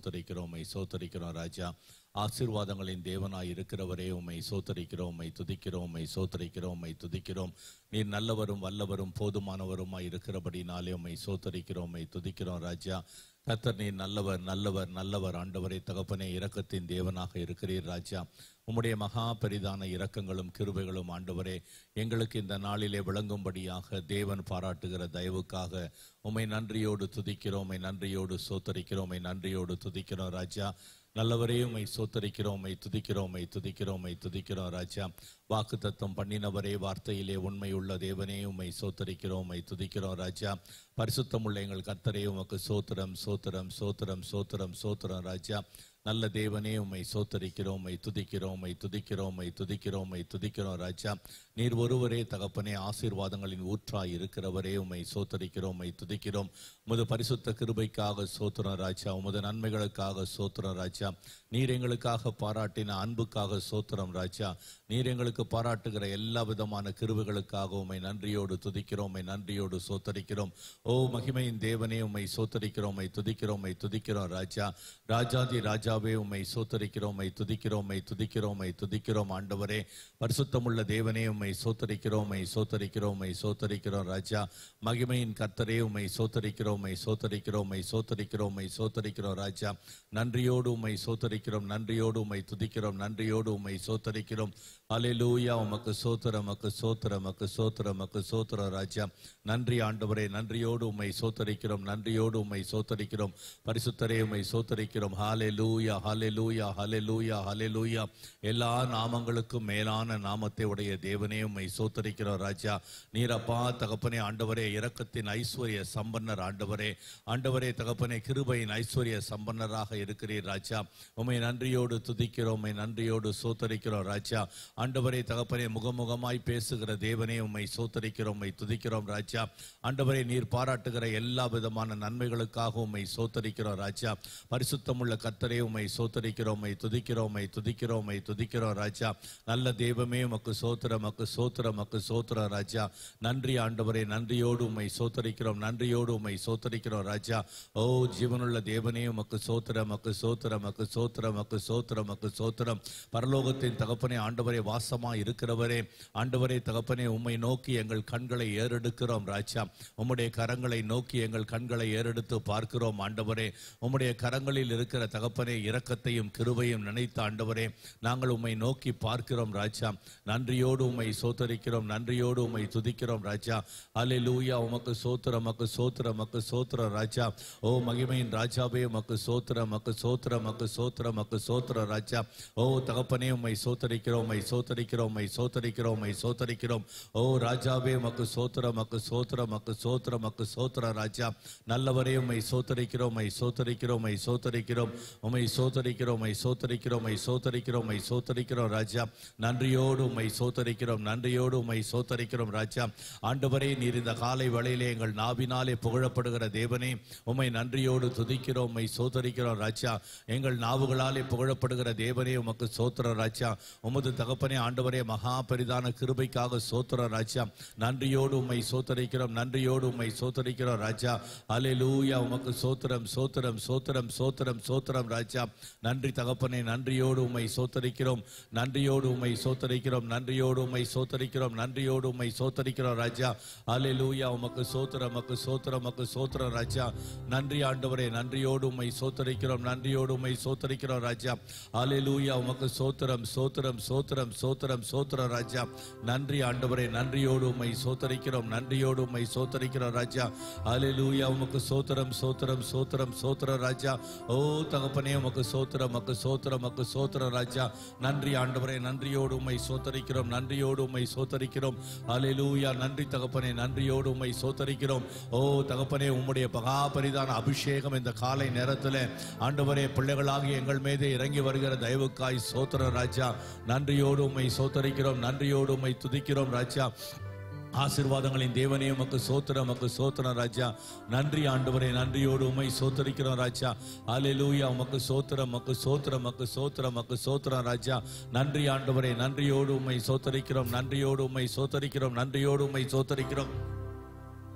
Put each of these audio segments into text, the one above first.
சோத்தரிக்கிறோம் உம்மை சோத்தரிக்கிறோம் ராஜா ஆசீர்வாதங்களின் தேவனாய் இருக்கிறவரே உம்மை சோத்தரிக்கிறோம் உம்மை துதிக்கிறோம் உம்மை சோத்தரிக்கிறோம் உம்மை துதிக்கிறோம் நீர் நல்லவரும் வல்லவரும் போதுமானவருமாய் இருக்கிறபடினாலே உம்மை சோத்தரிக்கிறோம் உம்மை துதிக்கிறோம் ராஜா கர்த்தர் நீர் நல்லவர் நல்லவர் நல்லவர் ஆண்டவரே தகப்பனே இரக்கத்தின் தேவனாக இருக்கிறீர் ராஜா உம்முடைய மகா பெரிதான இரக்கங்களும் கிருபைகளும் ஆண்டவரே எங்களுக்கு இந்த நாளிலே விளங்கும்படியாக தேவன் பாராட்டுகிற தயவுக்காக உம்மை நன்றியோடு துதிக்கிறோம் உம்மை நன்றியோடு சோத்தரிக்கிறோம் உம்மை நன்றியோடு துதிக்கிறோம் ராஜா நல்லவரே உம்மை சோத்தரிக்கிறோம் உம்மை துதிக்கிறோம் உம்மை துதிக்கிறோம் உம்மை துதிக்கிறோம் ராஜா வாக்கு தத்தம் பண்ணினவரே வார்த்தையிலே உண்மை உள்ள தேவனே உம்மை சோத்தரிக்கிறோம் உம்மை துதிக்கிறோம் ராஜா பரிசுத்தமுள்ள எங்கள் கர்த்தரே உமக்கு சோத்திரம் சோத்திரம் சோத்திரம் சோத்திரம் சோத்திரம் ராஜா நல்ல தேவனே உம்மை சோத்தரிக்கிறோம் உம்மை துதிக்கிறோம் உம்மை துதிக்கிறோம் உம்மை துதிக்கிறோம் உம்மை துதிக்கிறோம் ராஜா நீர் ஒருவரே தகப்பனே ஆசீர்வாதங்களின் ஊற்றாய் இருக்கிறவரே உம்மை சோத்தரிக்கிறோம் உம்மை துதிக்கிறோம் உமது பரிசுத்த கிருபைக்காக சோத்திரம் ராஜா உமது நன்மைகளுக்காக சோத்திரம் ராஜா நீர் எங்களுக்காக பாராட்டின அன்புக்காக சோத்திரம் ராஜா நீர் எங்களுக்கு பாராட்டுகிற எல்லா விதமான கிருபைகளுக்காக உம்மை நன்றியோடு துதிக்கிறோம் உம்மை நன்றியோடு சோத்தரிக்கிறோம் ஓ மகிமையின் தேவனே உம்மை சோத்தரிக்கிறோம் உம்மை துதிக்கிறோம் உம்மை துதிக்கிறோம் ராஜா ராஜாதி ராஜாவே உம்மை சோத்தரிக்கிறோம் உம்மை துதிக்கிறோம் உம்மை துதிக்கிறோம் உம்மை துதிக்கிறோம் ஆண்டவரே பரிசுத்தமுள்ள தேவனே உம்மை சோத்தரிக்கிறோம் உம்மை சோத்தரிக்கிறோம் உம்மை சோத்தரிக்கிறோம் ராஜா மகிமையின் கர்த்தரே உம்மை சோத்தரிக்கிறோம் உம்மை சோத்தரிக்கிறோம் உம்மை சோத்தரிக்கிறோம் உம்மை சோத்தரிக்கிறோம் ராஜா நன்றியோடு உம்மை சோத்தரிக்கிறோம் நன்றியோடு உம்மை துதிக்கிறோம் நன்றியோடு உம்மை சோத்தரிக்கிறோம் அலையிலூயா உமக்கு சோத்திரம் உமக்கு சோத்திரம் உமக்கு சோத்திரம் உமக்கு சோத்திரம் ராஜா நன்றி ஆண்டவரே நன்றியோடு உம்மை சோத்தரிக்கிறோம் நன்றியோடு உம்மை சோத்தரிக்கிறோம் பரிசுத்தரே உம்மை சோத்தரிக்கிறோம் ஹாலே லூயா ஹாலே லூயா ஹாலே லூயா ஹாலே லூயா எல்லா நாமங்களுக்கும் மேலான நாமத்தை உடைய தேவனே உம்மை சோத்தரிக்கிறோம் ராஜா நீரப்பா தகப்பனே ஆண்டவரே இரக்கத்தின் ஐஸ்வர்ய சம்பன்னர் ஆண்டவரே ஆண்டவரே தகப்பனே கிருபையின் ஐஸ்வர்ய சம்பன்னராக இருக்கிறீர் ராஜா உம்மை நன்றியோடு துதிக்கிறோம் உம்மை நன்றியோடு சோத்தரிக்கிறோம் ராஜா ஆண்டவரே தகப்பனே முகமுகமாய் பேசுகிற தேவனே உம்மை சோத்தரிக்கிறோம் உம்மை துதிக்கிறோம் ராஜா ஆண்டவரே நீர் பாராட்டுகிற எல்லா விதமான நன்மைகளுக்காக உம்மை சோத்தரிக்கிறோம் ராஜா பரிசுத்தமுள்ள கர்த்தரே உம்மை சோத்தரிக்கிறோம் உம்மை துதிக்கிறோம் உம்மை துதிக்கிறோம் உம்மை துதிக்கிறோம் ராஜா நல்ல தெய்வமே உமக்கு சோத்திரம் உமக்கு சோத்திரம் உமக்கு சோத்திரம் ராஜா நன்றி ஆண்டவரே நன்றியோடு உம்மை சோத்தரிக்கிறோம் நன்றியோடு உம்மை சோத்தரிக்கிறோம் ராஜா ஓ ஜீவனுள்ள தேவனே உமக்கு சோத்திரம் உமக்கு சோத்திரம் உமக்கு சோத்திரம் உமக்கு சோத்திரம் உமக்கு சோத்திரம் பரலோகத்தின் தகப்பனே ஆண்டவரே வாசமா இருக்கிறவரே ஆண்டவரே தகப்பனே உம்மை நோக்கி எங்கள் கண்களை ஏறெடுக்கிறோம் ராஜா உம்முடைய கரங்களை நோக்கி எங்கள் கண்களை ஏறெடுத்து பார்க்கிறோம் ஆண்டவரே உம்முடைய கரங்களில் இருக்கிற தகப்பனே இரக்கத்தையும் கிருபையும் நினைத்த ஆண்டவரே நாங்கள் உம்மை நோக்கி பார்க்கிறோம் ராஜா நன்றியோடு உம்மை சோத்தரிக்கிறோம் நன்றியோடு உம்மை துதிக்கிறோம் ராஜா அலே லூயா உமக்கு சோத்திரம் உமக்கு சோத்திரம் உமக்கு சோத்திரம் ராஜா ஓ மகிமையின் ராஜாவே உமக்கு சோத்திரம் உமக்கு சோத்திரம் உமக்கு சோத்திரம் உமக்கு சோத்திரம் ராஜா ஓ தகப்பனே உம்மை சோத்தரிக்கிறோம் உம்மை சோத்தரிக்கிறோம் உம்மை சோத்தரிக்கிறோம் உம்மை சோத்தரிக்கிறோம் ஓ ராஜாவே உமக்கு சோத்திரம் உமக்கு சோத்திரம் உமக்கு சோத்திரம் உமக்கு சோத்திரம் ராஜா நல்லவரே உம்மை சோத்தரிக்கிறோம் உம்மை சோத்தரிக்கிறோம் உம்மை சோத்தரிக்கிறோம் உம்மை சோத்தரிக்கிறோம் உம்மை சோத்தரிக்கிறோம் உம்மை சோத்தரிக்கிறோம் உம்மை சோத்தரிக்கிறோம் ராஜா நன்றியோடு உம்மை சோத்தரிக்கிறோம் நன்றியோடு உம்மை சோத்தரிக்கிறோம் ராஜா ஆண்டவரே நீர் இந்த காலை வேளையிலே எங்கள் நாவினாலே புகழப்படுகிற தேவனே உம்மை நன்றியோடு துதிக்கிறோம் உம்மை சோத்தரிக்கிறோம் ராஜா எங்கள் நாவுகளாலே புகழப்படுகிற தேவனே உமக்கு சோத்திர ராஜா உமது தகப்பனே ஆண்டவரே மகா பெரிதான கிருபைக்காக சோத்திர ராஜா நன்றியோடு உம்மை சோத்தரிக்கிறோம் நன்றியோடு உம்மை சோத்தரிக்கிறோம் ராஜா அலையிலூயா உமக்கு சோத்திரம் சோத்திரம் சோத்திரம் சோத்திரம் சோத்திரம் ராஜா நன்றி தகப்பனே நன்றியோடு உம்மை சோத்தரிக்கிறோம் நன்றியோடு உம்மை சோத்தரிக்கிறோம் நன்றியோடு உம்மை சோத்தரிக்கிறோம் நன்றியோடு உம்மை சோத்தரிக்கிறோம் ராஜா அலையிலூயா உமக்கு சோத்திரம் உமக்கு சோத்திரம் உமக்கு சோத்திரம் ராஜா நன்றி ஆண்டவரே நன்றியோடு உம்மை சோத்தரிக்கிறோம் நன்றியோடு உம்மை சோத்தரிக்கிறோம் ராஜா அலையிலூயா உமக்கு சோத்திரம் சோத்திரம் சோத்திரம் சோத்திரம் சோத்திரம் ராஜா நன்றி ஆண்டவரே நன்றியோடு உம்மை சோத்தரிக்கிறோம் நன்றியோடு உம்மை சோத்தரிக்கிறோம் ராஜா அலையிலூயா உமக்கு சோத்திரம் சோத்திரம் சோத்திரம் சோத்திரம் ராஜா ஓ தகப்பனே உமக்கு சோத்திரம் உமக்கு சோத்திரம் உமக்கு சோத்திரம் ராஜா நன்றி ஆண்டவரே நன்றியோடு உம்மை சோத்தரிக்கிறோம் நன்றியோடு உம்மை சோத்தரிக்கிறோம் அலையிலூயா நன்றி தகப்பனே நன்றியோடு உம்மை சோத்தரிக்கிறோம் ஓ தகப்பனே உம்முடைய பகாபரிதான அபிஷேகம் இந்த காலை நேரத்தில் ஆண்டவரே பிள்ளைகளாகி எங்கள் மீது இறங்கி வருகிற தயவுக்காய் சோத்திர ராஜா நன்றியோடு உம்மை சோத்தரிக்கிறோம் நன்றியோடு உம்மை துதிக்கிறோம் ராஜா ஆசீர்வாதங்களின் தேவனே உமக்கு சோத்திரம் உமக்கு சோத்திரம் ராஜா நன்றி ஆண்டவரே நன்றியோடு உம்மை சோத்தரிக்கிறோம் ராஜா அல்லேலூயா உமக்கு சோத்திரம் உமக்கு சோத்திரம் உமக்கு சோத்திரம் உமக்கு சோத்திரம் ராஜா நன்றி ஆண்டவரே நன்றியோடு உம்மை சோத்தரிக்கிறோம் நன்றியோடு உம்மை சோத்தரிக்கிறோம் நன்றியோடு உம்மை சோத்தரிக்கிறோம்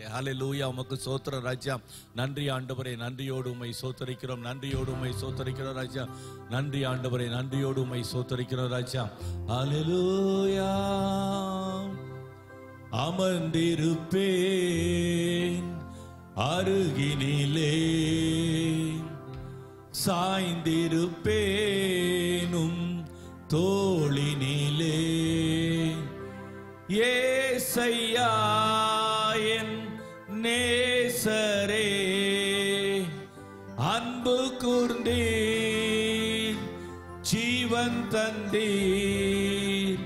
ஹalleluya உமக்கு சோத்திர ராஜா நன்றி ஆண்டவரே நன்றியோடு உம்மை சோத்தரிக்கிறோம் நன்றியோடு உம்மை சோத்தரிக்கிறோம் ராஜா நன்றி ஆண்டவரே நன்றியோடு உம்மை சோத்தரிக்கிறோம் ராஜா ஹalleluya அமர்ந்திருப்பேன் அருகினிலே சாய்ந்திருப்பேனும் தோளினிலே ஏசையா என் நேசரே அன்பு கூர்ந்தீர் ஜீவன் தந்தீர்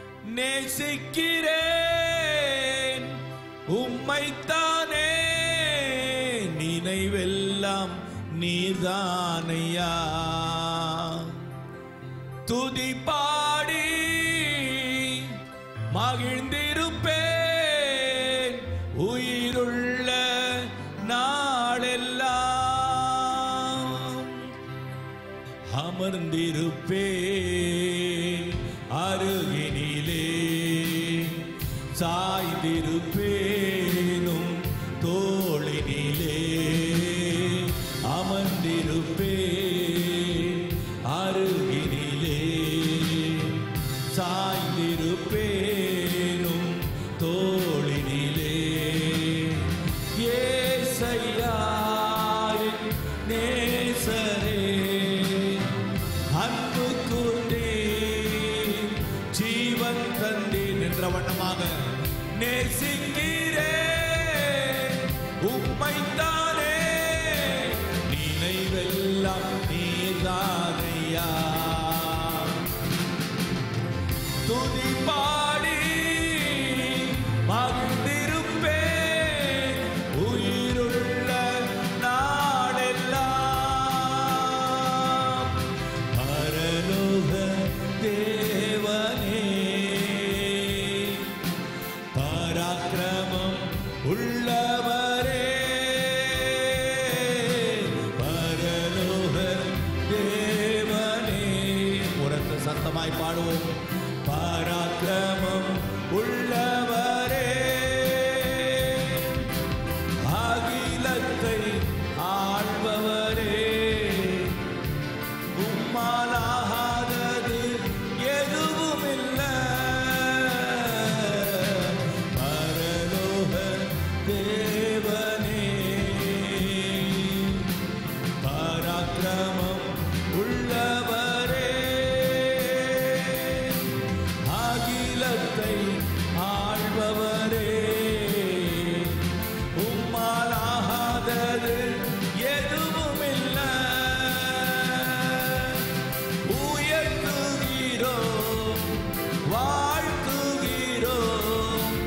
நேசிக்கிறேன் உம்மைத்தானே நினைவெல்லாம் நீர்தானையா துதி பாடி மகிழ்ந்திருப்பேன் உயிருள்ள நாளெல்லாம் அமர்ந்திருப்பேன் அருகினிலே சாய்ந்திருப்பேனும் தோளினிலே அமர்ந்திருப்பேன் அருகினிலே சாய்ந்திருப்பேனும் தோளினிலே ஏசையா என் நேசரே அன்பு கூர்ந்தே ஜீவன் தந்தீர் என்ற வண்ணமாக நேசிக்கிறேன் உம்மைத்தானே நினைவெல்லாம் நீதானையா துதி பாடி மகிழ்ந்திருப்பேன் உயிருள்ள நாடெல்லாம் பரலோக தேவனே பராக்கிரமம் உள்ளவரே பரலோக தேவனே உரத்த சத்தமாய் பாடுவோம் பராக்கிரமம் உள்ளவரே அகிலத்தை ஆள்பவரே உம்மாலாகாதது எதுவும் இல்லை பரலோக தேவனே பராக்கிரமம் உள்ளவரே அகிலத்தை ஆள்பவரே உம்மாலாகாதது எதுவும் இல்லை உயர்த்துகிறோம் வாழ்த்துகிறோம்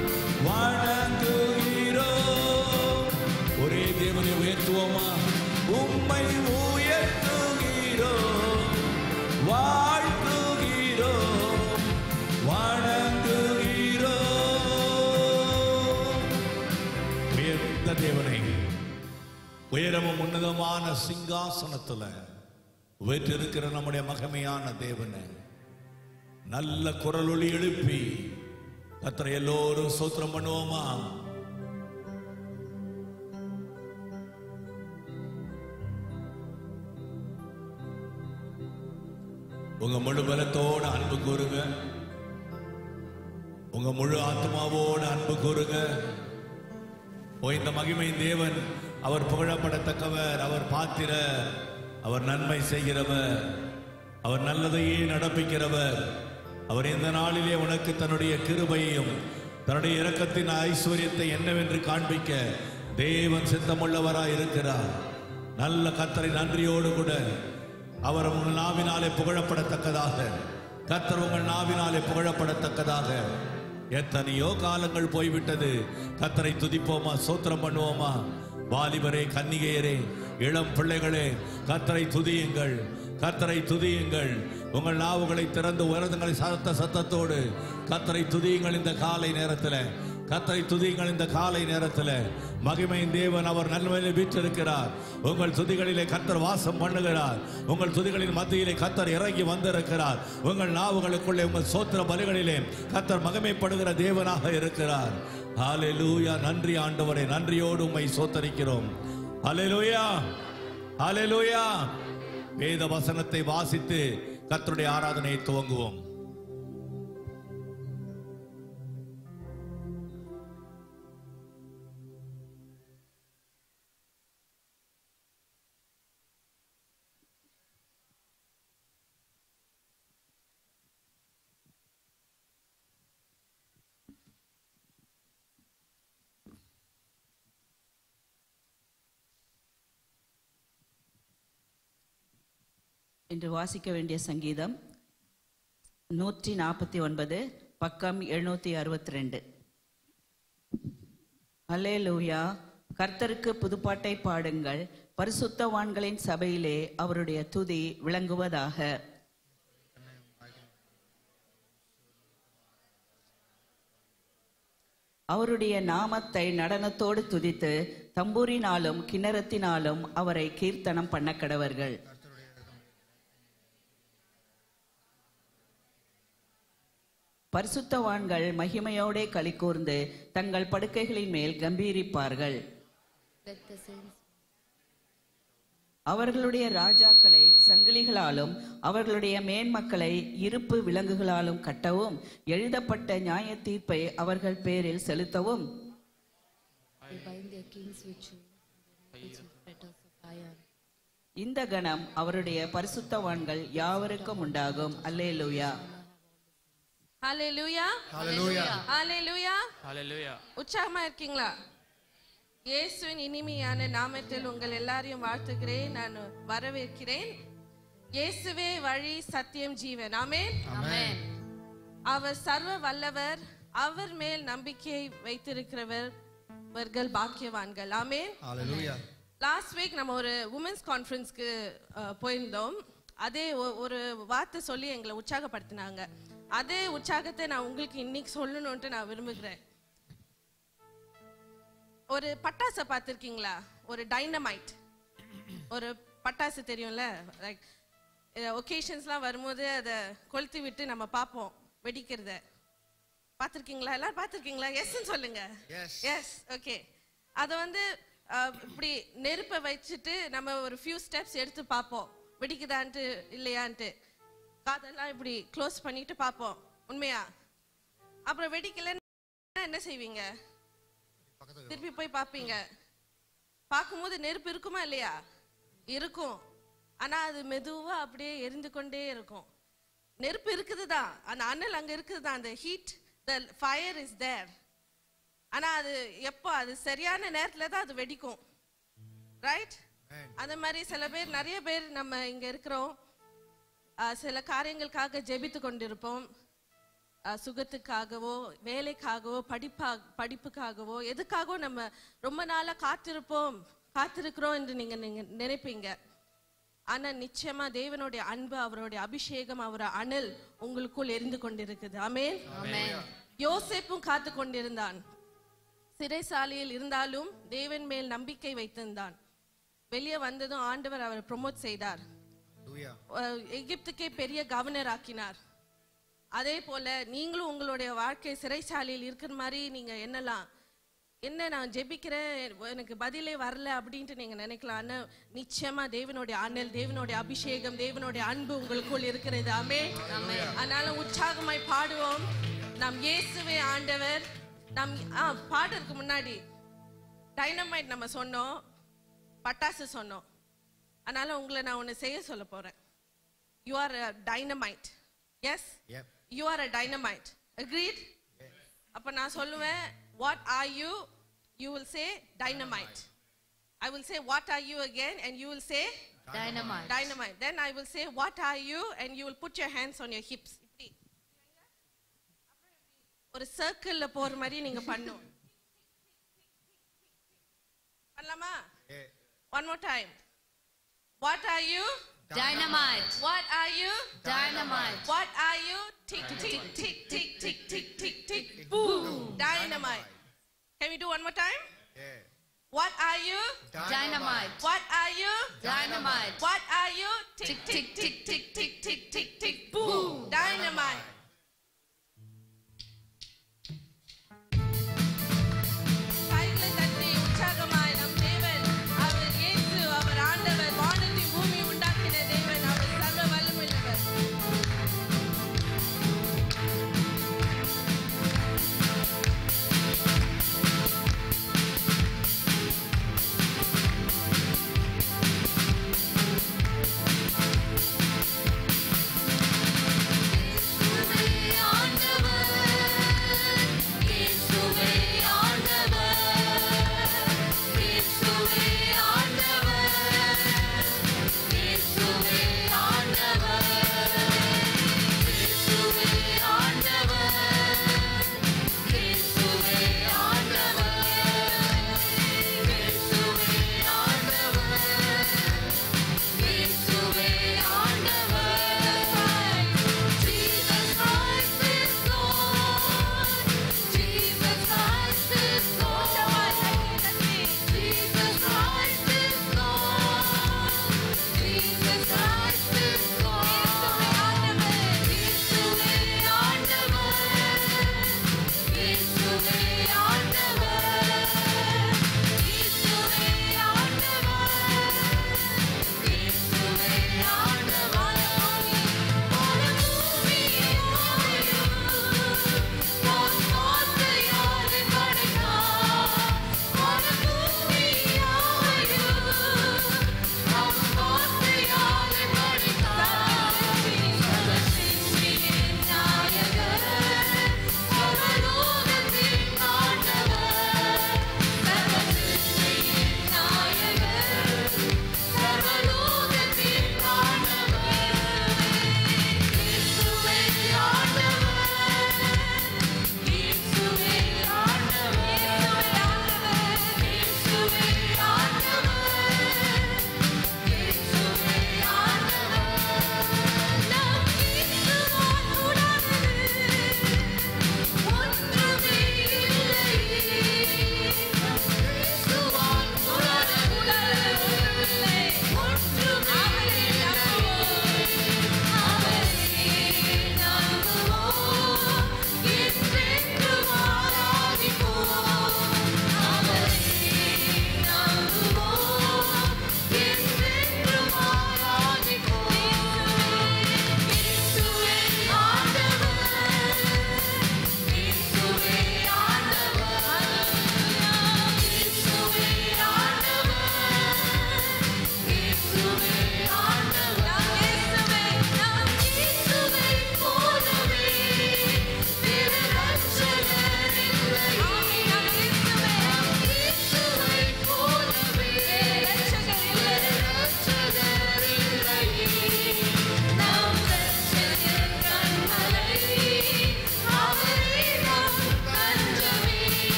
வணங்குகிறோம் ஒரே தேவனை உயர்த்துவோமா உம்மை உயர்த்துகிறோம் வாழ்த்துகிறோம் வணங்குகிறோம் உயர்ந்த தேவனை உயரமும் உன்னதமான சிங்காசனத்துல வீற்றிருக்கிற நம்முடைய மகமையான தேவனை நல்ல குரல் ஒளி எழுப்பி கத்தரை எல்லோரும் சோத்திரம் பண்ணுவோமா உங்க முழு பலத்தோட அன்பு கூறுங்க உங்க முழு ஆத்மாவோட அன்பு கூறுங்க ஓ இந்த மகிமை தேவன் அவர் புகழப்படத்தக்கவர் அவர் பாத்திர அவர் நன்மை செய்கிறவர் அவர் நல்லதையே நடப்பிக்கிறவர் அவர் இந்த நாளிலே உனக்கு தன்னுடைய கிருபையையும் தன்னுடைய இரக்கத்தின் ஐஸ்வர்யத்தை என்னவென்று காண்பிக்க தேவன் சித்தமுள்ளவராய் இருக்கிறார் நல்ல கத்தரை நன்றியோடு கூட அவர் உங்கள் நாவினாலே புகழப்படத்தக்கதாக கத்தர் உங்கள் நாவினாலே புகழப்படத்தக்கதாக எத்தனையோ காலங்கள் போய்விட்டது கத்தரை துதிப்போமா சோத்திரம் பண்ணுவோமா வாலிபரே கன்னிகையரே இளம் பிள்ளைகளே கத்தரை துதியுங்கள் கத்தரை துதியுங்கள் உங்கள் நாவுகளை திறந்து உயரங்களை சத்த சத்தத்தோடு கத்தரை துதியுங்கள் இந்த காலை நேரத்தில் கத்தரை துதிங்கள் இந்த காலை நேரத்தில் மகிமையின் தேவன் அவர் நன்மையிலே வீற்றிருக்கிறார் உங்கள் துதிகளிலே கத்தர் வாசம் பண்ணுகிறார் உங்கள் துதிகளின் மத்தியிலே கத்தர் இறங்கி வந்திருக்கிறார் உங்கள் நாவுகளுக்குள்ளே உங்கள் சோத்திர பலிகளிலே கத்தர் மகிமைப்படுகிற தேவனாக இருக்கிறார் ஹalleluya நன்றி ஆண்டவரே நன்றியோடு உம்மை சோத்தரிக்கிறோம் ஹalleluya ஹalleluya வேத வசனத்தை வாசித்து கர்த்தருடைய ஆராதனையை துவங்குவோம் இன்று வாசிக்க வேண்டிய சங்கீதம் நூற்றி நாற்பத்தி ஒன்பது பக்கம் எழுநூத்தி அறுபத்தி ரெண்டு அல்லேலூயா கர்த்தருக்கு புதுப்பாட்டை பாடுங்கள் பரிசுத்தவான்களின் சபையிலே அவருடைய துதி விளங்குவதாக அவருடைய நாமத்தை நடனத்தோடு துதித்து தம்பூரினாலும் கிண்ணறத்தினாலும் அவரை கீர்த்தனம் பண்ண கடவர்கள் பரிசுத்தவான்கள் மகிமையோடே களி கூர்ந்து தங்கள் படுக்கைகளின் மேல் கம்பீரிப்பார்கள் Let the saints அவர்களுடைய ராஜாக்களை சங்கிலிகளாலும் அவர்களுடைய மேன்மக்களை இருப்பு விலங்குகளாலும் கட்டவும் எழுதப்பட்ட நியாய தீர்ப்பை அவர்கள் பேரில் செலுத்தவும் they bind their kings with chains and their nobles with fetters of iron. இந்த கணம் அவருடைய பரிசுத்தவான்கள் யாவருக்கும் உண்டாகும் அல்லேலூயா ஹalleluya Hallelujah. ஹalleluya Hallelujah. உற்சாகமா இருக்கீங்களா இயேசுவின் இனிமையான நாமத்தில் உங்கள் எல்லாரையும் வாழ்த்துகிறேன் நான் வரவேற்கிறேன் இயேசுவே வழி சத்தியம் ஜீவன் ஆமென் Amen. அவர் சர்வ வல்லவர் அவர் மேல் நம்பிக்கையை வைத்திருக்கிறவர்கள் பாக்கியவான்கள் ஆமென் Hallelujah. லாஸ்ட் வீக் நம்ம ஒரு உமன்ஸ் கான்ஃபரன்ஸ்க்கு போயிருந்தோம் அதே ஒ- ஒரு வார்த்தை சொல்லி எங்களை உற்சாகப்படுத்தினாங்க அதே உற்சாகத்தை நான் உங்களுக்கு இன்னைக்கு சொல்லணும்ட்டு நான் விரும்புகிறேன் ஒரு பட்டாசை பார்த்துருக்கீங்களா ஒரு டைனமைட் ஒரு பட்டாசு தெரியும்ல லைக் ஒகேஷன்ஸ்லாம் வரும்போது அதை கொளுத்தி விட்டு நம்ம பார்ப்போம் வெடிக்கிறத பார்த்துருக்கீங்களா எல்லாரும் பார்த்துருக்கீங்களா எஸ்ன்னு சொல்லுங்க Yes. எஸ் ஓகே அதை வந்து அஹ், இப்படி நெருப்பை வச்சுட்டு நம்ம ஒரு ஃபியூ ஸ்டெப்ஸ் எடுத்து பார்ப்போம் வெடிக்குதான்ட்டு இல்லையான்ட்டு காதெல்லாம் இப்படி க்ளோஸ் பண்ணிட்டு பார்ப்போம் உண்மையா அப்புறம் வெடிக்கலைன்னா என்ன செய்வீங்க திருப்பி போய் பார்ப்பீங்க பார்க்கும்போது நெருப்பு இருக்குமா இல்லையா இருக்கும் ஆனா அது மெதுவா அப்படியே எரிந்து கொண்டே இருக்கும் நெருப்பு இருக்குது தான் அந்த அனல் அங்க இருக்குது தான் அந்த heat the fire is there ஆனா அது எப்போ அது சரியான நேரத்துல தான் அது வெடிக்கும் ரைட் அந்த மாதிரி சில பேர் நிறைய பேர் நம்ம இங்க இருக்கிறோம் ஆஹ் சில காரியங்களுக்காக ஜெபித்து கொண்டிருப்போம் ஆஹ் சுகத்துக்காகவோ வேலைக்காகவோ படிப்பா படிப்புக்காகவோ எதுக்காகவோ நம்ம ரொம்ப நாளா காத்திருப்போம் காத்திருக்கிறோம் என்று நீங்க நீங்க நினைப்பீங்க ஆனா நிச்சயமா தேவனுடைய அன்பு அவருடைய அபிஷேகம் அவரோட அனல் உங்களுக்குள் எரிந்து கொண்டிருக்குது ஆமென் யோசேப்பும் காத்து கொண்டிருந்தான் சிறைசாலையில் இருந்தாலும் தேவன் மேல் நம்பிக்கை வைத்திருந்தான் வெளியே வந்ததும் ஆண்டவர் அவரை ப்ரொமோட் செய்தார் Hallelujah. அஹ் எகிப்துக்கே பெரிய கவர்னர் ஆக்கினார் அதே போல நீங்களும் உங்களுடைய வாழ்க்கை சிறைச்சாலையில் இருக்கிற மாதிரி நீங்க என்னலாம் என்ன நான் ஜெபிக்கிறேன் எனக்கு பதிலே வரல அப்படின்ட்டு நீங்க நினைக்கலாம் ஆனா நிச்சயமா தேவனுடைய அனல் தேவனுடைய அபிஷேகம் தேவனுடைய அன்பு உங்களுக்குள் இருக்கிறது ஆமே அதனால உற்சாகமாய் பாடுவோம் நம் இயேசுவே ஆண்டவர் நம் ஆ பாடுறதுக்கு முன்னாடி டைனமைட் நம்ம சொன்னோம் பட்டாசு சொன்னோம் அதனால உங்களை நான் ஒன்று செய்ய சொல்ல போறேன் you are a dynamite yes Yep. You are a dynamite agreed அப்ப நான் சொல்லுவேன் what are you you will say dynamite I will say what are you again and you will say Dynamite. dynamite then i will say what are you and you will put your hands on your hips இப்படி ஒரு சர்க்கிள்ல போற மாதிரி நீங்க பண்ணும் பண்ணலாமா one more time what are you Dynamite. what are you Dynamite. what are you tick tick tick tick tick tick tick tick boom dynamite Can we do one more time? Yeah. What are you? Dynamite. What are you? Dynamite. What are you? Tick, tick, tick, tick, tick, tick, tick, tick, boom. boom. Dynamite. கைகளை தட்டி உற்சாகமாய் நம் தேவன் அவர் இயேசு அவர் ஆண்டவர் வானத்தை பூமி உண்டாக்கின தேவன் அவர் சர்வ வல்லமையுள்ளவர் Dynamite.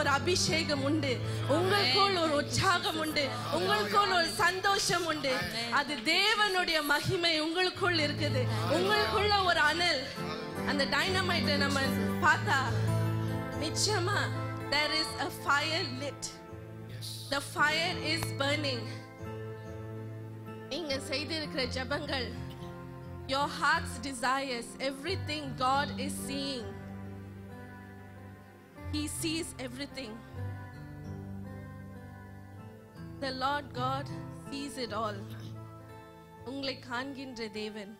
ஒரு அபிஷேகம் உண்டு உங்களுக்குள் ஒரு உற்சாகம் உண்டு உங்களுக்குள் ஒரு சந்தோஷம் உண்டு அது தேவனுடைய மகிமை உங்களுக்குள் இருக்குது உங்களுக்குள்ள ஒரு அனல் அந்த டைனமைட்டை நம்ம பார்த்தா நிச்சயமா there is a fire lit the fire is burning நீங்க செய்திருக்கிற ஜெபங்கள் your heart's desires everything god is seeing he sees everything the lord god sees it all உங்களை காண்கின்ற தேவன்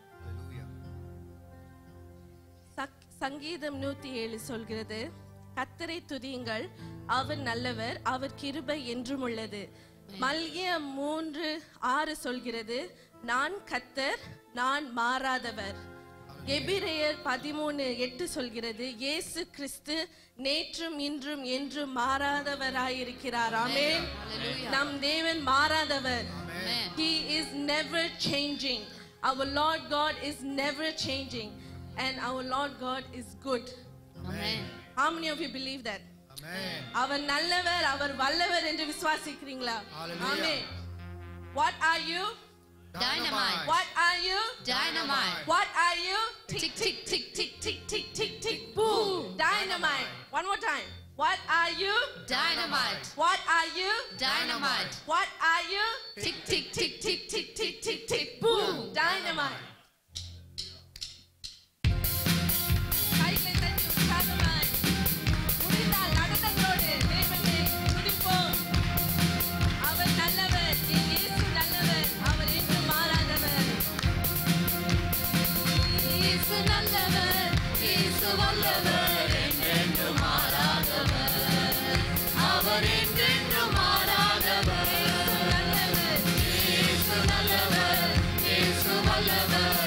சக்- சங்கீதம் நூத்தி ஏழு சொல்கிறது கத்தரை துதியுங்கள் அவர் நல்லவர் அவர் கிருபை என்றும் உள்ளது மல்கிய மூன்று ஆறு சொல்கிறது நான் கத்தர் நான் மாறாதவர் எபிரேயர் பதிமூணு எட்டு சொல்கிறது இயேசு கிறிஸ்து நேற்றும் இன்றும் என்றும் மாறாதவராயிருக்கிறார் ஆமென் நம் தேவன் மாறாதவர் he is never changing our lord god is never changing and our lord god is good Amen. how many of you believe that அவர் நல்லவர் அவர் வல்லவர் என்று விசுவாசிக்கிறீங்களா ஆமென் what are you Dynamite. what are you Dynamite. what are you Tick, tick, tick, tick, tick, tick, tick, tick. boom dynamite one more time what are you Dynamite. what are you Dynamite. what are you Tick, tick, tick, tick, tick, tick, tick, tick. boom dynamite கைகளை தட்டி உற்சாகமாய் முடிந்தால் நடனங்களோடு தேவனை துதிப்போம். அவர் நல்லவர் என் இயேசு நல்லவர் அவர் என்றும் மாறாதவர் இயேசு நல்லவர், இயேசு வல்லவர், என்றென்றும் மாறாதவர். அவர் என்றென்றும் மாறாதவர். நல்லவர் இயேசு நல்லவர், இயேசு வல்லவர்,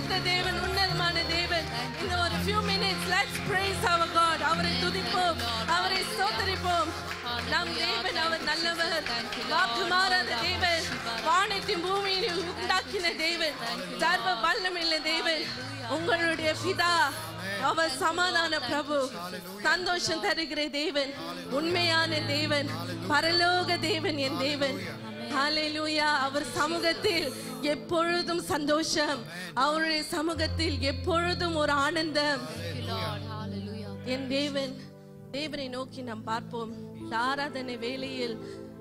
பரிசுத்த தேவன் உன்னதமான தேவன் இந்த ஒரு few minutes let's praise our God அவரை துதிப்போம் அவரை ஸ்தோத்தரிப்போம் நம் தேவன் அவர் நல்லவர் வாக்கு மாறாத தேவன் வானத்தின் பூமியில் உண்டாக்கின தேவன் சர்வ வல்லமையுள்ள தேவன் உங்களுடைய பிதா அவர் சமாதான பிரபு சந்தோஷம் தருகிற தேவன் உண்மையான தேவன் பரலோக தேவன் என் தேவன் ஹalleluya அவர் சமூகத்தில் எப்பொழுதும் சந்தோஷம் அவருடைய சமூகத்தில் எப்பொழுதும் ஒரு ஆனந்தம் Thank you, Lord. Hallelujah. என் தேவன் தேவனை நோக்கி நாம் பார்ப்போம் இந்த ஆராதனை வேளையில்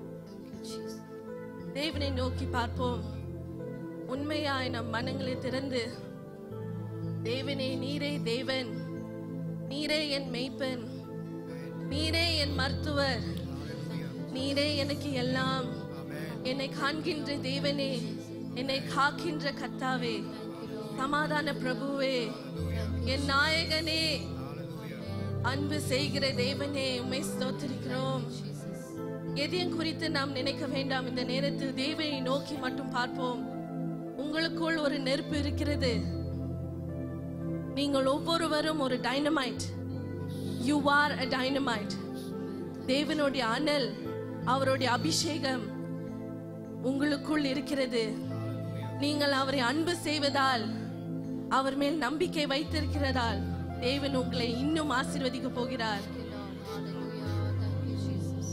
தேவனை நோக்கி பார்ப்போம் உண்மையாய் நம் மனங்களை திறந்து தேவனே நீரே தேவன் நீரே என் மெய்ப்பன் நீரே என் மருத்துவர் நீரே எனக்கு எல்லாம் என்னை காண்கின்ற தேவனே என்னை காக்கின்ற கர்த்தாவே சமாதான பிரபுவே என் நாயகனே அன்பு செய்கிற தேவனே உம்மை ஸ்தோத்திரிக்கிறோம் எதையும் குறித்து நாம் நினைக்க வேண்டாம் இந்த நேரத்தில் தேவனை நோக்கி மட்டும் பார்ப்போம் உங்களுக்குள் ஒரு நெருப்பு இருக்கிறது நீங்கள் ஒவ்வொருவரும் ஒரு dynamite you are a dynamite தேவனுடைய அனல் அவருடைய அபிஷேகம் உங்களுக்குள் இருக்கிறது நீங்கள் அவரை அன்பு செய்வதால் அவர் மேல் நம்பிக்கை வைத்திருக்கிறதால் தேவன் உங்களை இன்னும் ஆசீர்வதிக்க போகிறார் Thank you, Lord. Hallelujah. Thank you, Jesus.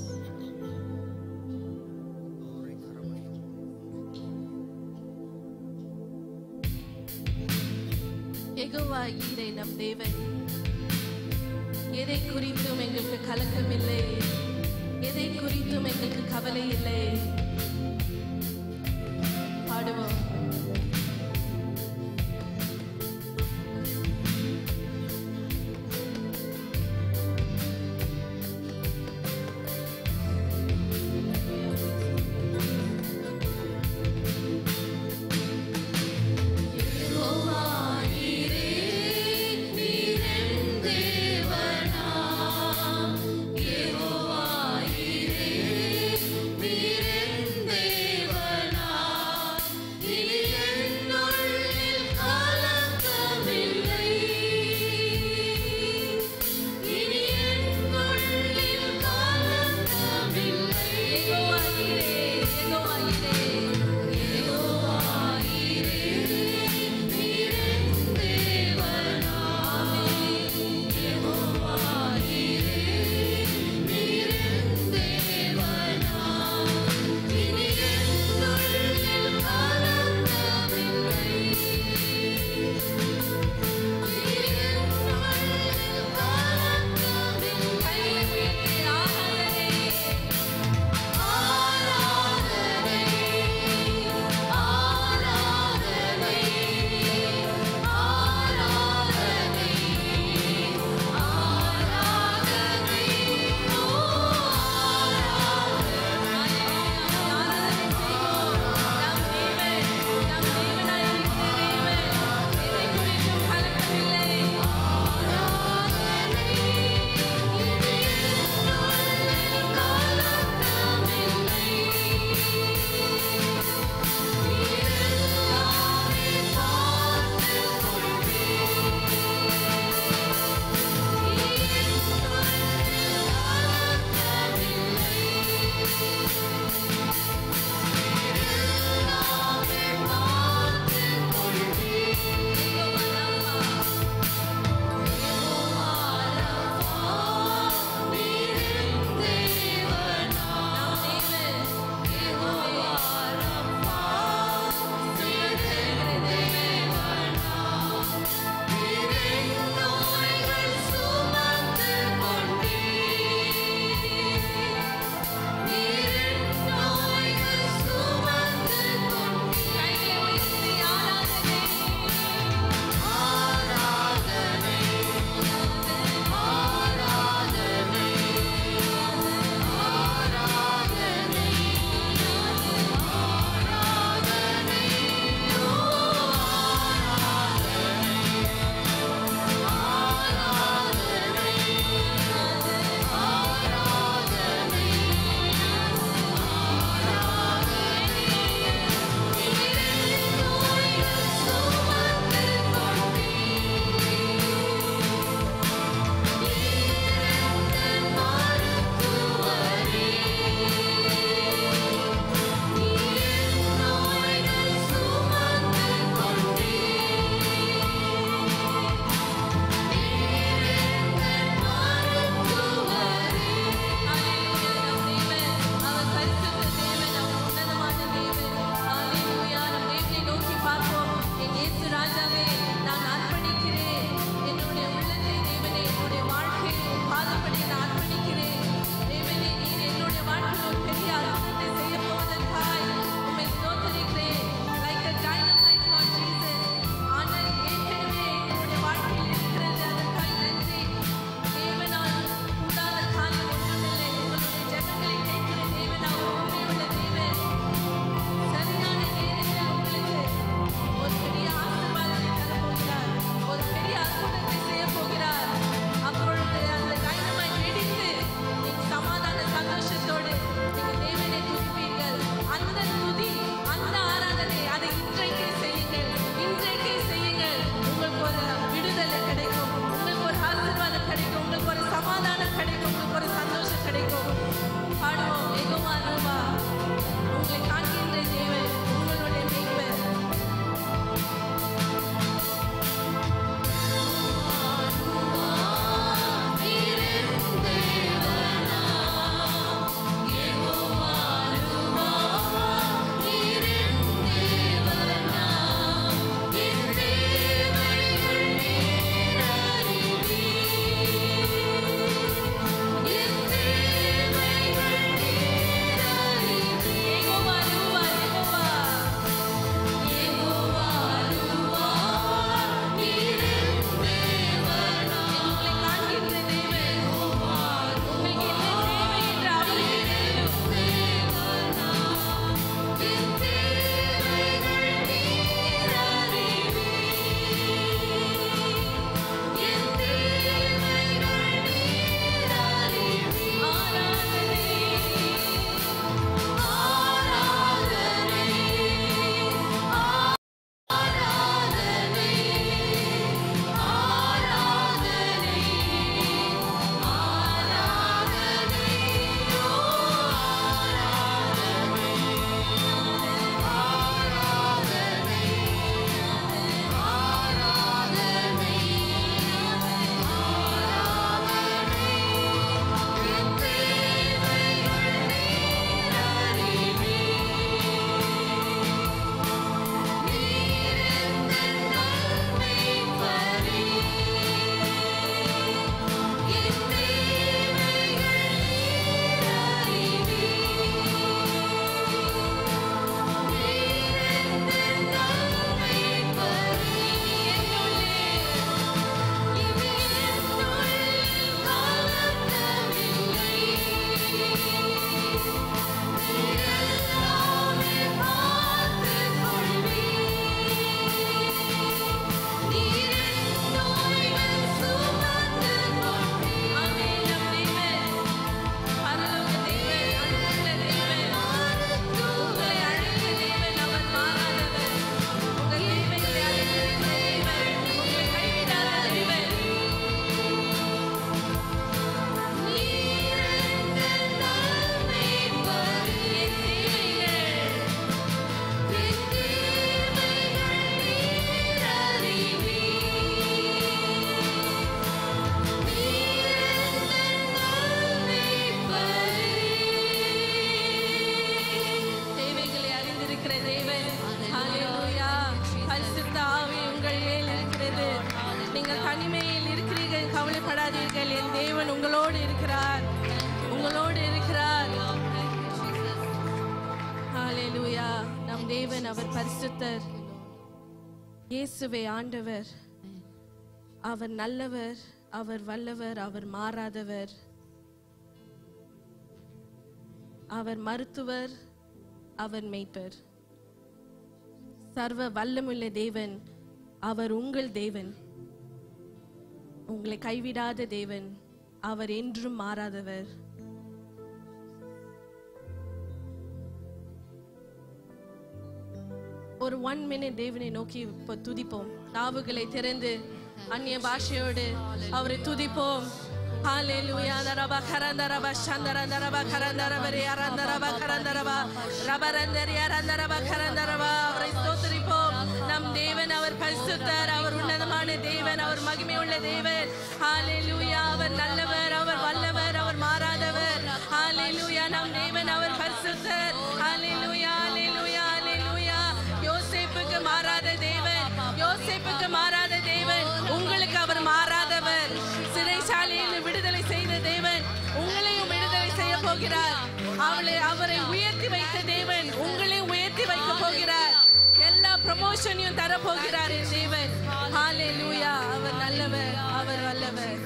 Jehovah ஈரே நம் தேவன் எதை குறித்தும் எங்களுக்கு கலக்கம் இல்லை எதை குறித்தும் எங்களுக்கு கவலை இல்லை பாடுவோம் Thank அவர் பரிசுத்தர் இயேசுவே ஆண்டவர் அவர் நல்லவர் அவர் வல்லவர் அவர் மாறாதவர் அவர் மருத்துவர் அவர் மெய்ப்பர் சர்வ வல்லமுள்ள தேவன் அவர் உங்கள் தேவன் உங்களை கைவிடாத தேவன் அவர் என்றும் மாறாதவர் ஒரு ஒன் மினிட் தேவனை நோக்கி இப்போ துதிப்போம் நாவுகளை திறந்து அந்நிய பாஷையோடு அவரை துதிப்போம் ஹalleluya நரபா கரந்தரபா சந்தரந்தரபா கரந்தரபரி அரந்தரபா கரந்தரபா ரபரந்தரி அரந்தரபா கரந்தரபா அவரை ஸ்தோத்திரிப்போம் நம் தேவன் அவர் பரிசுத்தர் அவர் உன்னதமான தேவன் அவர் மகிமை உள்ள தேவன் ஹalleluya அவர் நல்லவர் அவர் வல்லவர் அவர் மாறாதவர் ஹalleluya நம் தேவன் அவர் பரிசுத்தர் ஹalleluya ஹalleluya ஹalleluya யோசேப்புக்கு மாறாத தேவன் யோசேப்புக்கு மாறாத தேவன் உங்களுக்கு அவர் மாறாதவர் சிறைச்சாலையில் விடுதலை செய்த தேவன் உங்களையும் விடுதலை செய்ய போகிறார் அவளை அவரை உயர்த்தி வைத்த தேவன் உங்களை உயர்த்தி வைக்க போகிறார் எல்லா ப்ரமோஷனையும் தர போகிறார் என் தேவன் ஹalleluya அவர் நல்லவர் அவர் வல்லவர்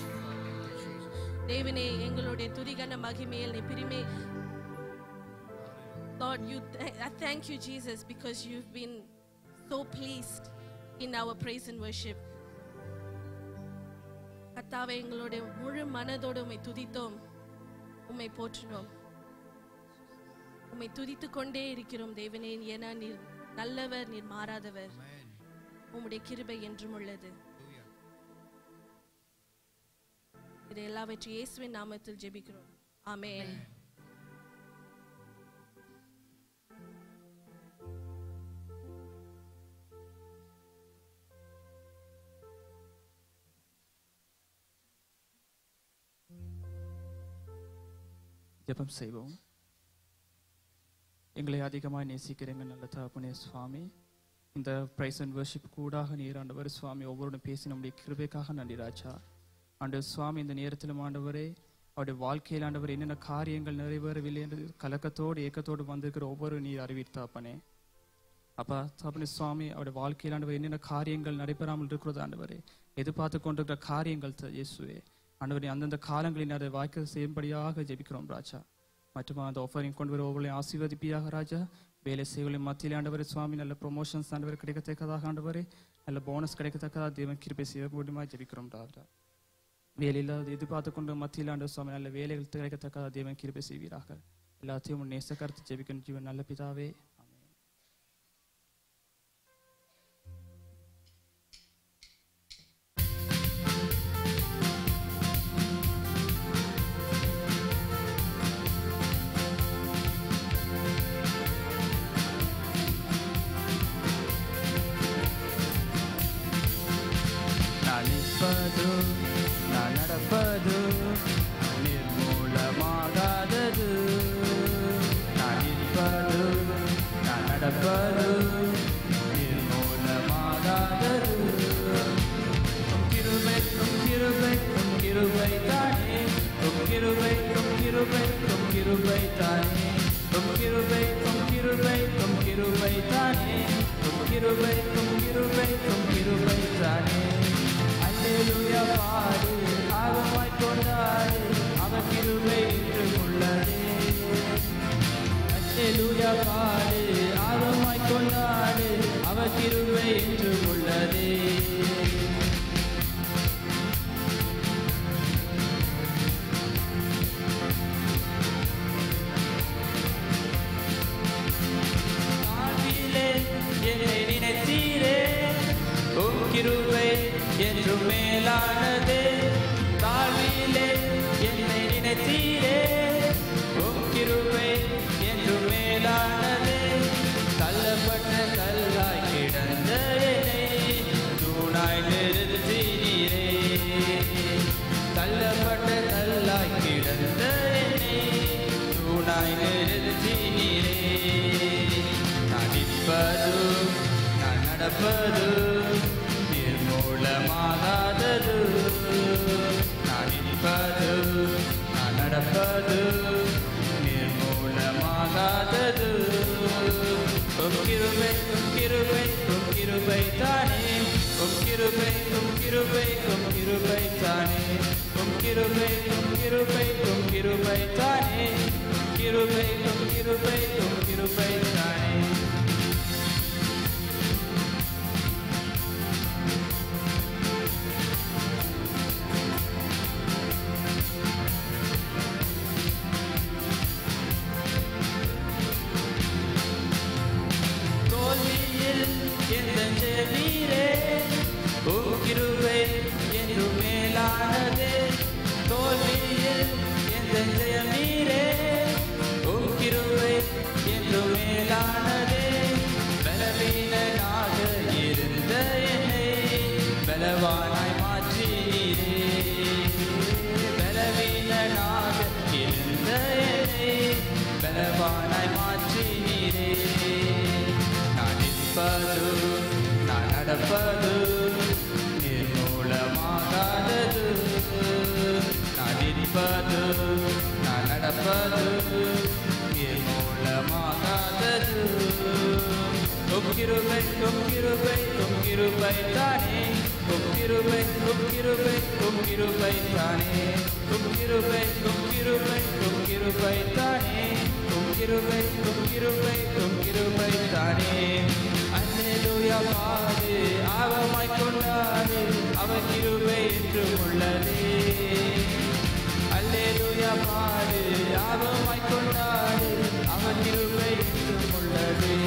தேவனே எங்களுடைய துதிகன மகிமையில் நீ பிரிமே Lord, you th- I thank you, Jesus, because you've been so pleased in our praise and worship. கர்த்தாவே எங்களுடைய முழு மனதோடு உம்மை துதித்தோம் உம்மை போற்றினோம் உம்மை துதித்துக் கொண்டே இருக்கிறோம் தேவனே ஏன்னா நீர் நல்லவர் நீர் மாறாதவர் உம்முடைய கிருபை என்றும் உள்ளது இதை எல்லாவற்றையும் இயேசுவின் நாமத்தில் ஜெபிக்கிறோம் ஆமென் ஜெபம் செய்வோம் எங்களை அதிகமாக நேசிக்கிறீங்க நல்ல தகப்பனே சுவாமி இந்த பிரைஸ் அண்ட் வர்ஷிப் கூடாக நீர் ஆண்டவர் சுவாமி ஒவ்வொருடும் பேசி நம்முடைய கிருபைக்காக நன்றி ராஜா ஆண்டவர் சுவாமி இந்த நேரத்திலும் ஆண்டவரே அவருடைய வாழ்க்கையில் ஆண்டவர் என்னென்ன காரியங்கள் நிறைவேறவில்லை என்று கலக்கத்தோடு ஏக்கத்தோடு வந்திருக்கிற ஒவ்வொரு நீர் அறிவித்தாப்பனே அப்பா தகப்பனே சுவாமி அவருடைய வாழ்க்கையில் ஆண்டவர் என்னென்ன காரியங்கள் நடைபெறாமல் இருக்கிறது ஆண்டவரே எதிர்பார்த்து கொண்டிருக்கிற காரியங்கள் த- இயேசுவே ஆண்டவரே அந்தந்த காலங்களில் அதை வாய்க்க செய்யும்படியாக ஜெபிக்கிறோம் ராஜா மற்றும் அந்த ஆஃபரிங் கொண்டு வர ஒவ்வொருளையும் ஆசீர்வதிப்பியாக ராஜா வேலை செய்வர்களின் மத்தியில் ஆண்டவர் சுவாமி நல்ல ப்ரொமோஷன்ஸ் ஆண்டவர் கிடைக்கத்தக்கதாக ஆண்டவரே நல்ல போனஸ் கிடைக்கத்தக்கதாக தேவன் கிருபை செய்ய முடியுமா ஜெபிக்கிறோம் ராஜா வேலையில் எதிர்பார்த்து கொண்டு மத்தியில் ஆண்டு சுவாமி நல்ல வேலைகள் கிடைக்கத்தக்கதாக தேவன் கிருபை செய்வீராக எல்லாத்தையும் உன் நேச கருத்து ஜெபிக்கும் ஜீவன் நல்ல பிதாவே ஆமென் நான் நிற்பது நான் நடப்பது நிர்மூலமாகாதது நான் நிற்பது நான் நடப்பது நிர்மூலமாகாதது உம் கிருபை உம் கிருபை உம் கிருபை தானே உம் கிருபை உம் கிருபை உம் கிருபை தானே உம் கிருபை உம் கிருபை உம் கிருபை தானே உம் கிருபை உம் கிருபை உம் கிருபை தானே அல்லேலூயா பாடு ஆகமாய் கொண்டாடு அவர் கிருபை என்று உள்ளதே அல்லேலூயா பாடு ஆகமாய் கொண்டாடு அவர் கிருபை என்று உள்ளதே வாழ்விலே என்னை நினைத்தீரே உம் கிருபை என்றும் மேலானதே தாழ்விலே என்னை நினைத்தீரே உம் கிருபை என்றும் மேலானதே தள்ளப்பட்ட கல்லாய் கிடந்த என்னை தூணாய் நிறுத்தினீரே தள்ளப்பட்ட கல்லாய் கிடந்த என்னை தூணாய் நிறுத்தினீரே நான் நிற்பது நான் நடப்பது நிர்மூலமாகாதது நான் நிற்பது நான் நடப்பது நிர்மூலமாகாதது உம் கிருபை உம் கிருபை உம் கிருபை தானே உம் கிருபை உம் கிருபை உம் கிருபை தானே உம் கிருபை உம் கிருபை உம் கிருபை தானே உம் கிருபை உம் கிருபை உம் கிருபை தானே தோல்வியில் எந்த ஜெயவீரே உம் கிருபை என்று மேலானதே தோல்வியில் எந்த ஜெயவீரே உம் கிருபை என்று மேலானதே பலவீனனாக இருந்த என்னை பலவானாய் மாற்றினீரே பலவீனனாக இருந்த என்னை பலவானாய் மாற்றினீரே நான் நிற்பது நான் நடப்பது நிர்மூலமாகாதது நான் நிற்பது நான் நடப்பது நிர்மூலமாகாதது உம் கிருபை உம் கிருபை உம் கிருபை தானே உம் கிருபை உம் கிருபை உம் கிருபை தானே உம் கிருபை உம் கிருபை உம் கிருபை தானே உம் கிருபை உம் கிருபை உம் கிருபை தானே அல்லேலூயா பாடு ஆவமாய் கொண்டாடு அவர் கிருபை என்றும் உள்ளதே அல்லேலூயா பாடு ஆவமாய் கொண்டாடு அவர் கிருபை என்றும் உள்ளதே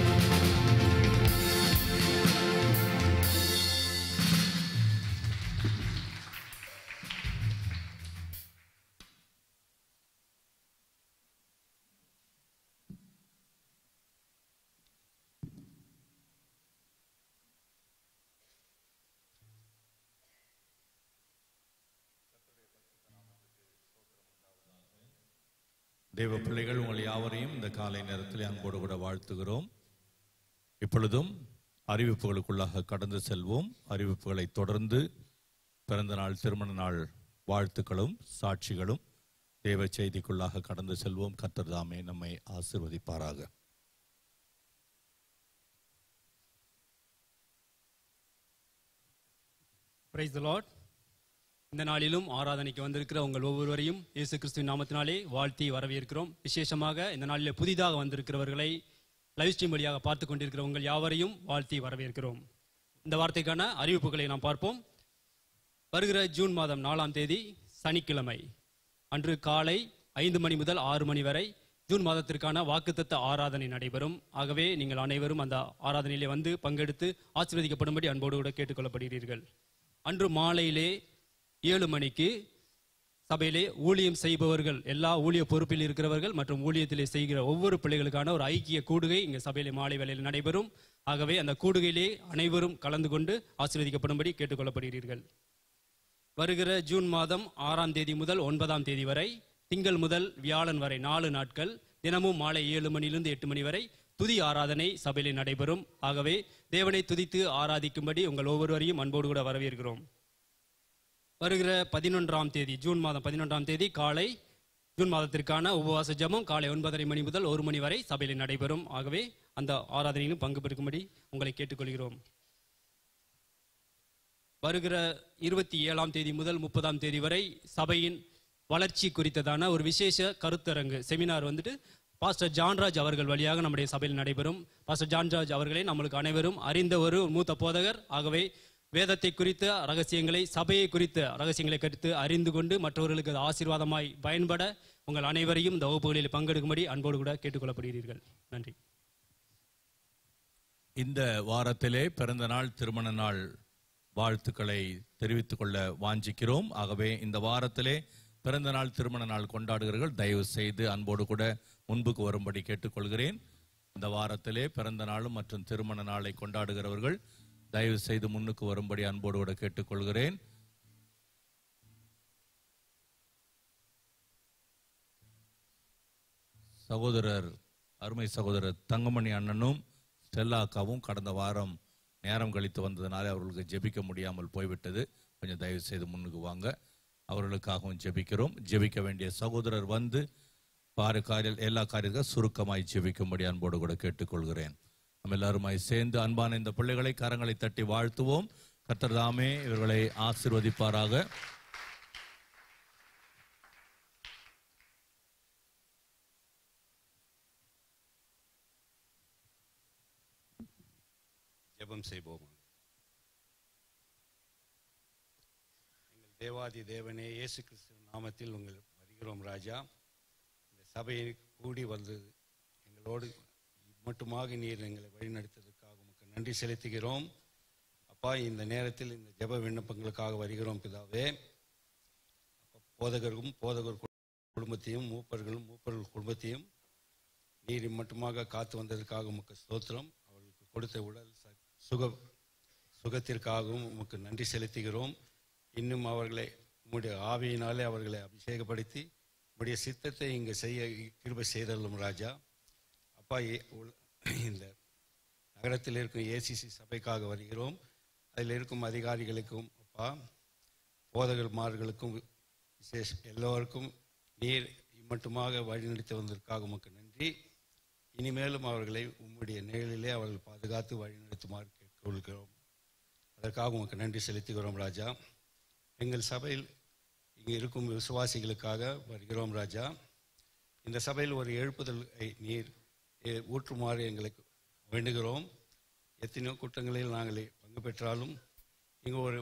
தேவ பிள்ளைகள் உங்கள் யாவரையும் இந்த காலை நேரத்தில் அன்போடு கூட வாழ்த்துகிறோம் இப்பொழுதும் அறிவிப்புகளுக்குள்ளாக கடந்து செல்வோம் அறிவிப்புகளை தொடர்ந்து பிறந்த நாள் திருமண நாள் வாழ்த்துக்களும் சாட்சிகளும் தேவ செய்திக்குள்ளாக கடந்து செல்வோம் கர்த்தர் தாமே நம்மை ஆசிர்வதிப்பாராக பிரைஸ் த லார்ட் இந்த நாளிலும் ஆராதனைக்கு வந்திருக்கிற உங்கள் ஒவ்வொருவரையும் இயேசு கிறிஸ்துவின் நாமத்தினாலே வாழ்த்தி வரவேற்கிறோம் விசேஷமாக இந்த நாளில் புதிதாக வந்திருக்கிறவர்களை லைவ் ஸ்ட்ரீம் வழியாக பார்த்து கொண்டிருக்கிற உங்கள் யாவரையும் வாழ்த்தி வரவேற்கிறோம் இந்த வார்த்தைக்கான அறிவிப்புகளை நாம் பார்ப்போம் வருகிற ஜூன் மாதம் நாலாம் தேதி சனிக்கிழமை அன்று காலை ஐந்து மணி முதல் ஆறு மணி வரை ஜூன் மாதத்திற்கான வாக்குத்தத்த ஆராதனை நடைபெறும் ஆகவே நீங்கள் அனைவரும் அந்த ஆராதனையிலே வந்து பங்கெடுத்து ஆசீர்வதிக்கப்படும்படி அன்போடு கூட கேட்டுக்கொள்ளப்படுகிறீர்கள் அன்று மாலையிலே ஏழு மணிக்கு சபையிலே ஊழியம் செய்பவர்கள் எல்லா ஊழிய பொறுப்பில் இருக்கிறவர்கள் மற்றும் ஊழியத்திலே செய்கிற ஒவ்வொரு பிள்ளைகளுக்கான ஒரு ஐக்கிய கூடுகை இங்கே சபையிலே மாலை வேளையில் நடைபெறும் ஆகவே அந்த கூடுகையிலே அனைவரும் கலந்து கொண்டு ஆசீர்வதிக்கப்படும்படி கேட்டுக்கொள்ளப்படுகிறீர்கள் வருகிற ஜூன் மாதம் ஆறாம் தேதி முதல் ஒன்பதாம் தேதி வரை திங்கள் முதல் வியாழன் வரை நாலு நாட்கள் தினமும் மாலை ஏழு மணியிலிருந்து எட்டு மணி வரை துதி ஆராதனை சபையிலே நடைபெறும் ஆகவே தேவனை துதித்து ஆராதிக்கும்படி உங்கள் ஒவ்வொருவரையும் அன்போடு கூட வரவேற்கிறோம் வருகிற பதினொன்றாம் தேதி ஜூன் மாதம் பதினொன்றாம் தேதி காலை ஜூன் மாதத்திற்கான உபவாச ஜெபம் காலை ஒன்பதரை மணி முதல் ஒரு மணி வரை சபையில் நடைபெறும் ஆகவே அந்த ஆராதனையிலும் பங்கு பெறுக்கும்படி உங்களை கேட்டுக்கொள்கிறோம் வருகிற இருபத்தி ஏழாம் தேதி முதல் முப்பதாம் தேதி வரை சபையின் வளர்ச்சி குறித்ததான ஒரு விசேஷ கருத்தரங்கு செமினார் வந்துட்டு பாஸ்டர் ஜான்ராஜ் அவர்கள் வழியாக நம்முடைய சபையில் நடைபெறும் பாஸ்டர் ஜான்ராஜ் அவர்களை நம்மளுக்கு அனைவரும் அறிந்த ஒரு மூத்த போதகர் ஆகவே வேதத்தை குறித்த ரகசியங்களை சபையை குறித்த ரகசியங்களை கருத்து அறிந்து கொண்டு மற்றவர்களுக்கு அது ஆசீர்வாதமாய் பயன்பட உங்கள் அனைவரையும் இந்த வகுப்புகளில் பங்கெடுக்கும்படி அன்போடு கூட கேட்டுக்கொள்ளப்படுகிறீர்கள் நன்றி இந்த வாரத்திலே பிறந்த நாள் திருமண நாள் வாழ்த்துக்களை தெரிவித்துக் கொள்ள வாஞ்சிக்கிறோம் ஆகவே இந்த வாரத்திலே பிறந்த நாள் திருமண நாள் கொண்டாடுகிறவர்கள் தயவு செய்து அன்போடு கூட முன்புக்கு வரும்படி கேட்டுக்கொள்கிறேன் இந்த வாரத்திலே பிறந்த நாளும் மற்றும் திருமண நாளை கொண்டாடுகிறவர்கள் தயவு செய்து முன்னுக்கு வரும்படி அன்போடு கூட கேட்டுக்கொள்கிறேன் சகோதரர் அருமை சகோதரர் தங்கமணி அண்ணனும் ஸ்டெல்லா அக்காவும் கடந்த வாரம் நேரம் கழித்து வந்ததுனால அவர்களுக்கு ஜெபிக்க முடியாமல் போய்விட்டது கொஞ்சம் தயவு செய்து முன்னுக்கு வாங்க அவர்களுக்காகவும் ஜெபிக்கிறோம் ஜெபிக்க வேண்டிய சகோதரர் வந்து பாரு காரியம் எல்லா காரியங்களும் சுருக்கமாய் ஜெபிக்கும்படி அன்போடு கூட கேட்டுக்கொள்கிறேன் நம்ம எல்லாருமாய் சேர்ந்து அன்பான இந்த பிள்ளைகளை கரங்களை தட்டி வாழ்த்துவோம் கர்த்தர் தாமே இவர்களை ஆசிர்வதிப்பாராக ஜெபம் செய்வோம் எங்கள் தேவாதி தேவனே இயேசு கிறிஸ்து நாமத்தில் உங்கள் வருகிறோம் ராஜா இந்த சபையை கூடி வந்தது எங்களோடு மட்டுமாக நீர் எங்களை வழிநடத்ததற்காக உமக்கு நன்றி செலுத்துகிறோம் அப்பா இந்த நேரத்தில் இந்த ஜெப விண்ணப்பங்களுக்காக வருகிறோம் பிதாவே அப்பா, போதகருக்கும் போதகர் குடும்பத்தையும் மூப்பர்களும் மூப்பர்கள் குடும்பத்தையும் நீர் மட்டுமாக காத்து வந்ததற்காக உமக்கு ஸ்தோத்திரம் அவர்களுக்கு கொடுத்த உடல் ச- சுக சுகத்திற்காகவும் உமக்கு நன்றி செலுத்துகிறோம் இன்னும் அவர்களை உம்முடைய ஆவியினாலே அவர்களை அபிஷேகப்படுத்தி உம்முடைய சித்தத்தை இங்கே செய்ய கிருபை செய்தள்ளும் ராஜா அப்பா ஏ- உள்- இந்த நகரத்தில் இருக்கும் ஏசிசி சபைக்காக வருகிறோம் அதில் இருக்கும் அதிகாரிகளுக்கும் அப்பா போதகர்மார்களுக்கும் விசேஷ எல்லோருக்கும் நீர் மட்டுமாக வழிநடத்தி வந்ததற்காக உமக்கு நன்றி இனிமேலும் அவர்களை உம்முடைய நிழலிலே அவர்கள் பாதுகாத்து வழிநடத்துமாறு கேட்டுக்கொள்கிறோம் அதற்காக உமக்கு நன்றி செலுத்துகிறோம் ராஜா எங்கள் சபையில் இங்கே இருக்கும் விசுவாசிகளுக்காக வருகிறோம் ராஜா இந்த சபையில் ஒரு எழுப்புதலை நீர் எ- ஊற்றுமாறு எங்களுக்கு வேண்டுகிறோம் எத்தனையோ குற்றங்களில் நாங்கள் பங்கு பெற்றாலும் இங்கே ஒரு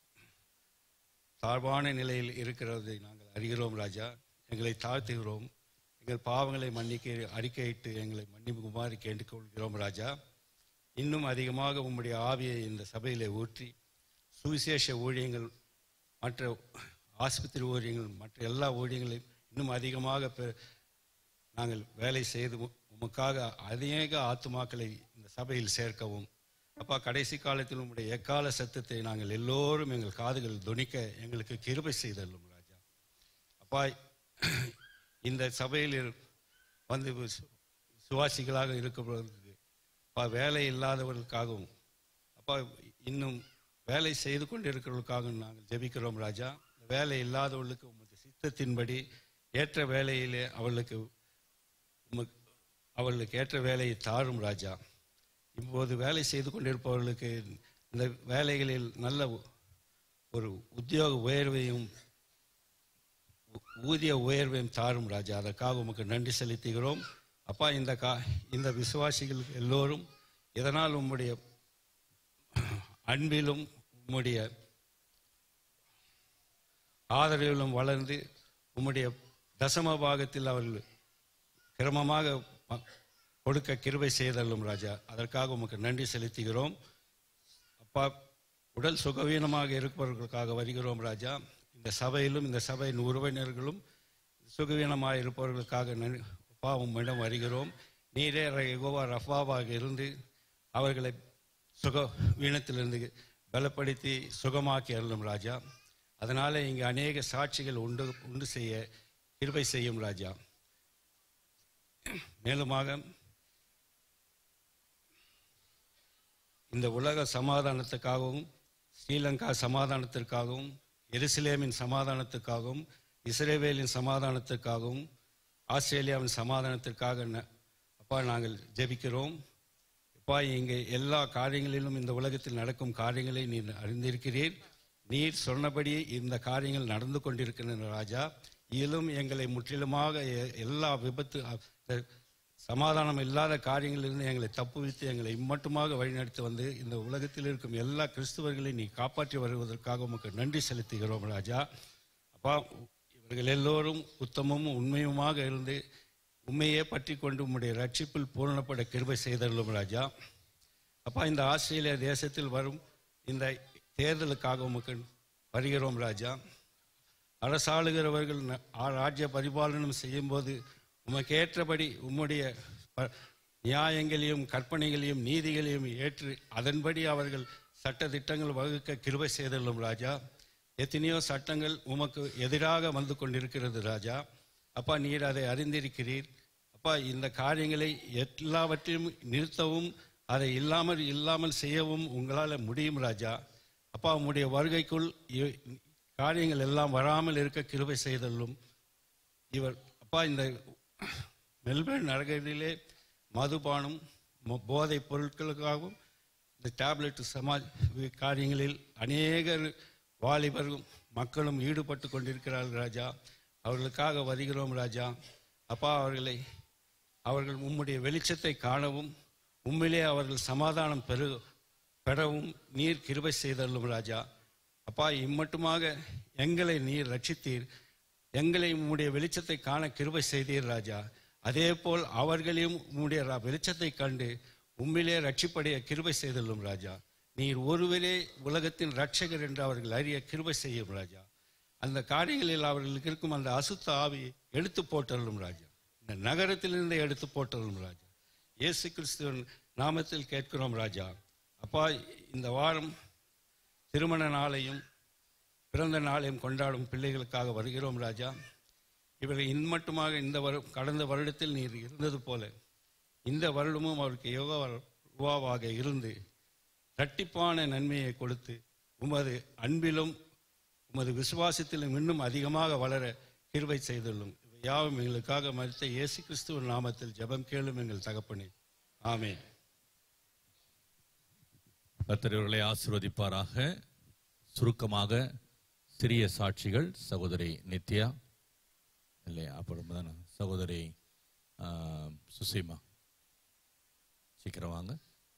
தாழ்வான நிலையில் இருக்கிறதை நாங்கள் அறிகிறோம் ராஜா எங்களை தாழ்த்துகிறோம் எங்கள் பாவங்களை மன்னிக்க அறிக்கையிட்டு எங்களை மன்னிக்குமாறு கேட்டுக்கொள்கிறோம் ராஜா இன்னும் அதிகமாக உம்முடைய ஆவியை இந்த சபையிலே ஊற்றி சுவிசேஷ ஊழியங்கள் மற்ற ஆஸ்பத்திரி ஊழியங்கள் மற்ற எல்லா ஊழியங்களையும் இன்னும் அதிகமாக பெ- நாங்கள் வேலை செய்து உ- உமக்காக அநேக ஆத்துமாக்களை இந்த சபையில் சேர்க்கவும் அப்பா கடைசி காலத்தில் உம்முடைய எக்கால சத்தத்தை நாங்கள் எல்லோரும் எங்கள் காதுகள் துணிக்க எங்களுக்கு கிருபை செய்தல்லும் ராஜா அப்பா இந்த சபையில் இரு- வந்து விசு- சுவாசிகளாக இருக்கிறவர்களுக்கு அப்பா வேலை இல்லாதவர்களுக்காகவும் அப்பா இன்னும் வேலை செய்து கொண்டு இருக்கிறவர்களுக்காகவும் நாங்கள் ஜெபிக்கிறோம் ராஜா வேலை இல்லாதவர்களுக்கு உமது சித்தத்தின்படி ஏற்ற வேலையிலே அவர்களுக்கு உமக்கு அவர்களுக்கு ஏற்ற வேலையை தாரும் ராஜா இப்போது வேலை செய்து கொண்டிருப்பவர்களுக்கு இந்த வேலைகளில் நல்ல ஒரு உத்தியோக உயர்வையும் ஊ- ஊதிய உயர்வையும் தாரும் ராஜா அதற்காக உமக்கு நன்றி செலுத்துகிறோம் அப்பா இந்த கா இந்த விசுவாசிகள் எல்லோரும் இதனால் உம்முடைய அன்பிலும் உம்முடைய ஆதரவிலும் வளர்ந்து உம்முடைய தசம பாகத்தில் அவர்கள் கிரமமாக ம- கொடுக்க கிருபை செய்தல்லும் ராஜா அதற்காக உமக்கு நன்றி செலுத்துகிறோம் அப்பா உடல் சுகவீனமாக இருப்பவர்களுக்காக வருகிறோம் ராஜா இந்த சபையிலும் இந்த சபையின் உறவினர்களும் சுகவீனமாக இருப்பவர்களுக்காக நன்றி அப்பா உம்மிடம் வருகிறோம் நீரே யெகோவா ரஃபாவாக இருந்து அவர்களை சுக வீணத்திலிருந்து பலப்படுத்தி சுகமாக்கி அருளும் ராஜா அதனால இங்கே அநேக சாட்சிகள் உண்டு உண்டு செய்ய கிருபை செய்யும் ராஜா மேலுமாக இந்த உலக சமாதானத்துக்காகவும் ஸ்ரீலங்கா சமாதானத்திற்காகவும் எருசலேமின் சமாதானத்துக்காகவும் இஸ்ரேவேலின் சமாதானத்துக்காகவும் ஆஸ்திரேலியாவின் சமாதானத்திற்காக ந- அப்பா நாங்கள் ஜெபிக்கிறோம் அப்பா இங்கே எல்லா காரியங்களிலும் இந்த உலகத்தில் நடக்கும் காரியங்களை நீர் அறிந்திருக்கிறீர் நீர் சொன்னபடி இந்த காரியங்கள் நடந்து கொண்டிருக்கின்றன ராஜா இதிலும் எங்களை முற்றிலுமாக எ- எல்லா விபத்து அ- இந்த சமாதானம் இல்லாத காரியங்களிலிருந்து எங்களை தப்புவித்து எங்களை இம்மட்டுமாக வழிநடத்தி வந்து இந்த உலகத்தில் இருக்கும் எல்லா கிறிஸ்துவர்களையும் நீ காப்பாற்றி வருவதற்காக உமக்கு நன்றி செலுத்துகிறோம் ராஜா அப்பா இவர்கள் எல்லோரும் உத்தமமும் உண்மையுமாக இருந்து உண்மையே பற்றி கொண்டு உம்முடைய ரட்சிப்பில் பூரணப்பட கிருபை செய்தருளும் ராஜா அப்பா இந்த ஆஸ்திரேலியா தேசத்தில் வரும் இந்த தேர்தலுக்காக உமக்கு வருகிறோம் ராஜா அரசாளுகிறவர்கள் ந- ஆ- ராஜ்ய பரிபாலனம் செய்யும்போது உமக்கு ஏற்றபடி உம்முடைய ப- நியாயங்களையும் கற்பனைகளையும் நீதிகளையும் ஏற்று அதன்படி அவர்கள் சட்ட திட்டங்கள் வகுக்க கிருபை செய்தள்ளும் ராஜா எத்தனையோ சட்டங்கள் உமக்கு எதிராக வந்து கொண்டிருக்கிறது ராஜா அப்பா நீர் அதை அறிந்திருக்கிறீர் அப்பா இந்த காரியங்களை எல்லாவற்றையும் நிறுத்தவும் அதை இல்லாமல் இல்லாமல் செய்யவும் உங்களால் முடியும் ராஜா அப்பா உம்முடைய வருகைக்குள் இ- காரியங்கள் எல்லாம் வராமல் இருக்க கிருபை செய்தல்லும் இவர் அப்பா இந்த மெல்பர்ன் நகரிலே மதுபானம் மொ- போதைப் பொருட்களுக்காகவும் இந்த டேப்லெட் சமாஜ் காரியங்களில் அநேகர் வாலிபரும் மக்களும் ஈடுபட்டு கொண்டிருக்கிறார்கள் ராஜா அவர்களுக்காக வருகிறோம் ராஜா அப்பா அவர்களை அவர்கள் உம்முடைய வெளிச்சத்தை காணவும் உம்மிலே அவர்கள் சமாதானம் பெரு பெறவும் நீர் கிருபை செய்தள்ளும் ராஜா அப்பா இம்மட்டுமாக எங்களை நீர் ரட்சித்தீர் எங்களை உம்முடைய வெளிச்சத்தை காண கிருபை செய்தீர் ராஜா அதே போல் அவர்களையும் உம்முடைய ர- வெளிச்சத்தை கண்டு உம்மிலே ரட்சிப்படைய கிருபை செய்தள்ளும் ராஜா நீர் ஒருவரே உலகத்தின் ரட்சகர் என்று அவர்கள் அறிய கிருபை செய்யும் ராஜா அந்த காரியங்களில் அவர்களுக்கு இருக்கும் அந்த அசுத்த ஆவி எடுத்து போட்டள்ளும் ராஜா இந்த நகரத்திலிருந்து எடுத்து போட்டள்ளும் ராஜா இயேசு கிறிஸ்துவின் நாமத்தில் கேட்கிறோம் ராஜா அப்பா இந்த வாரம் திருமண நாளையும் பிறந்த நாளையும் கொண்டாடும் பிள்ளைகளுக்காக வருகிறோம் ராஜா இவர்கள் இன்மட்டுமாக இந்த வரு கடந்த வருடத்தில் நீர் இருந்தது போல இந்த வருடமும் அவருக்கு யோகாவாக இருந்து இரட்டிப்பான நன்மையை கொடுத்து உமது அன்பிலும் உமது விசுவாசத்திலும் இன்னும் அதிகமாக வளர கிருபை செய்துள்ளோம் இவை யாவும் எங்களுக்காக மறித்த இயேசு கிறிஸ்துவின் நாமத்தில் ஜெபம் கேளும் எங்கள் தகப்பனே ஆமென் கர்த்தர் இவர்களை ஆசீர்வதிப்பாராக சுருக்கமாக சிறிய சாட்சிகள் சகோதரி நித்யா இல்லையா அப்புறம் தானே சகோதரி ஆ, சுசீமா சீக்கிரம் வாங்க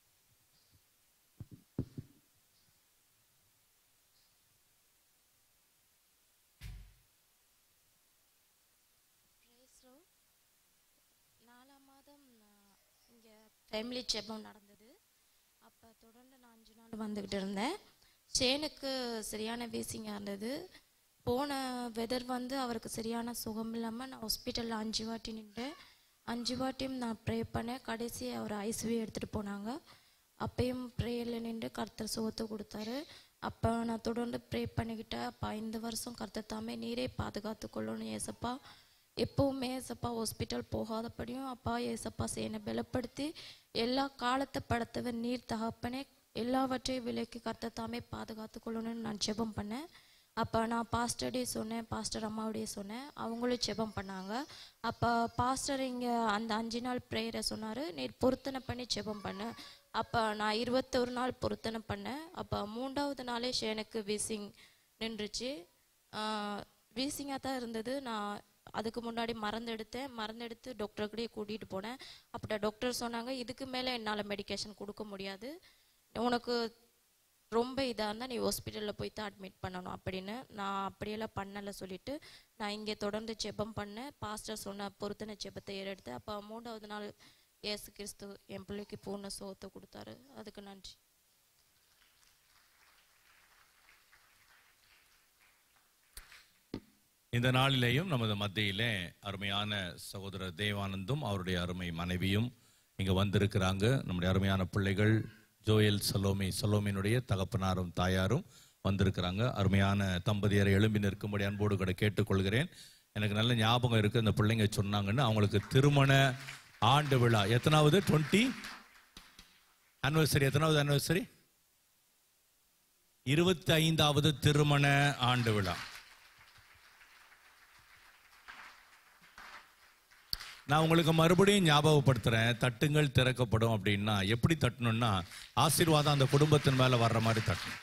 Praise Lord. நாலாம் மாதம் இங்கே ஃபேமிலி ஜெபம் நடந்தது அப்போ தொடர்ந்து நான் அஞ்சு நாள் வந்துக்கிட்டு இருந்தேன் ஷேனுக்கு சரியான வீசிங்காக இருந்தது போன வெதர் வந்து அவருக்கு சரியான சுகம் இல்லாமல் நான் ஹாஸ்பிட்டலில் அஞ்சு வாட்டி நின்றேன் அஞ்சு வாட்டியும் நான் ப்ரே பண்ணேன் கடைசி அவர் ஐசிவி எடுத்துகிட்டு போனாங்க அப்பயும் ப்ரேயரில் நின்று கர்த்தர் சுகத்தை கொடுத்தாரு அப்போ நான் தொடர்ந்து ப்ரே பண்ணிக்கிட்டேன் அப்பா இந்த வருஷம் கர்த்தர் தாமே நீரே பாதுகாத்து கொள்ளணும் ஏசப்பா எப்பவுமே ஏசப்பா ஹாஸ்பிட்டல் போகாதபடியும் அப்பா ஏசப்பா சேனை பலப்படுத்தி எல்லா காலத்தை படுத்தவர் நீர் தகப்பனே எல்லாவற்றையும் விலைக்கு கர்த்தர் தாமே பாதுகாத்து கொள்ளணும்னு நான் ஜெபம் பண்ணேன் அப்போ நான் பாஸ்டர்டே சொன்னேன் பாஸ்டர் அம்மாவுடைய சொன்னேன் அவங்களும் ஜெபம் பண்ணாங்க அப்போ பாஸ்டர் இங்கே அந்த அஞ்சு நாள் ப்ரேயரை சொன்னார் நீ பொருத்தனை பண்ணி ஜெபம் பண்ணு அப்போ நான் இருபத்தொரு நாள் பொருத்தனை பண்ணேன் அப்போ மூன்றாவது நாளே எனக்கு வீசிங் நின்றுச்சு வீசிங்காக தான் இருந்தது நான் அதுக்கு முன்னாடி மறந்தெடுத்தேன் மறந்தெடுத்து டாக்டர்கிட்டயே கூட்டிகிட்டு போனேன் அப்போ டாக்டர் சொன்னாங்க இதுக்கு மேலே என்னால் மெடிகேஷன் கொடுக்க முடியாது உனக்கு ரொம்ப இதாக இருந்தால் நீ ஹாஸ்பிட்டலில் போய் தான் அட்மிட் பண்ணணும் அப்படின்னு நான் அப்படியெல்லாம் பண்ணலை சொல்லிட்டு நான் இங்கே தொடர்ந்து ஜெபம் பண்ணேன் பாஸ்டர் சொன்ன பொருத்தனை ஜெபத்தை ஏறெடுத்து அப்போ மூன்றாவது நாள் இயேசு கிறிஸ்து என் பிள்ளைக்கு பூர்ண சோகத்தை கொடுத்தாரு அதுக்கு நன்றி இந்த நாளிலேயும் நமது மத்தியிலே அருமையான சகோதரர் தேவானந்தும் அவருடைய அருமை மனைவியும் இங்க வந்திருக்கிறாங்க நம்முடைய அருமையான பிள்ளைகள் ஜோயல் சலோமி சலோமியினுடைய தகப்பனாரும் தாயாரும் வந்திருக்கிறாங்க அருமையான தம்பதியரை எழும்பி நிற்கும்படி அன்போடு கூட கேட்டுக்கொள்கிறேன் எனக்கு நல்ல ஞாபகம் இருக்கு அந்த பிள்ளைங்க சொன்னாங்கன்னு அவங்களுக்கு திருமண ஆண்டு விழா எத்தனாவது டுவெண்ட்டி அனிவர்சரி எத்தனாவது அனிவர்சரி இருபத்தி ஐந்தாவது திருமண ஆண்டு விழா நான் உங்களுக்கு மறுபடியும் ஞாபகப்படுத்துறேன் தட்டுங்கள் திறக்கப்படும் அப்படின்னா எப்படி தட்டணும்னா ஆசீர்வாதம் அந்த குடும்பத்தின் மேல வர்ற மாதிரி தட்டணும்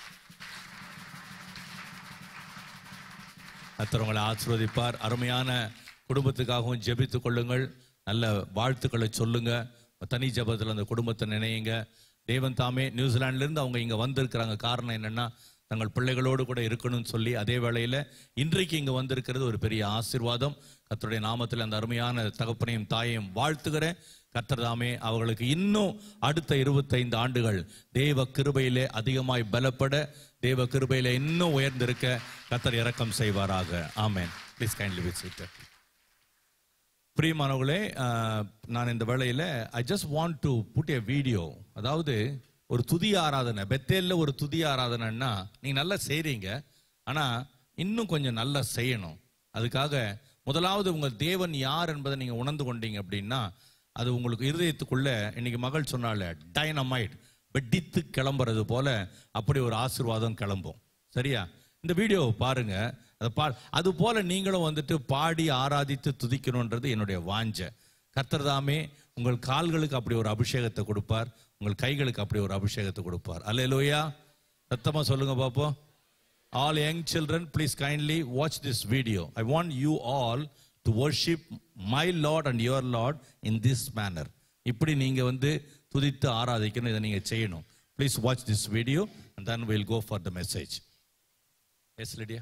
கர்த்தர் உங்களை ஆசீர்வதிப்பார் அருமையான குடும்பத்துக்காகவும் ஜெபித்துக் கொள்ளுங்கள் நல்ல வாழ்த்துக்களை சொல்லுங்க தனி ஜெபத்தில் அந்த குடும்பத்தை நினையுங்க தேவன் தாமே நியூசிலாந்துல இருந்து அவங்க இங்க வந்திருக்கிறாங்க காரணம் என்னன்னா தங்கள் பிள்ளைகளோடு கூட இருக்கணும்னு சொல்லி அதே வேளையில இன்றைக்கு இங்க வந்திருக்கிறது ஒரு பெரிய ஆசீர்வாதம் கர்த்தருடைய நாமத்தில் அந்த அருமையான தகப்பனையும் தாயையும் வாழ்த்துகிறேன் கர்த்தர் தாமே அவர்களுக்கு இன்னும் அடுத்த இருபத்தைந்து ஆண்டுகள் தேவ கிருபையிலே அதிகமாய் பலப்பட தேவ கிருபையிலே இன்னும் உயர்ந்திருக்க கர்த்தர் இரக்கம் செய்வாராக ஆமென் ப்ளீஸ் கைண்ட்லி வித் சீட்டர் பிரியமானவர்களே ஆஹ், நான் இந்த வேளையில I just want to put a video அதாவது ஒரு துதி ஆராதனை பெத்தேல்ல ஒரு துதி ஆராதனைன்னா நீங்க நல்லா செய்றீங்க ஆனா இன்னும் கொஞ்சம் நல்லா செய்யணும் அதுக்காக முதலாவது உங்கள் தேவன் யார் என்பதை நீங்க உணர்ந்து கொண்டீங்க அப்படின்னா அது உங்களுக்கு இருதயத்துக்குள்ள இன்னைக்கு மகள் சொன்னால டைனமைட் வெடித்து கிளம்புறது போல அப்படி ஒரு ஆசீர்வாதம் கிளம்பும் சரியா இந்த வீடியோ பாருங்க அதை பா அது போல நீங்களும் வந்துட்டு பாடி ஆராதித்து துதிக்கணுன்றது என்னுடைய வாஞ்சை கர்த்தர் தாமே உங்கள் கால்களுக்கு அப்படி ஒரு அபிஷேகத்தை கொடுப்பார் உங்கள் கைகளுக்கு அப்படி ஒரு அபிஷேகத்தை கொடுப்பார் அல்லேலூயா சத்தமா சொல்லுங்க பாப்போம் all young children please kindly watch this video I want you all to worship my lord and your lord in this manner இப்படி நீங்க வந்து துதித்து ஆராதிக்கணும் இதை நீங்க செய்யணும் please watch this video and then will go for the message yes Lydia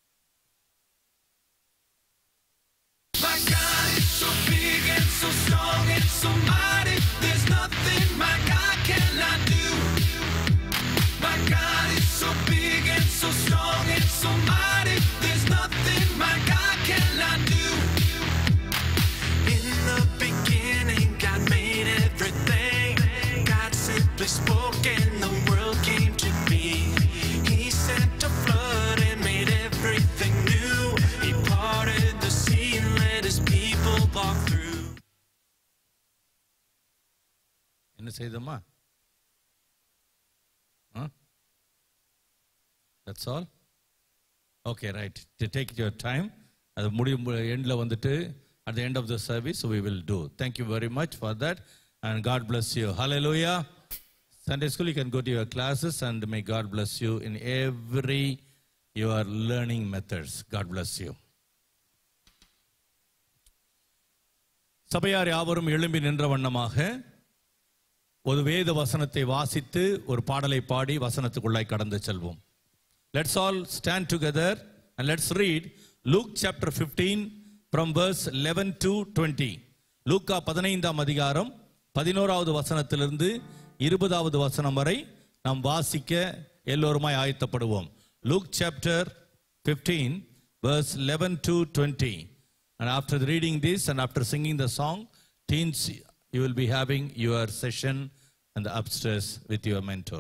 My God is so big and so strong and so mighty. There's nothing my God cannot do. My God is so big and so strong and so mighty. There's nothing my God cannot do. In the beginning, God made everything. God simply spoke and the world came to be. He sent a flood and made everything new. He parted the sea and let his people walk through. என்ன செய்தம்மா that's all okay right take your time அது முடியும் எண்டில் வந்துட்டு at the end of the service we will do thank you very much for that and God bless you ஹalleluya Sunday school you can go to your classes and may God bless you in every your learning methods. God bless you. சபையார் யாவரும் எழும்பி நின்ற வண்ணமாக ஒரு வேத வசனத்தை வாசித்து ஒரு பாடலை பாடி வசனத்துக்குள்ளாய் கடந்து செல்வோம் let's all stand together and let's read Luke chapter 15 from verse 11 to 20 லூக்கா பதினைந்தாம் அதிகாரம் பதினோராவது வசனத்திலிருந்து இருபதாவது வசனம் வரை நாம் வாசிக்க எல்லோருமாய் ஆயத்தப்படுவோம் Luke chapter 15 verse 11 to 20 and after reading this and after singing the song teens you will be having your session in the upstairs with your mentor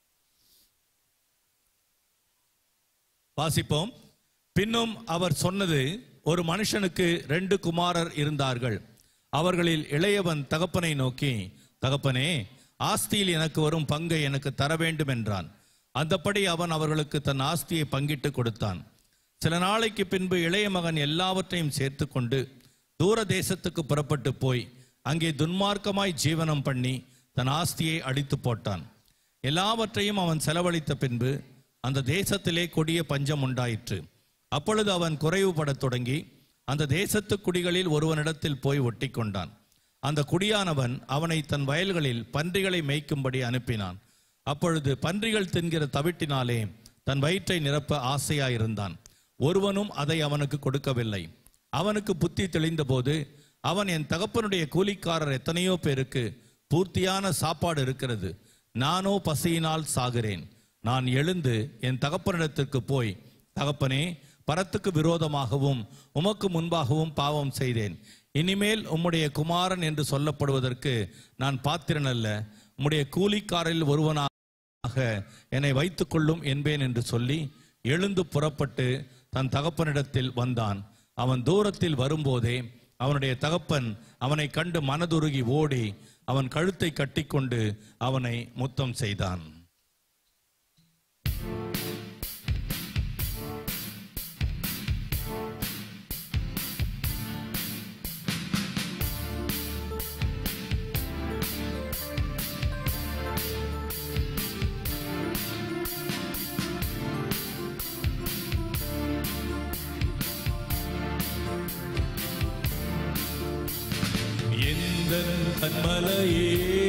வாசிப்போம் பின்னும் அவர் சொன்னது ஒரு மனுஷனுக்கு ரெண்டு குமாரர் இருந்தார்கள் அவர்களில் இளையவன் தகப்பனை நோக்கி தகப்பனே ஆஸ்தியில் எனக்கு வரும் பங்கை எனக்கு தர வேண்டும் என்றான் அந்தப்படி அவன் அவர்களுக்கு தன் ஆஸ்தியை பங்கிட்டு கொடுத்தான் சில நாளைக்கு பின்பு இளைய மகன் எல்லாவற்றையும் சேர்த்து கொண்டு தூர தேசத்துக்கு புறப்பட்டு போய் அங்கே துன்மார்க்கமாய் ஜீவனம் பண்ணி தன் ஆஸ்தியை அடித்து போட்டான் எல்லாவற்றையும் அவன் செலவழித்த பின்பு அந்த தேசத்திலே கொடிய பஞ்சம் உண்டாயிற்று அப்பொழுது அவன் குறைவுபடத் தொடங்கி அந்த தேசத்து குடிகளில் ஒருவனிடத்தில் போய் ஒட்டி கொண்டான் அந்த குடியானவன் அவனை தன் வயல்களில் பன்றிகளை மேய்க்கும்படி அனுப்பினான் அப்பொழுது பன்றிகள் தின்கிற தவிட்டினாலே தன் வயிற்றை நிரப்ப ஆசையாயிருந்தான் ஒருவனும் அதை அவனுக்கு கொடுக்கவில்லை அவனுக்கு புத்தி தெளிந்தபோது அவன் என் தகப்பனுடைய கூலிக்காரர் எத்தனையோ பேருக்கு பூர்த்தியான சாப்பாடு இருக்கிறது நானோ பசியினால் சாகிறேன் நான் எழுந்து என் தகப்பனிடத்திற்கு போய் தகப்பனே பரத்துக்கு விரோதமாகவும் உமக்கு முன்பாகவும் பாவம் செய்தேன் இனிமேல் உம்முடைய குமாரன் என்று சொல்லப்படுவதற்கு நான் பாத்திரன் அல்ல உம்முடைய கூலிக்காரில் ஒருவனாக என்னை வைத்துக் கொள்ளும் என்பேன் என்று சொல்லி எழுந்து புறப்பட்டு தன் தகப்பனிடத்தில் வந்தான் அவன் தூரத்தில் வரும்போதே அவனுடைய தகப்பன் அவனை கண்டு மனதுருகி ஓடி அவன் கழுத்தை கட்டிக்கொண்டு அவனை முத்தம் செய்தான் எந்த கண்மலையே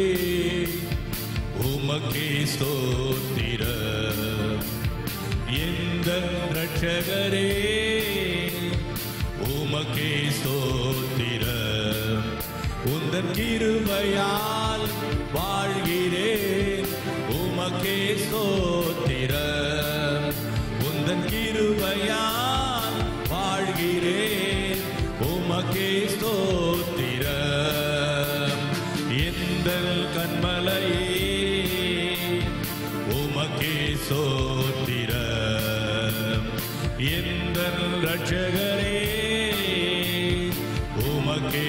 உமக்கே ஸ்தோத்திரம் எந்த ரட்சகரே உமக்கே ஸ்தோத்திரம் உந்தன் கிருபையால் வாழ்கிறேன் உமக்கே ஸ்தோத்திரம் உந்தன் கிருபையால் வாழ்கிறேன் உமக்கே ஸ்தோத்திரம் எந்த கண்மலையே உமக்கே சோத்திரம் எந்த ரட்சகரே உமக்கே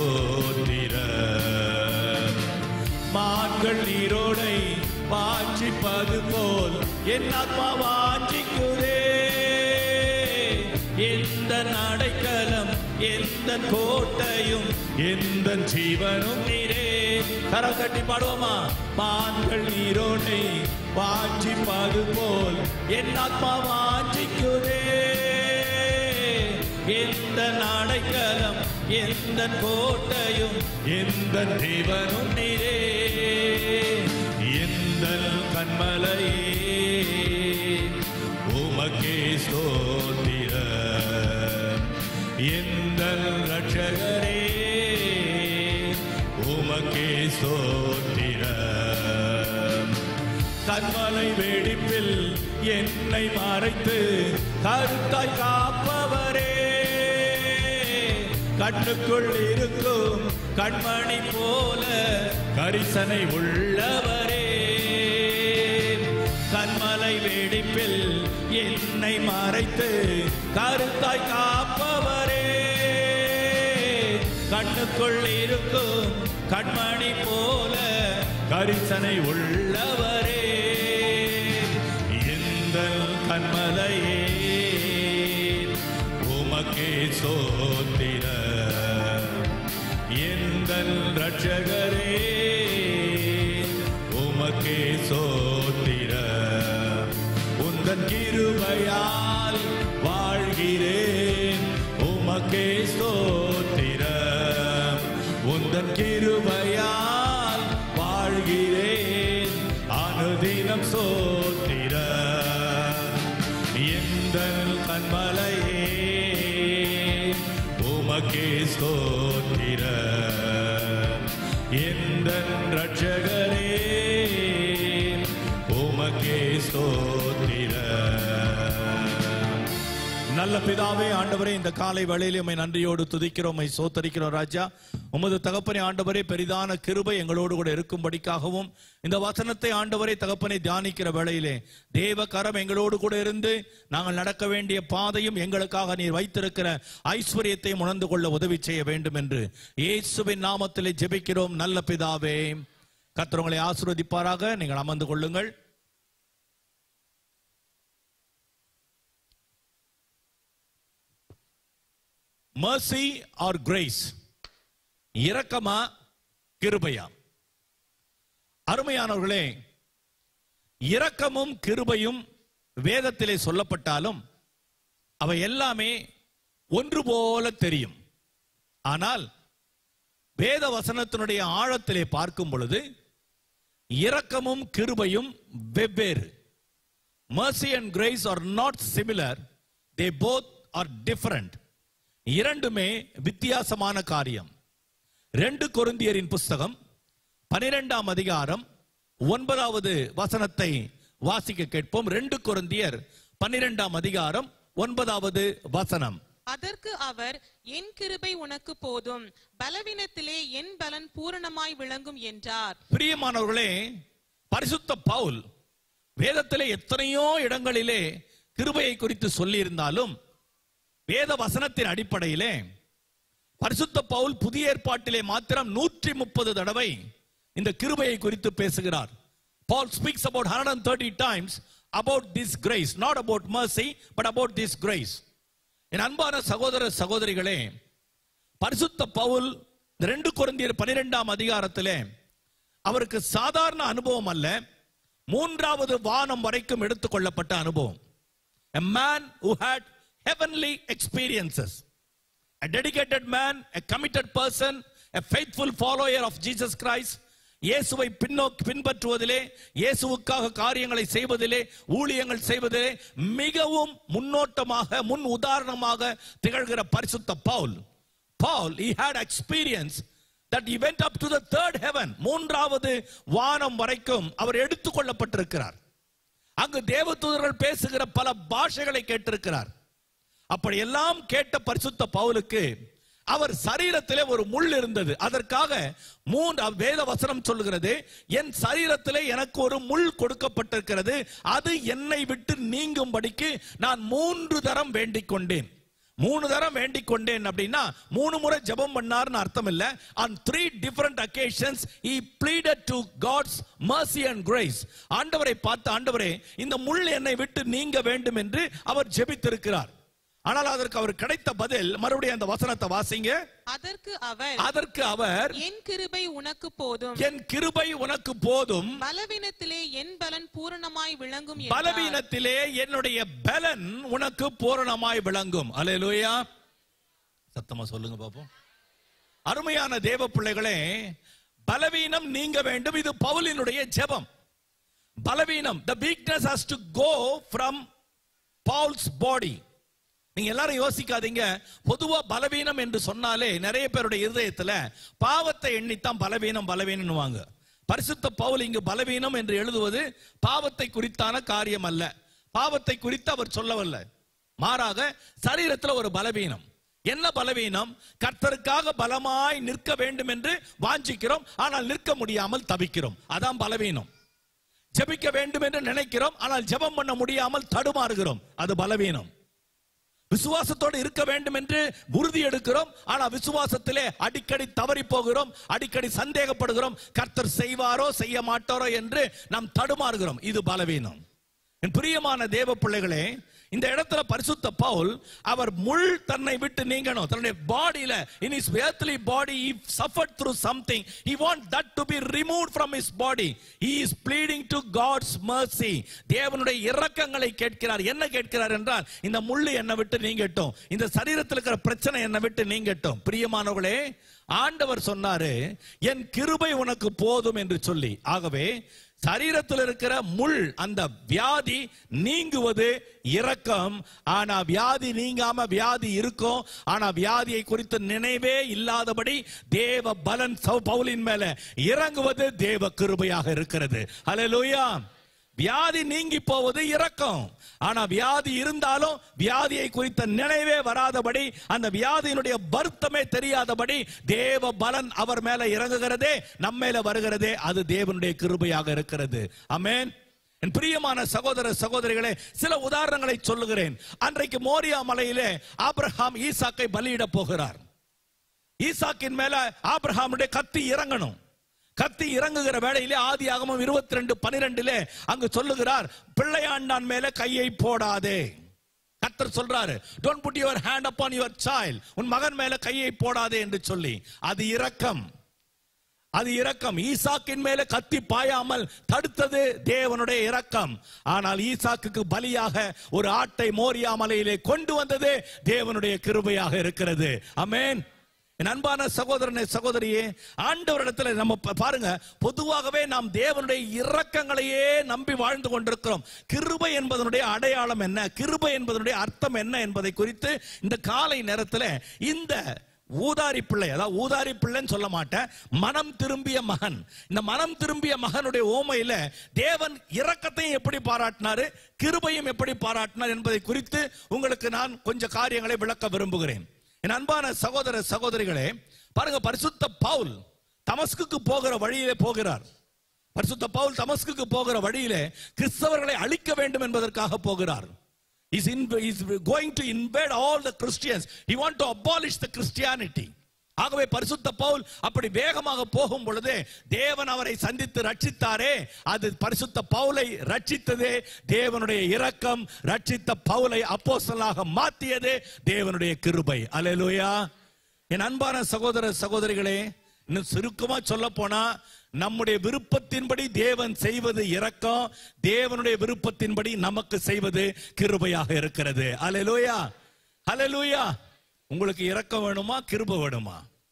சோத்திரம் மான்கள் நீரோடை வாஞ்சிப்பது போல் என் ஆத்மா வாஞ்சிக்குதே எந்த அடைக்கலம் எந்த கோட்டையும் எந்த ஜீவனும் நீரே கரம் கட்டி பாடுவோமா மான்கள் நீரோனை வாஞ்சிப்பது போல் என் ஆத்மா வாஞ்சிக்குதே எந்த அடைக்கலம் எந்த கோட்டையும் எந்த தேவனும் நீரே எந்த கண்மலையே உமக்கே ஸ்தோத்திர எந்த ரட்சகரே உமக்கே ஸ்தோத்திர கண்மலை வெடிப்பில் என்னை மறைத்து கருத்தாய் காப்பவரே கண்ணுக்குள் இருக்கும் கண்மணி போல கரிசனை உள்ளவரே கண்மலை வெடிப்பில் என்னை மறைத்து கருத்தாய் காப்பவரே கண்ணுக்குள் இருக்கும் கண்மணி போல கரிசனை உள்ளவரே எந்த கண்மலையே உமக்கே சோத்திர எந்த ரட்சகரே உமக்கே சோத்திர உந்தன் கிருபையால் வாழ்கிறேன் உமக்கே ஸ்தோத்திர உந்தன் கிருபையால் வாழ்கிறேன் அனுதினம் சோத்திர எந்த கண்மலையே உமக்கே ஸ்தோத்திர எந்த ரட்சகரே உமக்கே ஸ்தோத்திர நல்ல பிதாவே ஆண்டவரே இந்த காலை வேளையிலே உம்மை நன்றியோடு துதிக்கிறோம் உம்மை சோத்தரிக்கிறோம் ராஜா உமது தகப்பனே ஆண்டவரே பெரிதான கிருபை எங்களோடு கூட இருக்கும்படிக்காகவும் இந்த வசனத்தை ஆண்டவரே தகப்பனை தியானிக்கிற வேளையிலே தேவ கரம் எங்களோடு கூட இருந்து நாங்கள் நடக்க வேண்டிய பாதையும் எங்களுக்காக நீர் வைத்திருக்கிற ஐஸ்வர்யத்தையும் உணர்ந்து கொள்ள உதவி செய்ய வேண்டும் என்று இயேசுவின் நாமத்திலே ஜெபிக்கிறோம் நல்ல பிதாவே கர்த்தர் உங்களை ஆசீர்வதிப்பாராக நீங்கள் அமர்ந்து கொள்ளுங்கள் mercy or grace இரக்கமா கிருபையா அருமையானவர்களே இரக்கமும் கிருபையும் வேதத்திலே சொல்லப்பட்டாலும் அவை எல்லாமே ஒன்று போல தெரியும் ஆனால் வேத வசனத்தினுடைய ஆழத்திலே பார்க்கும் பொழுது இரக்கமும் கிருபையும் வெவ்வேறு mercy and grace are not similar they both are different இரண்டுமே வித்தியாசமான காரியம் ரெண்டு கொருந்தியரின் புஸ்தகம் பனிரெண்டாம் அதிகாரம் ஒன்பதாவது வசனத்தை வாசிக்க கேட்போம் ரெண்டு கொருந்தியர் பன்னிரெண்டாம் அதிகாரம் ஒன்பதாவது வசனம் அதற்கு அவர் என் கிருபை உனக்கு போதும் பலவீனத்திலே என் பலன் பூரணமாய் விளங்கும் என்றார் பிரியமானவர்களே பரிசுத்த பவுல் வேதத்திலே எத்தனையோ இடங்களிலே கிருபையை குறித்து சொல்லியிருந்தாலும் வேத வசனத்தின் அடிப்படையிலே பரிசுத்த பவுல் புதிய ஏற்பாட்டிலே மாத்திரம் நூற்றி முப்பது தடவை இந்த கிருபையை குறித்து பேசுகிறார் Paul speaks about 130 times about this grace, not about mercy, but about this grace. என் அன்பான சகோதர சகோதரிகளே பரிசுத்த பவுல் இந்த ரெண்டு குருந்தியர் பனிரெண்டாம் அதிகாரத்திலே அவருக்கு சாதாரண அனுபவம் அல்ல மூன்றாவது வானம் வரைக்கும் எடுத்துக்கொள்ளப்பட்ட அனுபவம் a man who had heavenly experiences a dedicated man a committed person a faithful follower of jesus christ இயேசுவை பின்னோக்கி பின்பற்றுவதிலே இயேசுவுக்காக காரியங்களை செய்வதிலே ஊழியங்கள் செய்வதிலே மிகவும் முன்னோட்டமாக முன் உதாரணமாக திகழ்கிற பரிசுத்த Pavul Paul, he had experience that he went up to the third heaven. மூன்றாவது வானம் வரைக்கும் அவர் எடுத்துக்கொள்ளப்பட்டிருக்கிறார் அங்கு தேவதூதர்கள் பேசுகிற பல பாஷைகளை கேட்டிருக்கிறார் அப்படி எல்லாம் கேட்ட பரிசுத்த பவுலுக்கு அவர் சரீரத்திலே ஒரு முள் இருந்தது அதற்காக மூன்று வேத வசனம் சொல்லுகிறது என் சரீரத்திலே எனக்கு ஒரு முள் கொடுக்கப்பட்டிருக்கிறது அது என்னை விட்டு நீங்கும்படிக்கு நான் மூன்று தரம் வேண்டிக் கொண்டேன் மூணு தரம் வேண்டிக் கொண்டேன் அப்படின்னா மூணு முறை ஜெபம் பண்ணார்னு அர்த்தம் இல்ல on three different occasions he pleaded to God's mercy and grace ஆண்டவரை பார்த்து ஆண்டவரே இந்த முள் என்னை விட்டு நீங்க வேண்டும் என்று அவர் ஜெபித்திருக்கிறார் ஆனால் அதற்கு அவர் கிடைத்த பதில் மறுபடியும் அந்த வசனத்தை வாசிங்க அதற்கு அவர் அதற்கு அவர் என் கிருபை உனக்கு போதும் என் கிருபை உனக்கு போதும் பலவீனத்திலே என் பலன் பூரணமாய் விளங்கும் என்றார். பலவீனத்திலே என்னுடைய பலன் உனக்கு பூரணமாய் விளங்கும் அல்லேலூயா சத்தமா சொல்லுங்க பாப்போம் அருமையான தேவ பிள்ளைகளே பலவீனம் நீங்க வேண்டும் இது பவுலினுடைய ஜெபம் பலவீனம் the weakness has to go from Paul's body நீங்க எல்லாரும் யோசிக்காதீங்க பொதுவா பலவீனம் என்று சொன்னாலே நிறைய பேருடைய இருதயத்துல பாவத்தை எண்ணித்தான் பலவீனம் பலவீனம்னுவாங்க பரிசுத்த பவுல் இங்கு பலவீனம் என்று எழுதுவது பாவத்தை குறித்தான காரியம் அல்ல பாவத்தை குறித்து அவர் சொல்லவல்ல மாறாக சரீரத்துல ஒரு பலவீனம் என்ன பலவீனம் கர்த்தருக்காக பலமாய் நிற்க வேண்டும் என்று வாஞ்சிக்கிறோம் ஆனால் நிற்க முடியாமல் தவிக்கிறோம் அதான் பலவீனம் ஜெபிக்க வேண்டும் என்று நினைக்கிறோம் ஆனால் ஜெபம் பண்ண முடியாமல் தடுமாறுகிறோம் அது பலவீனம் விசுவாசத்தோடு இருக்க வேண்டும் என்று உறுதி எடுக்கிறோம் ஆனா விசுவாசத்திலே அடிக்கடி தவறி போகிறோம் அடிக்கடி சந்தேகப்படுகிறோம் கர்த்தர் செய்வாரோ செய்ய மாட்டாரோ என்று நாம் தடுமாறுகிறோம் இது பலவீனம் என் பிரியமான தேவ பிள்ளைகளே இந்த இடத்துல பரிசுத்த பவுல் அவர் முள் தன்னை விட்டு நீங்கணும் தன்னுடைய பாடியில in his earthly body he suffered through something he want that to be removed from his body he is pleading to god's mercy தேவனுடைய இரக்கங்களை கேட்கிறார் என்ன கேட்கிறார் என்றால் இந்த முள்ளு என்னை விட்டு நீங்கட்டும் இந்த சரீரத்தில் இருக்கிற பிரச்சனை என்னை விட்டு நீங்கட்டும் பிரியமானவர்களே ஆண்டவர் சொன்னாரு என் கிருபை உனக்கு போதும் என்று சொல்லி ஆகவே சரீரத்தில் இருக்கிற முள் அந்த வியாதி நீங்குவது இரக்கம் ஆனா வியாதி நீங்காம வியாதி இருக்கும் ஆனா வியாதியை குறித்து நினைவே இல்லாதபடி தேவ பலன் சௌ- பவுலின் மேல இறங்குவது தேவ கிருபையாக இருக்கிறது ஹalleluya வியாதி நீங்கி போவது இரக்கம் ஆனா வியாதி இருந்தாலும் வியாதியை குறித்த நினைவே வராதபடி அந்த வியாதியினுடைய வருத்தமே தெரியாதபடி தேவ பலன் அவர் மேல இறங்குகிறதே நம்ம மேல வருகிறதே அது தேவனுடைய கிருபையாக இருக்கிறது ஆமென் என் பிரியமான சகோதர சகோதரிகளே சில உதாரணங்களை சொல்லுகிறேன் அன்றைக்கு மோரியா மலையிலே ஆபிரகாம் ஈசாக்கை பலியிட போகிறார் ஈசாக்கின் மேல ஆபிரகாமுடைய கத்தி இறங்கணும் கத்தி இறங்குகிற வேளையிலே ஆதி ஆகமம் இருபத்தி ரெண்டு பனிரெண்டிலே அங்கு சொல்லுகிறார் பிள்ளையாண்டான் மேல கையை போடாதே கர்த்தர் சொல்றாரு don't put your hand upon your child உன் மகன் மேல கையை போடாதே என்று சொல்லி அது இரக்கம் அது இரக்கம் ஈசாக்கின் மேல கத்தி பாயாமல் தடுத்தது தேவனுடைய இரக்கம் ஆனால் ஈசாக்குக்கு பலியாக ஒரு ஆட்டை மோரியா மலையிலே கொண்டு வந்தது தேவனுடைய கிருபையாக இருக்கிறது அமேன் என் அன்பான சகோதரனே சகோதரியே ஆண்டவரிடத்துல நம்ம ப- பாருங்க பொதுவாகவே நாம் தேவனுடைய இரக்கங்களையே நம்பி வாழ்ந்து கொண்டிருக்கிறோம் கிருபை என்பதனுடைய அடையாளம் என்ன கிருபை என்பதனுடைய அர்த்தம் என்ன என்பதை குறித்து இந்த காலை நேரத்தில் இந்த ஊதாரி பிள்ளை அதாவது ஊதாரி பிள்ளைன்னு சொல்ல மாட்டேன் மனம் திரும்பிய மகன் இந்த மனம் திரும்பிய மகனுடைய ஓமையில தேவன் இரக்கத்தையும் எப்படி பாராட்டினாரு கிருபையும் எப்படி பாராட்டினார் என்பதை குறித்து உங்களுக்கு நான் கொஞ்சம் காரியங்களை விளக்க விரும்புகிறேன் என் அன்பான சகோதர சகோதரிகளே பாருங்க பரிசுத்த பவுல் தமஸ்குக்கு போகிற வழியிலே போகிறார் பரிசுத்த பவுல் தமஸ்குக்கு போகிற வழியிலே கிறிஸ்தவர்களை அழிக்க வேண்டும் என்பதற்காக போகிறார் is in is going to invade all the Christians he want to abolish the Christianity ஆகவே பரிசுத்த பவுல் அப்படி வேகமாக போகும் பொழுது தேவன் அவரை சந்தித்து ரட்சித்தாரே அது பரிசுத்த பவுலை ரட்சித்ததே தேவனுடைய இரக்கம் ரட்சித்த பவுலை அப்போஸ்தலனாக மாற்றியது தேவனுடைய கிருபை அல்லேலூயா என் அன்பான சகோதர சகோதரிகளே இன்னும் சுருக்கமா சொல்ல போனா நம்முடைய விருப்பத்தின்படி தேவன் செய்வது இரக்கம் தேவனுடைய விருப்பத்தின்படி நமக்கு செய்வது கிருபையாக இருக்கிறது அல்லேலூயா அல்லேலூயா உங்களுக்கு இரக்கம் வேணுமா கிருபை வேணுமா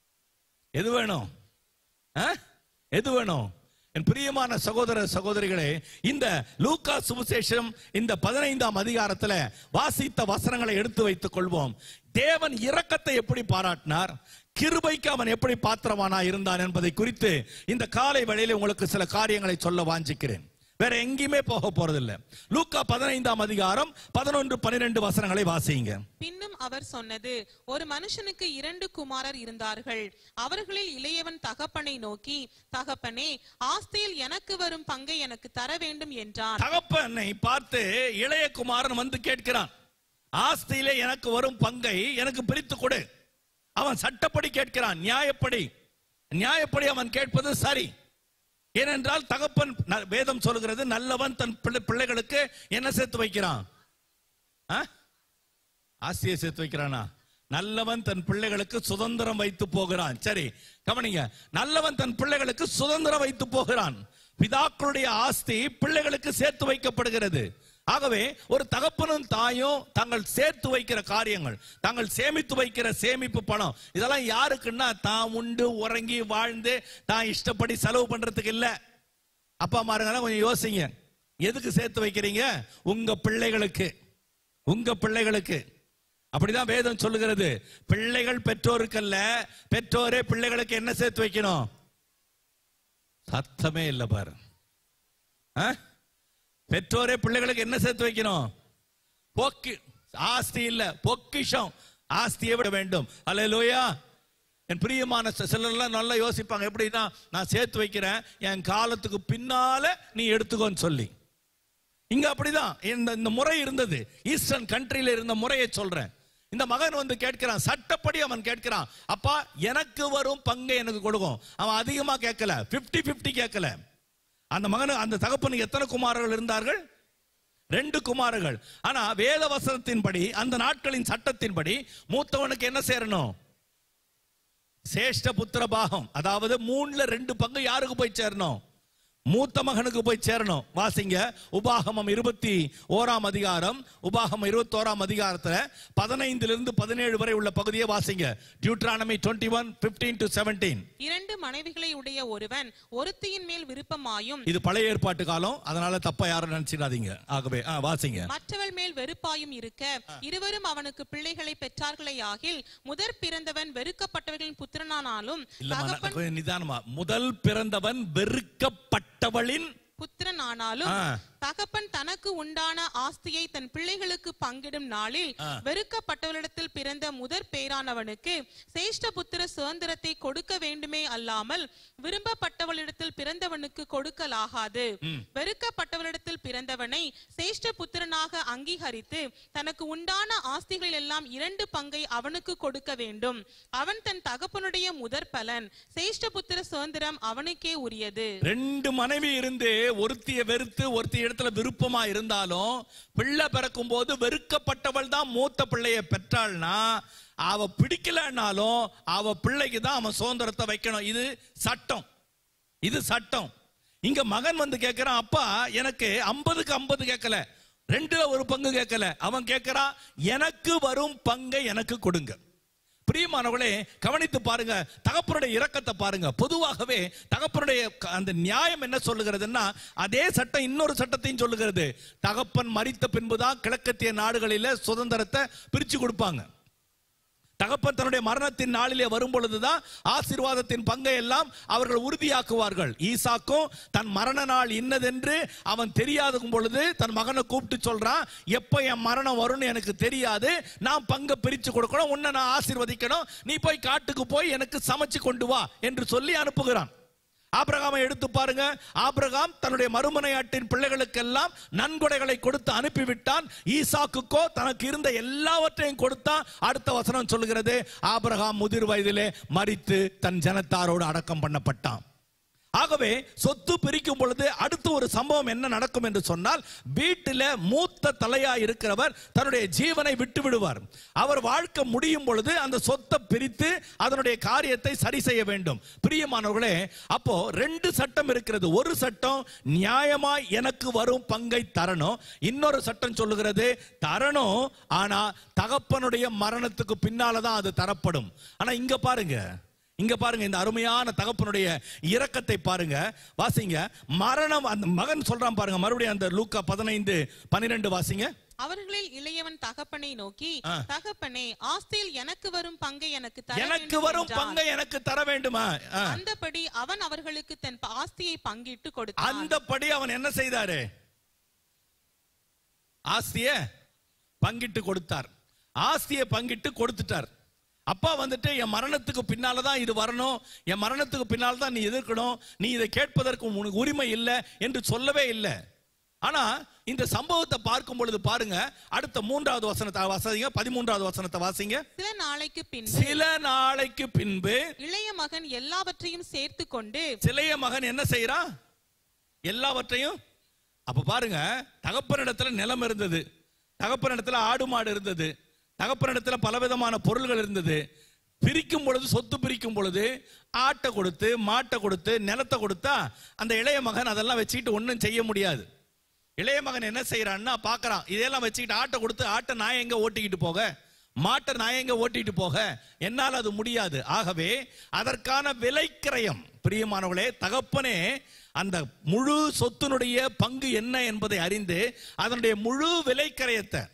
எது வேணும் ஆ? எது வேணும் என் பிரியமான சகோதர சகோதரிகளே இந்த லூக்கா சுவிசேஷம் இந்த பதினைந்தாம் அதிகாரத்துல வாசித்த வசனங்களை எடுத்து வைத்துக் கொள்வோம் தேவன் இரக்கத்தை எப்படி பாராட்டினார் கிருபைக்கு அவன் எப்படி பாத்திரவானா இருந்தான் என்பதை குறித்து இந்த காலை வேளையில உங்களுக்கு சில காரியங்களை சொல்ல வாஞ்சிக்கிறேன் வேற எங்கேயுமே போக போறதில்ல லூக்கா பதினைந்தாம் அதிகாரம் பதினொன்று பனிரெண்டு வசனங்களை வாசிங்க பின்னும் அவர் சொன்னது ஒரு மனுஷனுக்கு இரண்டு குமாரர் இருந்தார்கள் அவர்களில் இளையவன் தகப்பனை நோக்கி தகப்பனே ஆஸ்தியில் எனக்கு வரும் பங்கை எனக்கு தர வேண்டும் என்றான் தகப்பனை பார்த்து இளைய குமாரன் வந்து கேட்கிறான் ஆஸ்தியிலே எனக்கு வரும் பங்கை எனக்கு பிரித்து கொடு அவன் சட்டப்படி கேட்கிறான் நியாயப்படி நியாயப்படி அவன் கேட்பது சரி ஏனென்றால் தகப்பன் ந- வேதம் சொல்கிறது நல்லவன் தன் பிள்ளை- பிள்ளைகளுக்கு என்ன சேர்த்து வைக்கிறான் ஆ? ஆஸ்தியை சேர்த்து வைக்கிறானா நல்லவன் தன் பிள்ளைகளுக்கு சுதந்திரம் வைத்து போகிறான் சரி கவனிங்க நல்லவன் தன் பிள்ளைகளுக்கு சுதந்திரம் வைத்து போகிறான் பிதாக்களுடைய ஆஸ்தி பிள்ளைகளுக்கு சேர்த்து வைக்கப்படுகிறது ஆகவே ஒரு தகப்பனும் தாயும் தாங்கள் சேர்த்து வைக்கிற காரியங்கள் தாங்கள் சேமித்து வைக்கிற சேமிப்பு பணம் இதெல்லாம் யாருக்குன்னா தான் உண்டு உறங்கி வாழ்ந்து தான் இஷ்டப்படி செலவு பண்றதுக்கு இல்ல அப்பா அம்மா கொஞ்சம் யோசிங்க எதுக்கு சேர்த்து வைக்கிறீங்க உங்க பிள்ளைகளுக்கு உங்க பிள்ளைகளுக்கு அப்படிதான் வேதம் சொல்லுகிறது பிள்ளைகள் பெற்றோருக்கல்ல பெற்றோரே பிள்ளைகளுக்கு என்ன சேர்த்து வைக்கணும் சத்தமே இல்ல பாரு ஆ? பெற்றோரே பிள்ளைகளுக்கு என்ன சேர்த்து வைக்கணும் பொக்கு ஆஸ்தி இல்ல பொக்கிஷம் ஆஸ்தியை விட வேண்டும் அல்லேலூயா என் பிரியமான ச- சிலர்லாம் நல்லா யோசிப்பாங்க எப்படின்னா நான் சேர்த்து வைக்கிறேன் என் காலத்துக்கு பின்னால நீ எடுத்துக்கோன்னு சொல்லி இங்க அப்படிதான் இந்த இந்த முறை இருந்தது ஈஸ்டர்ன் கண்ட்ரில இருந்த முறையை சொல்றேன் இந்த மகன் வந்து கேட்கிறான் சட்டப்படி அவன் கேட்கிறான் அப்பா எனக்கு வரும் பங்கை எனக்கு கொடுக்கும் அவன் அதிகமா கேட்கல 50 50 கேட்கல அந்த மகனு அந்த தகப்பனுக்கு எத்தனை குமாரர்கள் இருந்தார்கள் ரெண்டு குமாரர்கள் ஆனா வேத வசனத்தின்படி அந்த நாட்களின் சட்டத்தின்படி மூத்தவனுக்கு என்ன சேரணும் சேஷ்ட புத்திர பாகம் அதாவது மூணுல ரெண்டு பங்கு யாருக்கு போய் சேரணும் மூத்த மகனுக்கு போய் சேரணும் வாசிங்க உபாகமம் இருபத்தி ஓராம் அதிகாரம் உபாகமம் இருபத்தோராம் அதிகாரத்துல பதினைந்திலிருந்து பதினேழு வரை உள்ள பகுதியை வாசிங்க Deuteronomy twenty one fifteen to seventeen இரண்டு மனைவிகளை உடைய ஒருவன் ஒருத்தியின் மேல் விருப்பமாயும் இது பழைய ஏற்பாட்டு காலம் அதனால தப்பா யாரும் நினைச்சிடாதீங்க ஆகவே ஆ, வாசிங்க மற்றவள் மேல் வெறுப்பாயும் இருக்க இருவரும் அவனுக்கு பிள்ளைகளை பெற்றார்களே ஆகில் முதற் பிறந்தவன் வெறுக்கப்பட்டவர்களின் புத்திரனானாலும் இல்லம்மா நான் தகப்பன் கொஞ்சம் நிதானமா முதல் பிறந்தவன் வெறுக்கப்பட்டவளின் புத்திரனானாலும் ஆ. தகப்பன் தனக்கு உண்டான ஆஸ்தியை தன் பிள்ளைகளுக்கு பங்கிடும் நாளில் வெறுக்கப்பட்டவளிடத்தில் பிறந்த முதற் பேரானவனுக்கு சேஷ்ட புத்திர சுதந்திரத்தை கொடுக்க வேண்டுமே அல்லாமல் விரும்பப்பட்டவளிடத்தில் பிறந்தவனுக்கு கொடுக்கலாகாது வெறுக்கப்பட்டவளிடத்தில் பிறந்தவனை சேஷ்ட புத்திரனாக அங்கீகரித்து தனக்கு உண்டான ஆஸ்திகள் எல்லாம் இரண்டு பங்கை அவனுக்கு கொடுக்க வேண்டும் அவன் தன் தகப்பனுடைய முதற் பலன் சேஷ்ட புத்திர சுதந்திரம் அவனுக்கே உரியது ரெண்டு மனைவி இருந்து ஒருத்திய வெறுத்து ஒருத்தி இடத்துல விருப்பமா இருந்தாலும் பிள்ளை பிறக்கும் போது வெறுக்கப்பட்டவள் தான் மூத்த பிள்ளைய பெற்றாள்னா அவ பிடிக்கலனாலும் அவ பிள்ளைக்கு தான் அவன் சுதந்திரத்தை வைக்கணும் இது சட்டம் இது சட்டம் இங்க மகன் வந்து கேட்கிறான் அப்பா எனக்கு ஐம்பதுக்கு ஐம்பது கேட்கல ரெண்டுல ஒரு பங்கு கேட்கல அவன் கேட்கிறான் எனக்கு வரும் பங்கை எனக்கு கொடுங்க பிரியமானவர்களே கவனித்து பாருங்க தகப்பனுடைய இரக்கத்தை பாருங்க பொதுவாகவே தகப்பனுடைய க- அந்த நியாயம் என்ன சொல்லுகிறதுன்னா அதே சட்டம் இன்னொரு சட்டத்தையும் சொல்லுகிறது தகப்பன் மரித்த பின்புதான் கிழக்கத்திய நாடுகளில சுதந்திரத்தை பிரிச்சு கொடுப்பாங்க தகப்பன் தன்னுடைய மரணத்தின் நாளிலே வரும் பொழுதுதான் ஆசீர்வாதத்தின் பங்கை எல்லாம் அவர்கள் உறுதியாக்குவார்கள் ஈசாக்கும் தன் மரண நாள் இன்னதென்று அவன் தெரியாதுக்கும் பொழுது தன் மகனை கூப்பிட்டு சொல்றான் எப்ப என் மரணம் வரும்னு எனக்கு தெரியாது நான் பங்கை பிரிச்சு கொடுக்கணும் உன்னை நான் ஆசீர்வதிக்கணும் நீ போய் காட்டுக்கு போய் எனக்கு சமைச்சு கொண்டு வா என்று சொல்லி அனுப்புகிறான் ஆபிரகாமை எடுத்து பாருங்க ஆபிரகாம் தன்னுடைய மறுமனையாட்டின் பிள்ளைகளுக்கெல்லாம் நன்கொடைகளை கொடுத்து அனுப்பிவிட்டான் ஈசாக்குக்கோ தனக்கு இருந்த எல்லாவற்றையும் கொடுத்தான் அடுத்த வசனம் சொல்லுகிறது ஆபிரகாம் முதிர் வயதிலே மரித்து தன் ஜனத்தாரோடு அடக்கம் பண்ணப்பட்டான் ஆகவே சொத்து பிரிக்கும் பொழுது அடுத்து ஒரு சம்பவம் என்ன நடக்கும் என்று சொன்னால் வீட்டில மூத்த தலையா இருக்கிறவர் தன்னுடைய ஜீவனை விட்டு விடுவார் அவர் வாழ்க்கை முடியும் பொழுது அந்த சொத்தை பிரித்து அதனுடைய காரியத்தை சரி செய்ய வேண்டும் பிரியமானவர்களே அப்போ ரெண்டு சட்டம் இருக்கிறது ஒரு சட்டம் நியாயமாய் எனக்கு வரும் பங்கை தரணும் இன்னொரு சட்டம் சொல்லுகிறது தரணும் ஆனா தகப்பனுடைய மரணத்துக்கு பின்னாலதான் அது தரப்படும் ஆனா இங்க பாருங்க இங்க பாருங்க இந்த அருமையான தகப்பனுடைய இரக்கத்தை பாருங்க வாசிங்க மரணம் அந்த மகன் சொல்றான் பாருங்க மறுபடியும் அந்த லூக்கா பதினைந்து பன்னிரெண்டு வாசிங்க அவர்களில் இளையவன் தகப்பனை நோக்கி ஆ. தகப்பனே ஆஸ்தியில் எனக்கு வரும் பங்கை எனக்கு தர எனக்கு வேண்டும் வரும் என்றான். பங்கை எனக்கு தர வேண்டுமா ஆ. அந்தபடி அவன் அவர்களுக்கு தன் ஆஸ்தியை பங்கிட்டு கொடுத்தான் அந்தபடி அவன் என்ன செய்தாரு ஆஸ்திய பங்கிட்டு கொடுத்தார் ஆஸ்தியை பங்கிட்டு கொடுத்துட்டார் அப்பா வந்துட்டு என் மரணத்துக்கு பின்னால தான் இது வரணும் என் மரணத்துக்கு பின்னால தான் நீ எதிர்க்கணும் நீ இதை கேட்பதற்கு உனக்கு உரிமை இல்லை என்று சொல்லவே இல்லை ஆனா இந்த சம்பவத்தை பார்க்கும் பொழுது பாருங்க அடுத்த மூன்றாவது வசனத்தை வாசிங்க பதிமூன்றாவது வசனத்தை வாசிங்க சில நாளைக்கு பின் சில நாளைக்கு பின்பு இளைய மகன் எல்லாவற்றையும் சேர்த்து கொண்டு சிலைய மகன் என்ன செய்யறான் எல்லாவற்றையும் அப்ப பாருங்க தகப்பனிடத்துல நிலம் இருந்தது தகப்பனிடத்துல ஆடு மாடு இருந்தது தகப்பனிடத்துல பலவிதமான பொருள்கள் இருந்தது பிரிக்கும் பொழுது சொத்து பிரிக்கும் பொழுது ஆட்டை கொடுத்து மாட்டை கொடுத்து நிலத்தை கொடுத்தா அந்த இளைய மகன் அதெல்லாம் வச்சுக்கிட்டு ஒன்றும் செய்ய முடியாது இளைய மகன் என்ன செய்யறான்னா பார்க்கறான் இதெல்லாம் வச்சுக்கிட்டு ஆட்டை கொடுத்து ஆட்டை நான் எங்க ஓட்டிக்கிட்டு போக மாட்டை நான் எங்க ஓட்டிட்டு போக என்னால் அது முடியாது ஆகவே அதற்கான விலைக்கிரயம் பிரியமானவர்களே தகப்பனே அந்த முழு சொத்தினுடைய பங்கு என்ன என்பதை அறிந்து அதனுடைய முழு விலைக்கிரயத்தை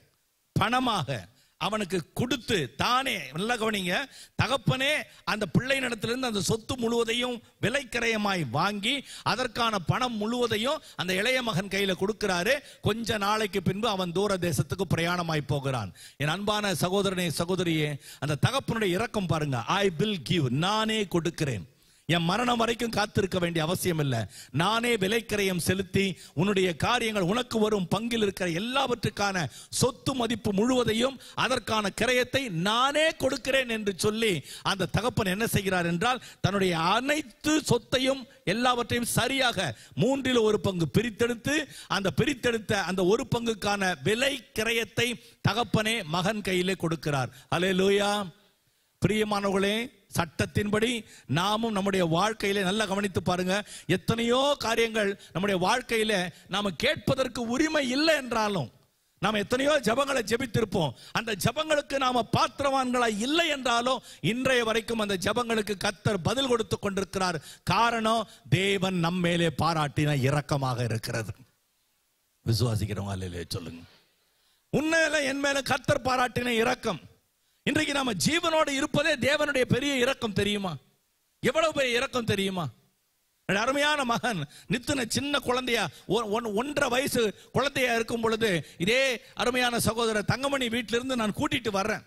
பணமாக அவனுக்கு கொடுத்து தானே நல்லா கவனிங்க தகப்பனே அந்த பிள்ளையினிடத்திலிருந்து அந்த சொத்து முழுவதையும் விலைக்கிரயமாய் வாங்கி அதற்கான பணம் முழுவதையும் அந்த இளைய மகன் கையில கொடுக்கிறாரு கொஞ்ச நாளைக்கு பின்பு அவன் தூர தேசத்துக்கு பிரயாணமாய் போகிறான் என் அன்பான சகோதரனே சகோதரியே அந்த தகப்பனுடைய இரக்கம் பாருங்க ஐ வில் கிவ் நானே கொடுக்கிறேன் என் மரணம் வரைக்கும் காத்திருக்க வேண்டிய அவசியம் இல்லை நானே விலைக்கிரயம் செலுத்தி உன்னுடைய காரியங்கள் உனக்கு வரும் பங்கில் இருக்கிற எல்லாவற்றுக்கான சொத்து மதிப்பு முழுவதையும் அதற்கான கிரயத்தை நானே கொடுக்கிறேன் என்று சொல்லி அந்த தகப்பன் என்ன செய்கிறார் என்றால் தன்னுடைய அனைத்து சொத்தையும் எல்லாவற்றையும் சரியாக மூன்றில் ஒரு பங்கு பிரித்தெடுத்து அந்த பிரித்தெடுத்த அந்த ஒரு பங்குக்கான விலை கிரயத்தை தகப்பனே மகன் கையிலே கொடுக்கிறார் அலே லூயா பிரியமானவர்களே சட்டத்தின்படி நாமும் நம்முடைய வாழ்க்கையில நல்லா கவனித்து பாருங்க எத்தனையோ காரியங்கள் நம்முடைய வாழ்க்கையில நாம கேட்பதற்கு உரிமை இல்லை என்றாலும் நாம் எத்தனையோ ஜபங்களை ஜெபித்திருப்போம் அந்த ஜபங்களுக்கு நாம பாத்திரவான்களா இல்லை என்றாலும் இன்றைய வரைக்கும் அந்த ஜபங்களுக்கு கத்தர் பதில் கொடுத்து கொண்டிருக்கிறார் காரணம் தேவன் நம்ம மேலே பாராட்டின இரக்கமாக இருக்கிறது விசுவாசிக்கிறவங்க அல்லையிலே சொல்லுங்க உண்மையில என் மேல கத்தர் பாராட்டின இரக்கம் இன்றைக்கு நாம ஜீவனோடு இருப்பதே தேவனுடைய பெரிய இரக்கம் தெரியுமா எவ்வளவு பெரிய இரக்கம் தெரியுமா என்னுடைய அருமையான மகன் நித்துன சின்ன குழந்தையா ஒ- ஒன்- ஒன்றரை வயசு குழந்தையா இருக்கும் பொழுது இதே அருமையான சகோதரர் தங்கமணி வீட்டிலிருந்து நான் கூட்டிட்டு வர்றேன்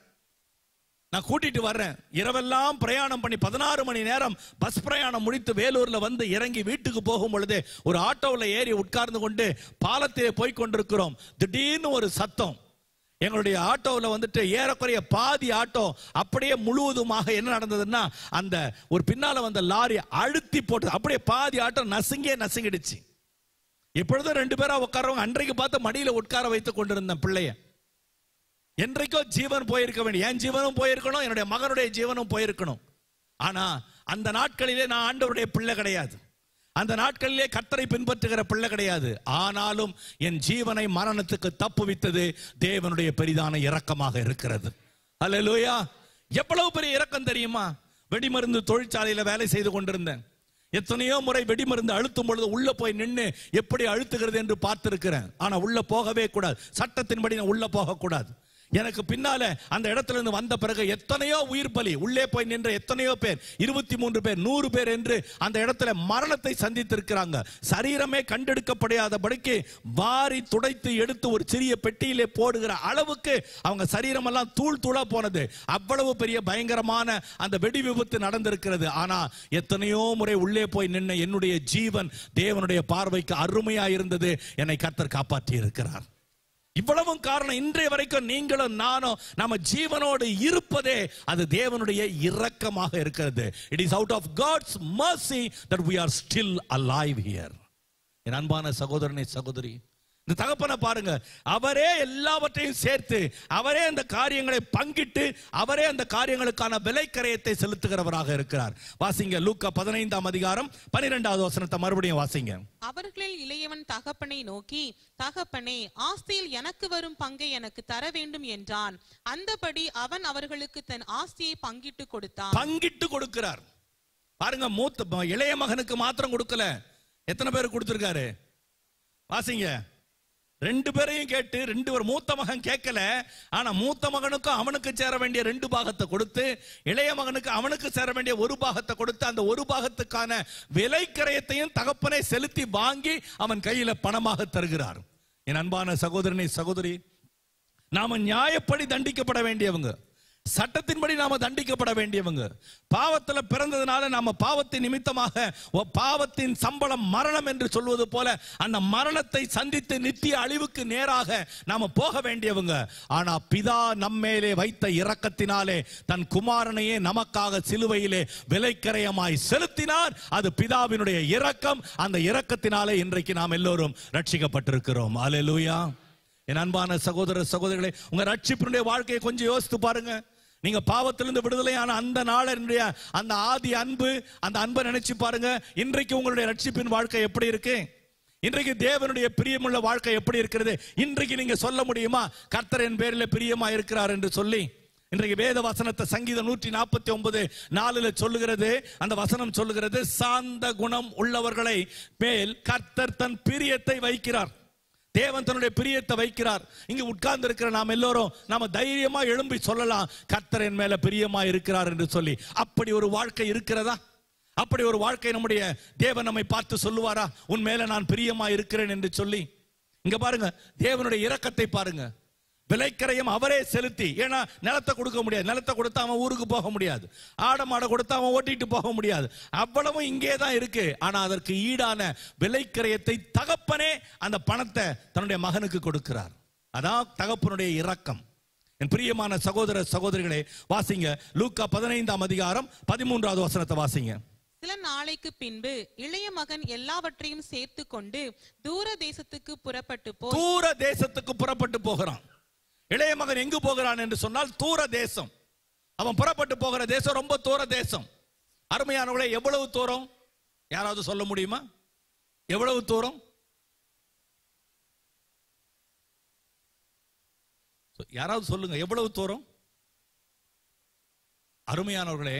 நான் கூட்டிட்டு வர்றேன் இரவெல்லாம் பிரயாணம் பண்ணி பதினாறு மணி நேரம் பஸ் பிரயாணம் முடித்து வேலூர்ல வந்து இறங்கி வீட்டுக்கு போகும் பொழுது ஒரு ஆட்டோவில் ஏறி உட்கார்ந்து கொண்டு பாலத்திலே போய் கொண்டிருக்கிறோம் திடீர்னு ஒரு சத்தம் எங்களுடைய ஆட்டோவில் வந்துட்டு ஏறக்குறைய பாதி ஆட்டோ அப்படியே முழுவதுமாக என்ன நடந்ததுன்னா அந்த ஒரு பின்னால வந்த லாரி அழுத்தி போட்டது அப்படியே பாதி ஆட்டோ நசுங்கே நசுங்கிடுச்சு இப்பொழுதும் ரெண்டு பேரா உட்காரவங்க அன்றைக்கு பார்த்து மடியில உட்கார வைத்து கொண்டிருந்தேன் பிள்ளைய என்றைக்கோ ஜீவன் போயிருக்க வேண்டிய என் ஜீவனும் போயிருக்கணும் என்னுடைய மகனுடைய ஜீவனும் போயிருக்கணும் ஆனா அந்த நாட்களிலே நான் ஆண்டவருடைய பிள்ளை கிடையாது அந்த நாட்களிலே கர்த்தரை பின்பற்றுகிற பிள்ளை கிடையாது ஆனாலும் என் ஜீவனை மரணத்துக்கு தப்புவித்தது தேவனுடைய பெரிதான இரக்கமாக இருக்கிறது அல்லேலூயா எவ்வளவு பெரிய இரக்கம் தெரியுமா வெடிமருந்து தொழிற்சாலையில வேலை செய்து கொண்டிருந்தேன் எத்தனையோ முறை வெடிமருந்து அழுத்தும் பொழுது உள்ள போய் நின்று எப்படி அழுத்துகிறது என்று பார்த்திருக்கிறேன் ஆனா உள்ள போகவே கூடாது சட்டத்தின்படி நான் உள்ள போக கூடாது எனக்கு பின்னால அந்த இடத்துல இருந்து வந்த பிறகு எத்தனையோ உயிர் பலி உள்ளே போய் நின்ற எத்தனையோ பேர் இருபத்தி மூன்று பேர் நூறு பேர் என்று அந்த இடத்துல மரணத்தை சந்தித்திருக்கிறாங்க சரீரமே கண்டெடுக்கப்படாதபடிக்கு வாரி துடைத்து எடுத்து ஒரு சிறிய பெட்டியிலே போடுகிற அளவுக்கு அவங்க சரீரமெல்லாம் தூள் தூளா போனது அவ்வளவு பெரிய பயங்கரமான அந்த வெடி விபத்து நடந்திருக்கிறது ஆனா எத்தனையோ முறை உள்ளே போய் நின்ன என்னுடைய ஜீவன் தேவனுடைய பார்வைக்கு அருமையா இருந்தது என்னை கர்த்தர் காப்பாற்றி இருக்கிறார் இவ்வளவும் காரணம் இன்றைய வரைக்கும் நீங்களும் நானும் நம்ம ஜீவனோடு இருப்பதே அது தேவனுடைய இரக்கமாக இருக்கிறது it is out of God's mercy that we are still alive here என் அன்பான சகோதரனை சகோதரி இந்த தகப்பனை பாருங்க அவரே எல்லாவற்றையும் சேர்த்து அவரே அந்த காரியங்களை பங்கிட்டு அவரே அந்த காரியங்களுக்கான விலைக்கரையத்தை செலுத்துகிறவராக இருக்கிறார் வாசிங்க லூக்கா பதினைந்தாம் அதிகாரம் பன்னிரெண்டாவது வசனத்தை மறுபடியும் வாசிங்க அவர்களில் இளையவன் தகப்பனை நோக்கி தகப்பனே ஆஸ்தியில் எனக்கு வரும் பங்கை எனக்கு தர வேண்டும் என்றான் அந்தபடி அவன் அவர்களுக்கு தன் ஆஸ்தியை பங்கிட்டு கொடுத்தான் பங்கிட்டு கொடுக்கிறார் பாருங்க மூத்த இளைய மகனுக்கு மாத்திரம் கொடுக்கல எத்தனை பேர் கொடுத்திருக்காரு வாசிங்க ரெண்டு பேரையும் கேட்டு ரெண்டு பேர் மூத்த மகன் கேட்கல ஆனா மூத்த மகனுக்கும் அவனுக்கு சேர வேண்டிய ரெண்டு பாகத்தை கொடுத்து இளைய மகனுக்கு அவனுக்கு சேர வேண்டிய ஒரு பாகத்தை கொடுத்து அந்த ஒரு பாகத்துக்கான விலைக்கரையத்தையும் தகப்பனை செலுத்தி வாங்கி அவன் கையில பணமாக தருகிறார் என் அன்பான சகோதரனை சகோதரி நாம நியாயப்படி தண்டிக்கப்பட வேண்டியவங்க சட்டத்தின்படி நாம தண்டிக்கப்பட வேண்டியவங்க பாவத்துல பிறந்ததுனால நாம பாவத்தின் நிமித்தமாக ஒ- பாவத்தின் சம்பளம் மரணம் என்று சொல்வது போல அந்த மரணத்தை சந்தித்து நித்திய அழிவுக்கு நேராக நாம போக வேண்டியவங்க ஆனா பிதா நம்மேலே வைத்த இரக்கத்தினாலே தன் குமாரனையே நமக்காக சிலுவையிலே விலைக்கரையமாய் செலுத்தினார் அது பிதாவினுடைய இரக்கம் அந்த இரக்கத்தினாலே இன்றைக்கு நாம் எல்லோரும் ரட்சிக்கப்பட்டிருக்கிறோம் அல்லேலூயா என் அன்பான சகோதர சகோதரிகளே உங்க ரட்சிப்பினுடைய வாழ்க்கையை கொஞ்சம் யோசித்து பாருங்க நீங்க பாவத்திலிருந்து விடுதலையான அந்த நாளினுடைய அந்த ஆதி அன்பு அந்த அன்பை நினைச்சு பாருங்க இன்றைக்கு உங்களுடைய ரட்சிப்பின் வாழ்க்கை எப்படி இருக்கு இன்றைக்கு தேவனுடைய பிரியமுள்ள வாழ்க்கை எப்படி இருக்கிறது இன்றைக்கு நீங்க சொல்ல முடியுமா கர்த்தர் என் பேரில் பிரியமா இருக்கிறார் என்று சொல்லி இன்றைக்கு வேத வசனத்தை சங்கீதம் நூற்றி நாற்பத்தி ஒன்பது நாலுல சொல்லுகிறது அந்த வசனம் சொல்லுகிறது சாந்த குணம் உள்ளவர்களை மேல் கர்த்தர் தன் பிரியத்தை வைக்கிறார் தேவன் தன்னுடைய பிரியத்தை வைக்கிறார் இங்க உட்கார்ந்து இருக்கிற நாம் எல்லோரும் நாம தைரியமா எழும்பி சொல்லலாம் கர்த்தர் என் மேல பிரியமா இருக்கிறார் என்று சொல்லி அப்படி ஒரு வாழ்க்கை இருக்கிறதா அப்படி ஒரு வாழ்க்கை நம்முடைய தேவன் நம்மை பார்த்து சொல்லுவாரா உன் மேல நான் பிரியமா இருக்கிறேன் என்று சொல்லி இங்க பாருங்க தேவனுடைய இரக்கத்தை பாருங்க விலைக்கரையும் அவரே செலுத்தி ஏன்னா நிலத்தை கொடுக்க முடியாது நிலத்தை கொடுத்தா அவன் ஊருக்கு போக முடியாது ஆட மாடை கொடுத்தா அவன் ஓட்டிட்டு போக முடியாது அவ்வளவும் இங்கே தான் இருக்கு ஆனா அதற்கு ஈடான விலைக்கரையத்தை தகப்பனே அந்த பணத்தை தன்னுடைய மகனுக்கு கொடுக்கிறார் அதான் தகப்பனுடைய இரக்கம் என் பிரியமான சகோதர சகோதரிகளே வாசிங்க லூக்கா பதினைந்தாம் அதிகாரம் பதிமூன்றாவது வசனத்தை வாசிங்க சில நாளைக்கு பின்பு இளைய மகன் எல்லாவற்றையும் சேர்த்து கொண்டு தூர தேசத்துக்கு புறப்பட்டு போய் தூர தேசத்துக்கு புறப்பட்டு போகிறான் இளைய மகன் எங்கு போகிறான் என்று சொன்னால் தூர தேசம் அவன் புறப்பட்டு போகிற தேசம் ரொம்ப தூர தேசம் அருமையானவர்களே எவ்வளவு தூரம் யாராவது சொல்ல முடியுமா எவ்வளவு தூரம் சொ- யாராவது சொல்லுங்க எவ்வளவு தூரம் அருமையானவர்களே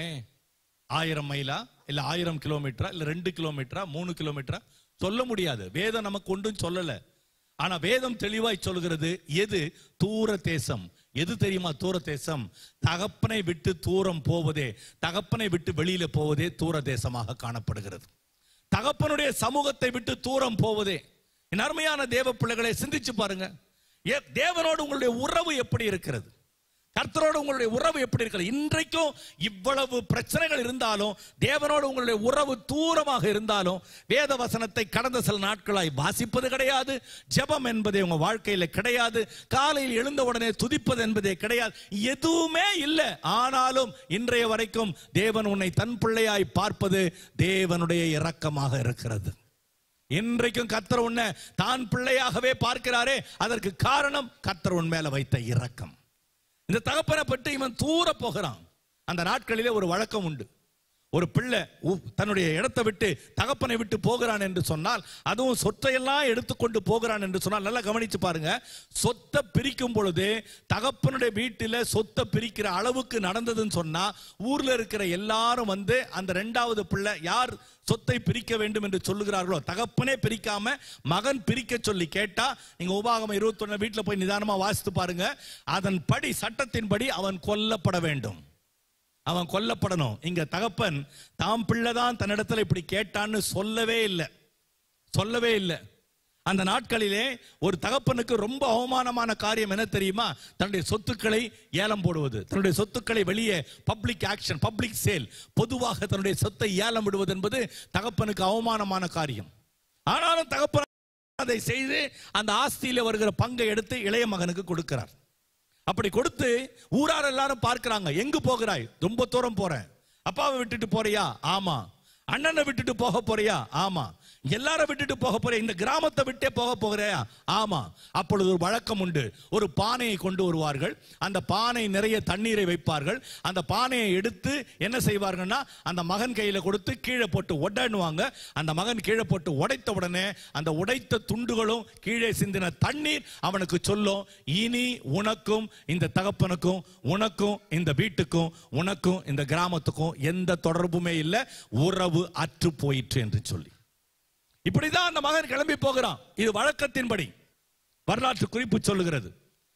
ஆயிரம் மைலா இல்ல ஆயிரம் கிலோமீட்டரா இல்ல ரெண்டு கிலோமீட்டரா மூணு கிலோமீட்டரா சொல்ல முடியாது வேதம் நமக்கு ஒன்றும் சொல்லல ஆனா வேதம் தெளிவாய் சொல்கிறது எது தூர தேசம் எது தெரியுமா தூர தேசம் தகப்பனை விட்டு தூரம் போவதே தகப்பனை விட்டு வெளியில போவதே தூர தேசமாக காணப்படுகிறது தகப்பனுடைய சமூகத்தை விட்டு தூரம் போவதே என் அருமையான தேவ பிள்ளைகளை சிந்திச்சு பாருங்க ஏ- தேவனோடு உங்களுடைய உறவு எப்படி இருக்கிறது கர்த்தரோடு உங்களுடைய உறவு எப்படி இருக்கிறது இன்றைக்கும் இவ்வளவு பிரச்சனைகள் இருந்தாலும் தேவனோடு உங்களுடைய உறவு தூரமாக இருந்தாலும் வேத வசனத்தை கடந்த சில நாட்களாய் வாசிப்பது கிடையாது ஜெபம் என்பதே உங்க வாழ்க்கையில கிடையாது காலையில் எழுந்த உடனே துதிப்பது என்பதே கிடையாது எதுவுமே இல்லை ஆனாலும் இன்றைய வரைக்கும் தேவன் உன்னை தன் பிள்ளையாய் பார்ப்பது தேவனுடைய இரக்கமாக இருக்கிறது இன்றைக்கும் கர்த்தர் உன்னை தான் பிள்ளையாகவே பார்க்கிறாரே அதற்கு காரணம் கர்த்தர் உன் மேல வைத்த இரக்கம் இந்த தகப்பனை பற்றி இவன் தூர போகிறான் அந்த நாட்களிலே ஒரு வழக்கம் உண்டு ஒரு பிள்ளை உ- தன்னுடைய இடத்தை விட்டு தகப்பனை விட்டு போகிறான் என்று சொன்னால் அதுவும் சொத்தையெல்லாம் எடுத்துக்கொண்டு போகிறான் என்று சொன்னால் நல்லா கவனிச்சு பாருங்க சொத்தை பிரிக்கும் பொழுது தகப்பனுடைய வீட்டில் சொத்தை பிரிக்கிற அளவுக்கு நடந்ததுன்னு சொன்னா ஊர்ல இருக்கிற எல்லாரும் வந்து அந்த ரெண்டாவது பிள்ளை யார் சொத்தை பிரிக்க வேண்டும் என்று சொல்லுகிறார்களோ தகப்பனே பிரிக்காம மகன் பிரிக்க சொல்லி கேட்டா நீங்க உபாகமம் இருபத்தொன்னு வீட்டுல போய் நிதானமா வாசித்து பாருங்க அதன் படி சட்டத்தின்படி அவன் கொல்லப்பட வேண்டும் அவன் கொல்லப்படணும் இங்க தகப்பன் தாம் பிள்ளைதான் தன்னிடத்துல இப்படி கேட்டான்னு சொல்லவே இல்லை சொல்லவே இல்லை அந்த நாட்களிலே ஒரு தகப்பனுக்கு ரொம்ப அவமானமான காரியம் என்ன தெரியுமா தன்னுடைய சொத்துக்களை ஏலம் போடுவது தன்னுடைய சொத்துக்களை வெளியே பப்ளிக் ஆக்ஷன் பப்ளிக் சேல் பொதுவாக தன்னுடைய சொத்தை ஏலம் விடுவது என்பது தகப்பனுக்கு அவமானமான காரியம் ஆனாலும் தகப்பன் அதை செய்து அந்த ஆஸ்தியில வருகிற பங்கை எடுத்து இளைய மகனுக்கு கொடுக்கிறார் அப்படி கொடுத்து ஊரார் எல்லாரும் பார்க்கறாங்க எங்கு போகிறாய் ரொம்ப தூரம் போறேன் அப்பாவை விட்டுட்டு போறியா ஆமா அண்ணனை விட்டுட்டு போக போறியா ஆமா எல்லாரும் விட்டுட்டு போக போறியா இந்த கிராமத்தை விட்டே போக போகிறியா ஆமா அப்பொழுது ஒரு வழக்கம் உண்டு ஒரு பானையை கொண்டு வருவார்கள் அந்த பானை நிறைய தண்ணீரை வைப்பார்கள் அந்த பானையை எடுத்து என்ன செய்வார்கள்னா அந்த மகன் கையில கொடுத்து கீழே போட்டு உடனுவாங்க அந்த மகன் கீழே போட்டு உடைத்த உடனே அந்த உடைத்த துண்டுகளும் கீழே சிந்தின தண்ணீர் அவனுக்கு சொல்லும் இனி உனக்கும் இந்த தகப்பனுக்கும் உனக்கும் இந்த வீட்டுக்கும் உனக்கும் இந்த கிராமத்துக்கும் எந்த தொடர்புமே இல்லை உறவு அற்று போயிற்று என்று சொல்லி இப்படிதான் அந்த மகன் கிளம்பி போகிறான் இது வழக்கத்தின்படி வரலாற்று குறிப்பு சொல்லுகிறது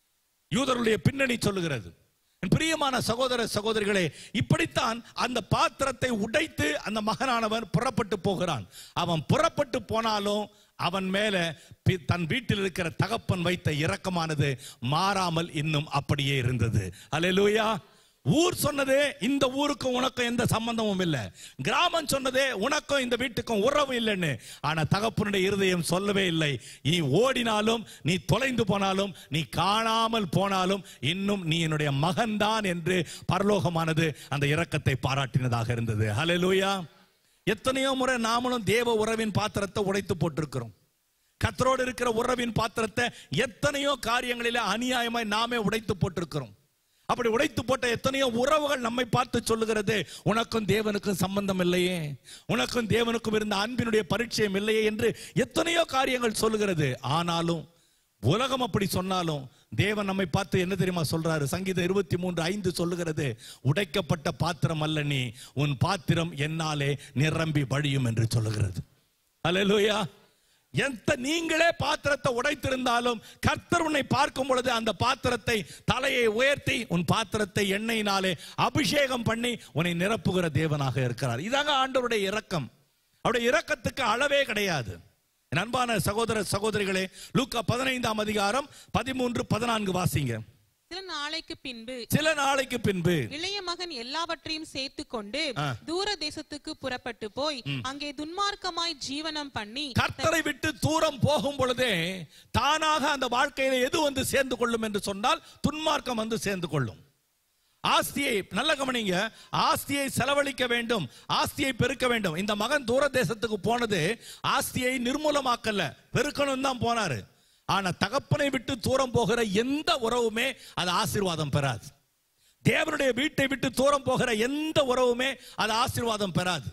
யூதருடைய பின்னணி சொல்லுகிறது என் பிரியமான சகோதர சகோதரிகளே இப்படித்தான் அந்த பாத்திரத்தை உடைத்து அந்த மகனானவன் புறப்பட்டு போகிறான் அவன் புறப்பட்டு போனாலும் அவன் மேல பி- தன் வீட்டில் இருக்கிற தகப்பன் வைத்த இரக்கமானது மாறாமல் இன்னும் அப்படியே இருந்தது அல்லேலூயா ஊர் சொன்னதே இந்த ஊருக்கும் உனக்கும் எந்த சம்பந்தமும் இல்லை கிராமம் சொன்னதே உனக்கும் இந்த வீட்டுக்கும் உறவு இல்லைன்னு ஆனா தகப்பனுடைய இருதயம் சொல்லவே இல்லை நீ ஓடினாலும் நீ தொலைந்து போனாலும் நீ காணாமல் போனாலும் இன்னும் நீ என்னுடைய மகன்தான் என்று பரலோகமானது அந்த இரக்கத்தை பாராட்டினதாக இருந்தது ஹalleluya எத்தனையோ முறை நாமளும் தேவ உறவின் பாத்திரத்தை உடைத்து போட்டிருக்கிறோம் கத்தரோடு இருக்கிற உறவின் பாத்திரத்தை எத்தனையோ காரியங்களில அநியாயமாய் நாமே உடைத்து போட்டிருக்கிறோம் அப்படி உடைத்து போட்ட எத்தனையோ உறவுகள் நம்மை பார்த்து சொல்லுகிறது உனக்கும் தேவனுக்கும் சம்பந்தம் இல்லையே உனக்கும் தேவனுக்கும் இருந்த அன்பினுடைய பரிச்சயம் இல்லையே என்று எத்தனையோ காரியங்கள் சொல்லுகிறது ஆனாலும் உலகம் அப்படி சொன்னாலும் தேவன் நம்மை பார்த்து என்ன தெரியுமா சொல்றாரு சங்கீதம் இருபத்தி மூன்று ஐந்து சொல்லுகிறது உடைக்கப்பட்ட பாத்திரம் அல்ல நீ உன் பாத்திரம் என்னாலே நிரம்பி வழியும் என்று சொல்லுகிறது அல்லேலூயா எந்த நீங்களே பாத்திரத்தை உடைத்திருந்தாலும் கர்த்தர் உன்னை பார்க்கும் பொழுது அந்த பாத்திரத்தை தலையை உயர்த்தி உன் பாத்திரத்தை எண்ணெயினாலே அபிஷேகம் பண்ணி உன்னை நிரப்புகிற தேவனாக இருக்கிறார் இதாங்க ஆண்டவருடைய இரக்கம் அவருடைய இரக்கத்துக்கு அளவே கிடையாது என் அன்பான சகோதர சகோதரிகளே லூக்கா பதினைந்தாம் அதிகாரம் பதிமூன்று பதினான்கு வாசிங்க சில நாளைக்கு பின்பு சில நாளைக்கு பின்பு இளைய மகன் எல்லாவற்றையும் சேர்த்து கொண்டு ஆ. தூர தேசத்துக்கு புறப்பட்டு போய் அங்கே துன்மார்க்கமாய் ஜீவனம் பண்ணி கர்த்தரை விட்டு தூரம் போகும் பொழுதே தானாக அந்த வாழ்க்கையில எது வந்து சேர்ந்து கொள்ளும் என்று சொன்னால் துன்மார்க்கம் வந்து சேர்ந்து கொள்ளும் ஆஸ்தியை நல்ல கவனிங்க ஆஸ்தியை செலவழிக்க வேண்டும் ஆஸ்தியை பெருக்க வேண்டும் இந்த மகன் தூர தேசத்துக்கு போனது ஆஸ்தியை நிர்மூலமாக்கல பெருக்கணும் தான் போனாரு ஆனா தகப்பனை விட்டு தூரம் போகிற எந்த உறவுமே அது ஆசீர்வாதம் பெறாது தேவனுடைய வீட்டை விட்டு தூரம் போகிற எந்த உறவுமே அது ஆசீர்வாதம் பெறாது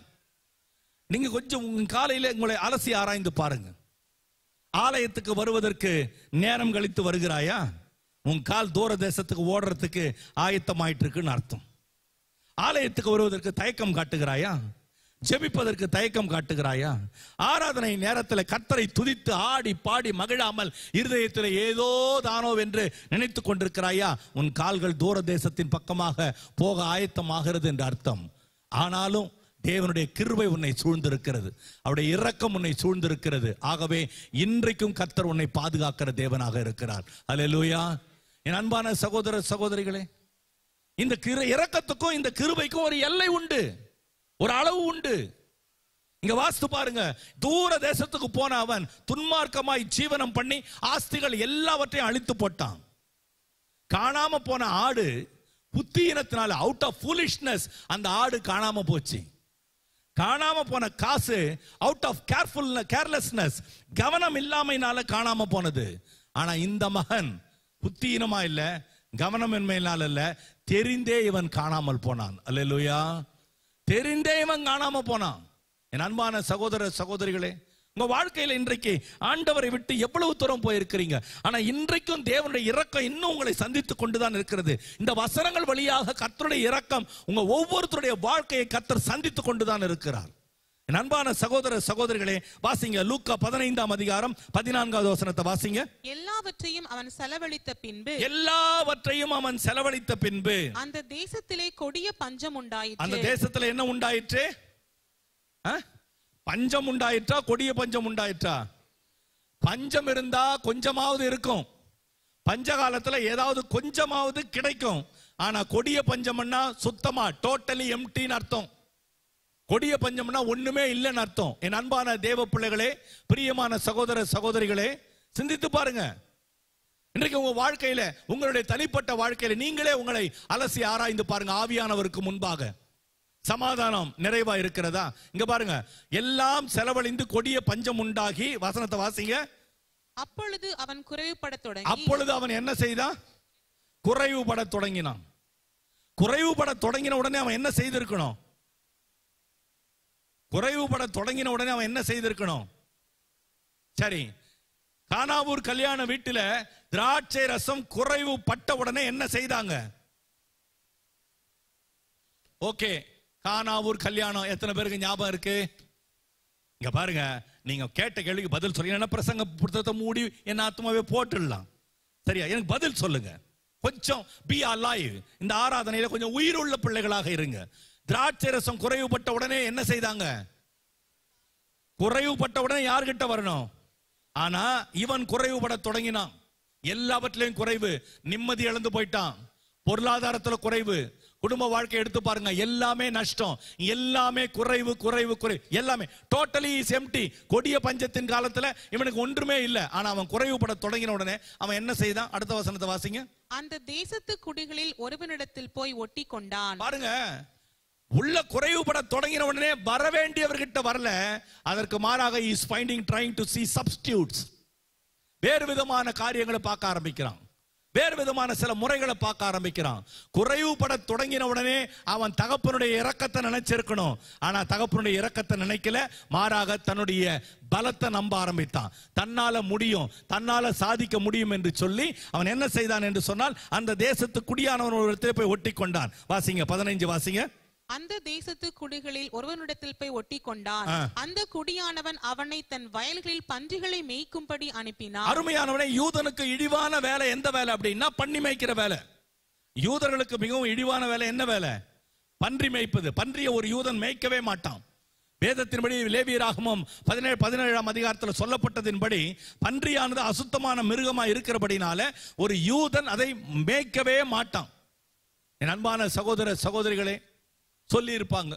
நீங்க கொஞ்சம் உங்க காலையில உங்களை அலசி ஆராய்ந்து பாருங்க ஆலயத்துக்கு வருவதற்கு நேரம் கழித்து வருகிறாயா உன் கால் தூர தேசத்துக்கு ஓடுறதுக்கு ஆயத்தமாயிட்டு இருக்குன்னு அர்த்தம் ஆலயத்துக்கு வருவதற்கு தயக்கம் காட்டுகிறாயா ஜெபிப்பதற்கு தயக்கம் காட்டுகிறாயா ஆராதனை நேரத்தில் கர்த்தரை துதித்து ஆடி பாடி மகிழாமல் இருதயத்தில் ஏதோ தானோ என்று நினைத்து கொண்டிருக்கிறாயா உன் கால்கள் தூர தேசத்தின் பக்கமாக போக ஆயத்தமாகிறது என்று அர்த்தம் ஆனாலும் தேவனுடைய கிருபை உன்னை சூழ்ந்திருக்கிறது அவருடைய இரக்கம் உன்னை சூழ்ந்திருக்கிறது ஆகவே இன்றைக்கும் கர்த்தர் உன்னை பாதுகாக்கிற தேவனாக இருக்கிறார் அல்லேலூயா என் அன்பான சகோதர சகோதரிகளே இந்த கிரு இரக்கத்துக்கும் இந்த கிருபைக்கும் ஒரு எல்லை உண்டு ஒரு அளவு உண்டு இங்க வாஸ்து பாருங்க தூர தேசத்துக்கு போன அவன் துன்மார்க்கமாய் ஜீவனம் பண்ணி ஆஸ்திகள் எல்லாவற்றையும் அழித்து போட்டான் காணாம போன ஆடு புத்தியினத்தினால அவுட் ஆஃப் ஃபூலிஷ்னஸ் அந்த ஆடு காணாம போச்சு காணாம போன காசு அவுட் ஆஃப் கேர்ஃபுல் கேர்லெஸ்னஸ் கவனம் இல்லாமைனால காணாம போனது ஆனா இந்த மகன் புத்தியினமா இல்ல கவனமின்மையினால இல்ல தெரிந்தே இவன் காணாமல் போனான் அல்லேலூயா தெரிந்தே இவன் காணாம போனான் என் அன்பான சகோதர சகோதரிகளே உங்க வாழ்க்கையில இன்றைக்கு ஆண்டவரை விட்டு எவ்வளவு தூரம் போயிருக்கிறீங்க ஆனா இன்றைக்கும் தேவனுடைய இரக்கம் இன்னும் உங்களை சந்தித்துக் கொண்டுதான் இருக்கிறது இந்த வசனங்கள் வழியாக கர்த்தருடைய இரக்கம் உங்க ஒவ்வொருத்தருடைய வாழ்க்கையை கர்த்தர் சந்தித்துக் கொண்டுதான் இருக்கிறார் என் அன்பான சகோதர சகோதரிகளே வாசிங்க லூக்கா பதினைந்தாம் அதிகாரம் பதினான்காவது வசனத்தை வாசிங்க எல்லாவற்றையும் அவன் செலவழித்த பின்பு எல்லாவற்றையும் அவன் செலவழித்த பின்பு அந்த தேசத்திலே கொடிய பஞ்சம் அந்த உண்டாயிற்று தேசத்துல என்ன உண்டாயிற்று ஆ? பஞ்சம் உண்டாயிற்றா கொடிய பஞ்சம் உண்டாயிற்றா பஞ்சம் இருந்தா கொஞ்சமாவது இருக்கும் பஞ்ச காலத்துல ஏதாவது கொஞ்சமாவது கிடைக்கும் ஆனா கொடிய பஞ்சம்னா சுத்தமா டோட்டலி எம்டின்னு அர்த்தம் கொடிய பஞ்சம்னா ஒண்ணுமே இல்லைன்னு அர்த்தம் என் அன்பான தேவ பிள்ளைகளே பிரியமான சகோதர சகோதரிகளே சிந்தித்து பாருங்க இன்றைக்கு உங்க வாழ்க்கையில உங்களுடைய தனிப்பட்ட வாழ்க்கையில நீங்களே உங்களை அலசி ஆராய்ந்து பாருங்க ஆவியானவருக்கு முன்பாக சமாதானம் நிறைவா இருக்கிறதா இங்க பாருங்க எல்லாம் செலவழிந்து கொடிய பஞ்சம் உண்டாகி வசனத்தை வாசிங்க அப்பொழுது அவன் குறைவுபடத் தொடங்கி அப்பொழுது அவன் என்ன செய்தான் குறைவுபட தொடங்கினான் குறைவுபட தொடங்கின உடனே அவன் என்ன செய்திருக்கணும் குறைவுபட தொடங்கின உடனே அவன் என்ன செய்திருக்கணும் சரி கானாவூர் கல்யாண வீட்டுல திராட்சை ரசம் குறைவு பட்ட உடனே என்ன செய்தாங்க ஓகே கானாவூர் கல்யாணம் எத்தனை பேருக்கு ஞாபகம் இருக்கு இங்க பாருங்க நீங்க கேட்ட கேள்விக்கு பதில் சொல்லி என்ன பிரசங்க புத்தகத்தை மூடி என் ஆத்மாவே போட்டுடலாம் சரியா எனக்கு பதில் சொல்லுங்க கொஞ்சம் பி alive இந்த ஆராதனையில கொஞ்சம் உயிருள்ள பிள்ளைகளாக இருங்க திராட்சை ரசம் குறைவுபட்ட உடனே என்ன செய்தாங்க குறைவுபட்ட உடனே யார்கிட்ட வரணும் ஆனா இவன் குறைவுபட தொடங்கினான் எல்லாவற்றிலையும் குறைவு நிம்மதி இழந்து போயிட்டான் பொருளாதாரத்துல குறைவு குடும்ப வாழ்க்கை எடுத்து பாருங்க எல்லாமே நஷ்டம் எல்லாமே குறைவு குறைவு குறைவு எல்லாமே டோட்டலி இஸ் எம்டி கொடிய பஞ்சத்தின் காலத்துல இவனுக்கு ஒன்றுமே இல்லை ஆனா அவன் குறைவுபட தொடங்கின உடனே அவன் என்ன செய்தான் அடுத்த வசனத்தை வாசிங்க அந்த தேசத்து குடிகளில் ஒருவனிடத்தில் போய் ஒட்டி கொண்டான் பாருங்க உள்ள குறைவுபட தொடங்கின உடனே வர வேண்டியவர்கிட்ட வரல அதற்கு மாறாக is finding trying to see substitutes வேறு விதமான காரியங்களை பார்க்க ஆரம்பிக்கிறான் வேறு விதமான சில முறைகளை பார்க்க ஆரம்பிக்கிறான் குறைவுபட தொடங்கின உடனே அவன் தகப்பனுடைய இரக்கத்தை நினைச்சிருக்கணும் ஆனா தகப்பனுடைய இரக்கத்தை நினைக்கல மாறாக தன்னுடைய பலத்தை நம்ப ஆரம்பித்தான் தன்னால முடியும் தன்னால சாதிக்க முடியும் என்று சொல்லி அவன் என்ன செய்தான் என்று சொன்னால் அந்த தேசத்து குடியானவன் ஒரு இடத்துல போய் ஒட்டி கொண்டான் வாசிங்க பதினைஞ்சு வாசிங்க அந்த தேசத்து குடிகளில் ஒருவனிடத்தில் போய் ஒட்டி கொண்டான் ஆ. அந்த குடியானவன் அவனை தன் வயல்களில் பன்றிகளை மேய்க்கும்படி அனுப்பினான் அருமையானவனே யூதனுக்கு இழிவான வேலை எந்த வேலை அப்படின்னா பண்ணி மேய்க்கிற வேலை யூதர்களுக்கு மிகவும் இழிவான வேலை என்ன வேலை பன்றி மேய்ப்பது பன்றியை ஒரு யூதன் மேய்க்கவே மாட்டான் வேதத்தின்படி லேவியராகமம் பதினேழு பதினேழாம் அதிகாரத்தில் சொல்லப்பட்டதின்படி பன்றியானது அசுத்தமான மிருகமா இருக்கிறபடினால ஒரு யூதன் அதை மேய்க்கவே மாட்டான் என் அன்பான சகோதர சகோதரிகளே சொல்லி இருப்பாங்க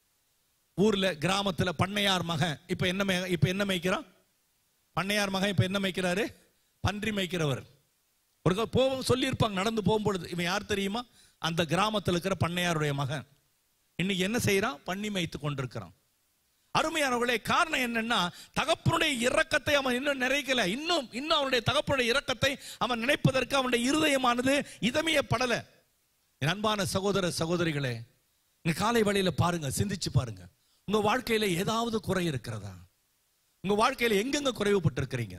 ஊர்ல கிராமத்துல பண்ணையார் மகன் இப்ப என்ன மே- இப்ப என்ன மேய்க்கிறான் பண்ணையார் மகன் இப்ப என்ன மேய்க்கிறாரு பன்றி மேய்க்கிறவர் ஒரு க- போவோம் சொல்லியிருப்பாங்க நடந்து போகும்பொழுது இவன் யார் தெரியுமா அந்த கிராமத்தில் இருக்கிற பண்ணையாருடைய மகன் இன்னைக்கு என்ன செய்யறான் பண்ணி மேய்த்து கொண்டிருக்கிறான் அருமையானவர்களே காரணம் என்னன்னா தகப்பனுடைய இரக்கத்தை அவன் இன்னும் நிறைக்கல இன்னும் இன்னும் அவனுடைய தகப்பனுடைய இரக்கத்தை அவன் நினைப்பதற்கு அவனுடைய இருதயமானது இதமியப்படல என் அன்பான சகோதர சகோதரிகளே இந்த காலை வழியில பாருங்க சிந்திச்சு பாருங்க உங்க வாழ்க்கையில ஏதாவது குறை இருக்கிறதா உங்க வாழ்க்கையில எங்கெங்க குறைவுபட்டிருக்கிறீங்க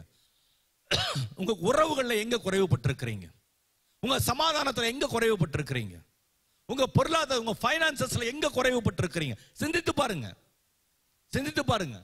உங்க உறவுகள்ல எங்க குறைவுபட்டிருக்கிறீங்க உங்க சமாதானத்துல எங்க குறைவுபட்டிருக்கிறீங்க உங்க பொருளாதார உங்க பைனான்சஸ்ல எங்க குறைவுபட்டிருக்கிறீங்க சிந்தித்து பாருங்க சிந்தித்து பாருங்க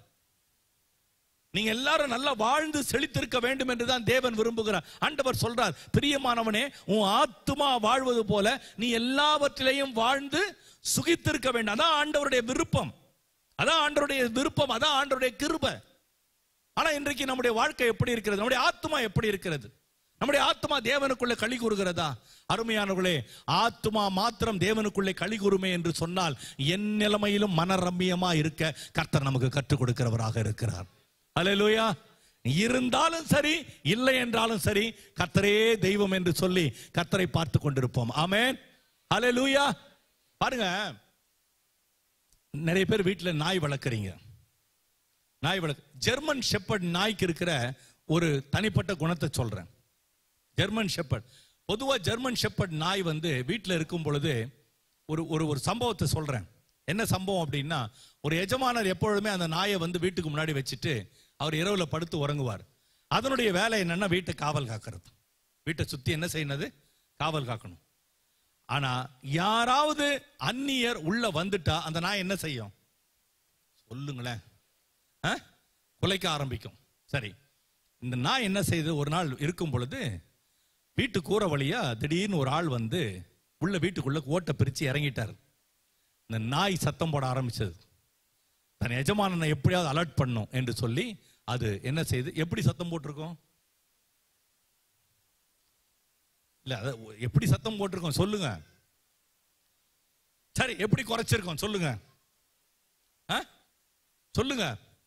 நீங்க எல்லாரும் நல்லா வாழ்ந்து செழித்திருக்க வேண்டும் என்றுதான் தேவன் விரும்புகிறார் ஆண்டவர் சொல்றார் பிரியமானவனே உன் ஆத்துமா வாழ்வது போல நீ எல்லாவற்றிலையும் வாழ்ந்து சுகித்திருக்க வேண்டும் அதான் ஆண்டவருடைய விருப்பம் அதான் ஆண்டவருடைய விருப்பம் அதான் ஆண்டவருடைய கிருபை ஆனா இன்றைக்கு நம்முடைய வாழ்க்கை எப்படி இருக்கிறது நம்முடைய ஆத்மா எப்படி இருக்கிறது நம்முடைய ஆத்மா தேவனுக்குள்ளே களி கூறுகிறதா அருமையானவர்களே ஆத்மா மாத்திரம் தேவனுக்குள்ளே களி கூறுமே என்று சொன்னால் என் நிலைமையிலும் மனரம்மியமா இருக்க கர்த்தர் நமக்கு கற்றுக் கொடுக்கிறவராக இருக்கிறார் அல்லேலூயா இருந்தாலும் சரி இல்லை என்றாலும் சரி கர்த்தரே தெய்வம் என்று சொல்லி கர்த்தரை பார்த்து கொண்டிருப்போம் ஆமென் அல்லேலூயா பாருங்க நிறைய பேர் வீட்டில் நாய் வளர்க்குறீங்க நாய் வளர்க்கு ஜெர்மன் ஷெப்பர்ட் நாய்க்கு இருக்கிற ஒரு தனிப்பட்ட குணத்தை சொல்றேன் ஜெர்மன் ஷெப்பர்ட் பொதுவா ஜெர்மன் ஷெப்பர்ட் நாய் வந்து வீட்டில் இருக்கும் பொழுது ஒரு ஒரு ஒரு சம்பவத்தை சொல்றேன் என்ன சம்பவம் அப்படின்னா ஒரு எஜமானர் எப்பொழுதுமே அந்த நாயை வந்து வீட்டுக்கு முன்னாடி வச்சுட்டு அவர் இரவுல படுத்து உறங்குவார் அதனுடைய வேலை என்னன்னா வீட்டை காவல் காக்கிறது வீட்டை சுத்தி என்ன செய்யணுது காவல் காக்கணும் ஆனா யாராவது அந்நியர் உள்ள வந்துட்டா அந்த நாய் என்ன செய்யும் சொல்லுங்களேன் ஆ? குலைக்க ஆரம்பிக்கும் சரி இந்த நாய் என்ன செய்யுது ஒரு நாள் இருக்கும் பொழுது வீட்டு கூரை வழியா திடீர்னு ஒரு ஆள் வந்து உள்ள வீட்டுக்குள்ள ஓட்டை பிரிச்சு இறங்கிட்டார் இந்த நாய் சத்தம் போட ஆரம்பிச்சது தன் எஜமானனை எப்படியாவது அலர்ட் பண்ணும் என்று சொல்லி அது என்ன செய்யுது எப்படி சத்தம் போட்டிருக்கோம் இல்ல அத எப்படி சத்தம் போட்டிருக்கோம் சொல்லுங்க சரி எப்படி குறைச்சிருக்கோம் சொல்லுங்க ஆ? சொல்லுங்க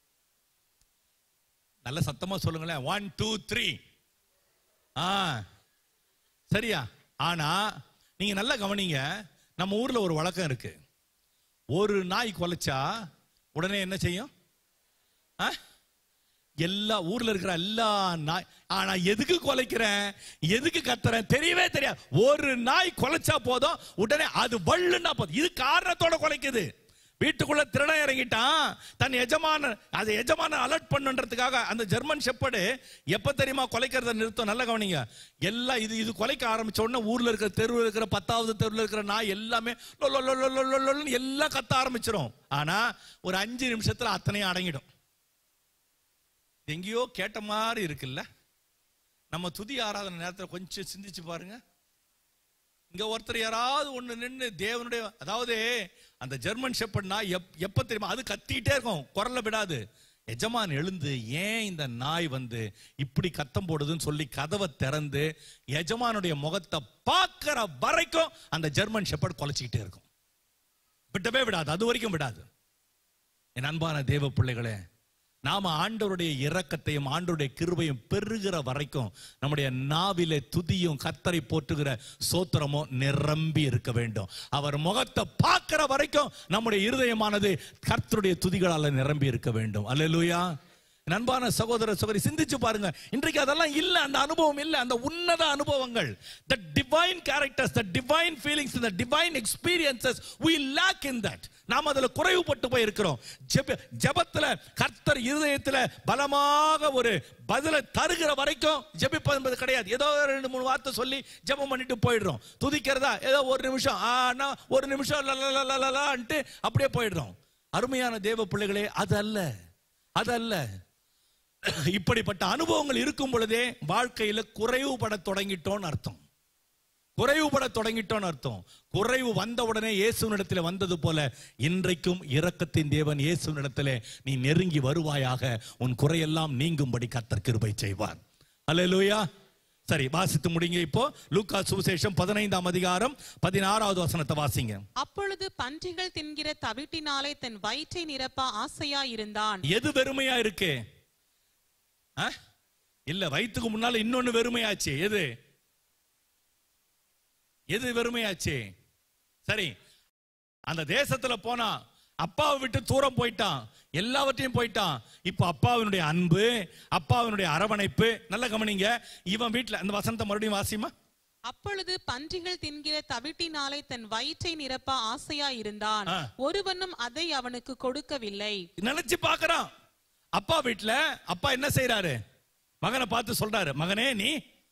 நல்ல சத்தமா சொல்லுங்களேன் ஒன் டூ த்ரீ ஆ சரியா ஆனா நீங்க நல்லா கவனிங்க நம்ம ஊர்ல ஒரு வழக்கம் இருக்கு ஒரு நாய் குலைச்சா உடனே என்ன செய்யும் ஆ? எல்லா ஊர்ல இருக்கிற எல்லா நாய் ஆனா எதுக்கு குலைக்கிறேன் எதுக்கு கத்துறேன் தெரியவே தெரியாது ஒரு நாய் குலைச்சா போதும் உடனே அது வள்ளுன்னா போதும் இது காரணத்தோட குலைக்குது வீட்டுக்குள்ள திருடன் இறங்கிட்டான் தன் எஜமான அது எஜமான அலர்ட் பண்ணுன்றதுக்காக அந்த ஜெர்மன் ஷெப்பர்டு எப்ப தெரியுமா குலைக்கிறத நிறுத்தம் நல்ல கவனிங்க எல்லாம் இது இது குலைக்க ஆரம்பிச்ச உடனே ஊர்ல இருக்கிற தெருவில் இருக்கிற பத்தாவது தெருவில் இருக்கிற நாய் எல்லாமே லொ, லொ, லொ, லொ, லொ, லொ, லொன்னு எல்லாம் கத்த ஆரம்பிச்சிரும் ஆனா ஒரு அஞ்சு நிமிஷத்துல அத்தனையும் அடங்கிடும் எங்கேயோ கேட்ட மாதிரி இருக்குல்ல நம்ம துதி ஆராதனை நேரத்துல கொஞ்சம் சிந்திச்சு பாருங்க இங்க ஒருத்தர் யாராவது ஒண்ணு நின்னு தேவனுடைய அதாவது அந்த ஜெர்மன் ஷெப்பர்ட்னா எப் எப்ப தெரியுமா அது கத்திட்டே இருக்கும் குரல்ல விடாது எஜமான் எழுந்து ஏன் இந்த நாய் வந்து இப்படி கத்தம் போடுதுன்னு சொல்லி கதவை திறந்து எஜமானுடைய முகத்தை பார்க்கிற வரைக்கும் அந்த ஜெர்மன் ஷெப்பர்ட் குலைச்சிக்கிட்டே இருக்கும் விடவே விடாது அது வரைக்கும் விடாது என் அன்பான தேவ பிள்ளைகளே நாம ஆண்டவருடைய இரக்கத்தையும் ஆண்டவருடைய கிருபையும் பெருகிற வரைக்கும் நம்முடைய நாவிலே துதியும் கத்தரை போற்றுகிற சோத்திரமோ நிரம்பி இருக்க வேண்டும் அவர் முகத்தை பார்க்கிற வரைக்கும் நம்முடைய இருதயமானது கர்த்தருடைய துதிகளால நிரம்பி இருக்க வேண்டும் அல்லேலூயா என் அன்பான சகோதர சகோதரி சிந்திச்சு பாருங்க இன்றைக்கு அதெல்லாம் இல்ல அந்த அனுபவம் இல்ல அந்த உன்னத அனுபவங்கள் the divine characters the divine feelings the divine experiences we lack in that நாம் அதுல குறைவுபட்டு போய் இருக்கிறோம் ஜெப ஜெபத்துல கர்த்தர் இருதயத்துல பலமாக ஒரு பதிலை தருகிற வரைக்கும் ஜெபிப்பது என்பது கிடையாது ஏதோ ஒரு ரெண்டு மூணு வார்த்தை சொல்லி ஜெபம் பண்ணிட்டு போயிடுறோம் துதிக்கிறதா ஏதோ ஒரு நிமிஷம் ஆனா ஒரு நிமிஷம் லலலலலலான்ட்டு அப்படியே போயிடுறோம் அருமையான தேவ பிள்ளைகளே அது அல்ல அது அல்ல இப்படிப்பட்ட அனுபவங்கள் இருக்கும் பொழுதே வாழ்க்கையில குறைவுபட தொடங்கிட்டோம்னு அர்த்தம் குறைவுபட தொடங்கிட்டோம்னு அர்த்தம் குறைவு வந்த உடனே இயேசுனிடத்தில் வந்தது போல இன்றைக்கும் இரக்கத்தின் தேவன் இயேசுனிடத்திலே நீ நெருங்கி வருவாயாக உன் குறையெல்லாம் நீங்கும்படி கர்த்தர் கிருபை செய்வார் அல்லேலூயா சரி வாசித்து முடிங்க இப்போ லூக்கா சுவிசேஷம் பதினைந்தாம் அதிகாரம் பதினாறாவது வசனத்தை வாசிங்க அப்பொழுது பன்றிகள் தின்கிற தவிட்டினாலே தன் வயிற்றை நிரப்ப ஆசையா இருந்தான் எது வெறுமையா இருக்கு ஆ? இல்ல வயிற்றுக்கு முன்னால இன்னொன்னு வெறுமையாச்சு எது எது வெறுமையாச்சு சரி அந்த தேசத்துல போனா அப்பாவை விட்டு தூரம் போயிட்டான் எல்லாவற்றையும் போயிட்டான் இப்போ அப்பாவினுடைய அன்பு அப்பாவினுடைய அரவணைப்பு நல்ல கவனிங்க இவன் வீட்டுல அந்த வசனத்தை மறுபடியும் வாசிமா அப்பொழுது பன்றிகள் தின்கிற தவிட்டினாலே தன் வயிற்றை நிரப்ப ஆசையா இருந்தான் ஆ. ஒருவனும் அதை அவனுக்கு கொடுக்கவில்லை நினைச்சு பார்க்கறான் அப்பா வீட்டுல அப்பா என்ன செய்யறாரு மகனை பார்த்து சொல்றாரு மகனே நீ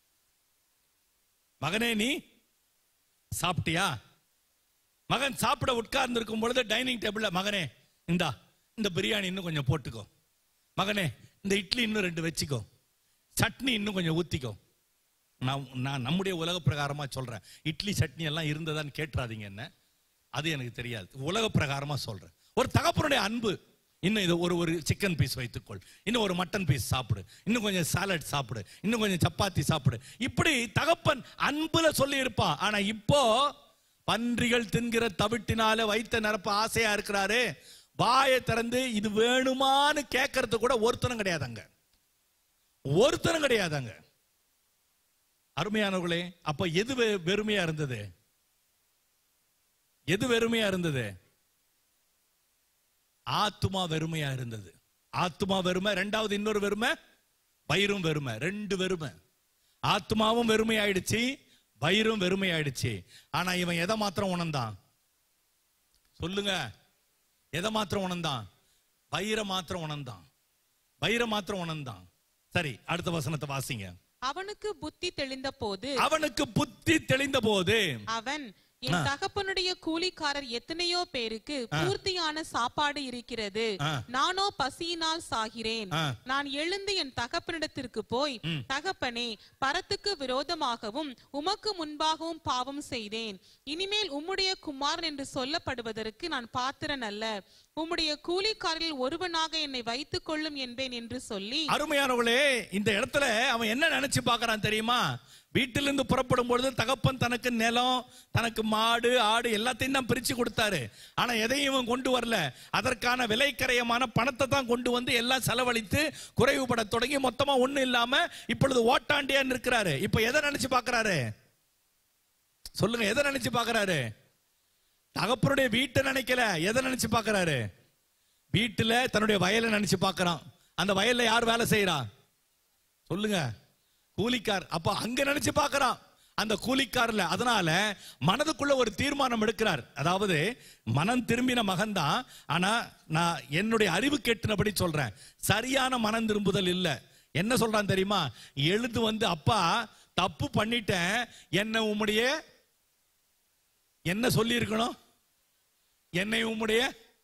மகனே நீ சாப்பிட்டியா மகன் சாப்பிட உட்கார்ந்து இருக்கும் பொழுது டைனிங் டேபிள்ல மகனே இந்தா இந்த பிரியாணி இன்னும் கொஞ்சம் போட்டுக்கோ மகனே இந்த இட்லி இன்னும் ரெண்டு வச்சுக்கோ சட்னி இன்னும் கொஞ்சம் ஊத்திக்கோ நான் நான் நம்முடைய உலக பிரகாரமா சொல்றேன் இட்லி சட்னி எல்லாம் இருந்ததான்னு கேட்டுறாதீங்க என்ன அது எனக்கு தெரியாது உலக பிரகாரமா சொல்றேன் ஒரு தகப்பனுடைய அன்பு இன்னும் இது ஒரு ஒரு சிக்கன் பீஸ் வைத்துக்கொள் இன்னும் ஒரு மட்டன் பீஸ் சாப்பிடு இன்னும் கொஞ்சம் சாலட் சாப்பிடு இன்னும் கொஞ்சம் சப்பாத்தி சாப்பிடு இப்படி தகப்பன் அன்புல சொல்லி இருப்பான் ஆனா இப்போ பன்றிகள் தின்கிற தவிட்டினால வைத்த நிரப்ப ஆசையா இருக்கிறாரு வாயை திறந்து இது வேணுமான்னு கேட்கறது கூட ஒருத்தனும் கிடையாதுங்க ஒருத்தனும் கிடையாதுங்க அருமையானவர்களே அப்ப எது வெ- வெறுமையா இருந்தது எது வெறுமையா இருந்தது ஆத்துமா வெறுமையா இருந்தது ஆத்துமா வெறுமை ரெண்டாவது இன்னொரு வெறுமை வயிறும் வெறுமை ரெண்டு வெறுமை ஆத்மாவும் வெறுமை ஆயிடுச்சு வயிறும் வெறுமை ஆயிடுச்சு ஆனா இவன் எதை மாத்திரம் உணர்ந்தான் சொல்லுங்க எதை மாத்திரம் உணர்ந்தான் வயிறை மாத்திரம் உணர்ந்தான் வயிறை மாத்திரம் உணர்ந்தான் சரி அடுத்த வசனத்தை வாசிங்க அவனுக்கு புத்தி தெளிந்த போது அவனுக்கு புத்தி தெளிந்த போது அவன் என் தகப்பனுடைய கூலிக்காரர் எத்தனையோ பேருக்கு பூர்த்தியான சாப்பாடு இருக்கிறது ஆ. நானோ பசியினால் சாகிறேன் ஆ. நான் எழுந்து என் தகப்பனிடத்திற்கு போய் தகப்பனே பரத்துக்கு விரோதமாகவும் உமக்கு முன்பாகவும் பாவம் செய்தேன் இனிமேல் உம்முடைய குமாரன் என்று சொல்லப்படுவதற்கு நான் பாத்திரன் அல்ல உம்முடைய கூலிக்காரில் ஒருவனாக என்னை வைத்துக் கொள்ளும் என்பேன் என்று சொல்லி அருமையானவர்களே இந்த இடத்துல அவன் என்ன நினைச்சு பார்க்கறான் தெரியுமா வீட்டிலிருந்து புறப்படும் பொழுது தகப்பன் தனக்கு நிலம் தனக்கு மாடு ஆடு எல்லாத்தையும் தான் பிரிச்சு கொடுத்தாரு ஆனா எதையும் இவன் கொண்டு வரல அதற்கான விலைக்கரையமான பணத்தை தான் கொண்டு வந்து எல்லாம் செலவழித்து குறைவுபட தொடங்கி மொத்தமா ஒண்ணும் இல்லாம இப்பொழுது ஓட்டாண்டியான்னு இருக்கிறாரு இப்ப எதை நினைச்சு பார்க்கறாரு சொல்லுங்க எதை நினைச்சு பார்க்கறாரு தகப்பனுடைய வீட்டை நினைக்கல எதை நினைச்சு பார்க்கறாரு வீட்டுல தன்னுடைய வயலை நினைச்சு பார்க்கறான் அந்த வயல்ல யார் வேலை செய்யறா சொல்லுங்க கூலிக்கார் அப்ப அங்க நினைச்சு பார்க்கறான் அந்த கூலிக்கார்ல அதனால மனதுக்குள்ள ஒரு தீர்மானம் எடுக்கிறார் அதாவது மனம் திரும்பின மகன்தான் ஆனா நான் என்னுடைய அறிவு கேட்டினபடி சொல்றேன் சரியான மனம் திரும்புதல் இல்ல என்ன சொல்றான் தெரியுமா எழுந்து வந்து அப்பா தப்பு பண்ணிட்டேன் என்ன உம்முடைய என்ன சொல்லி இருக்கணும் என்னை உம்முடைய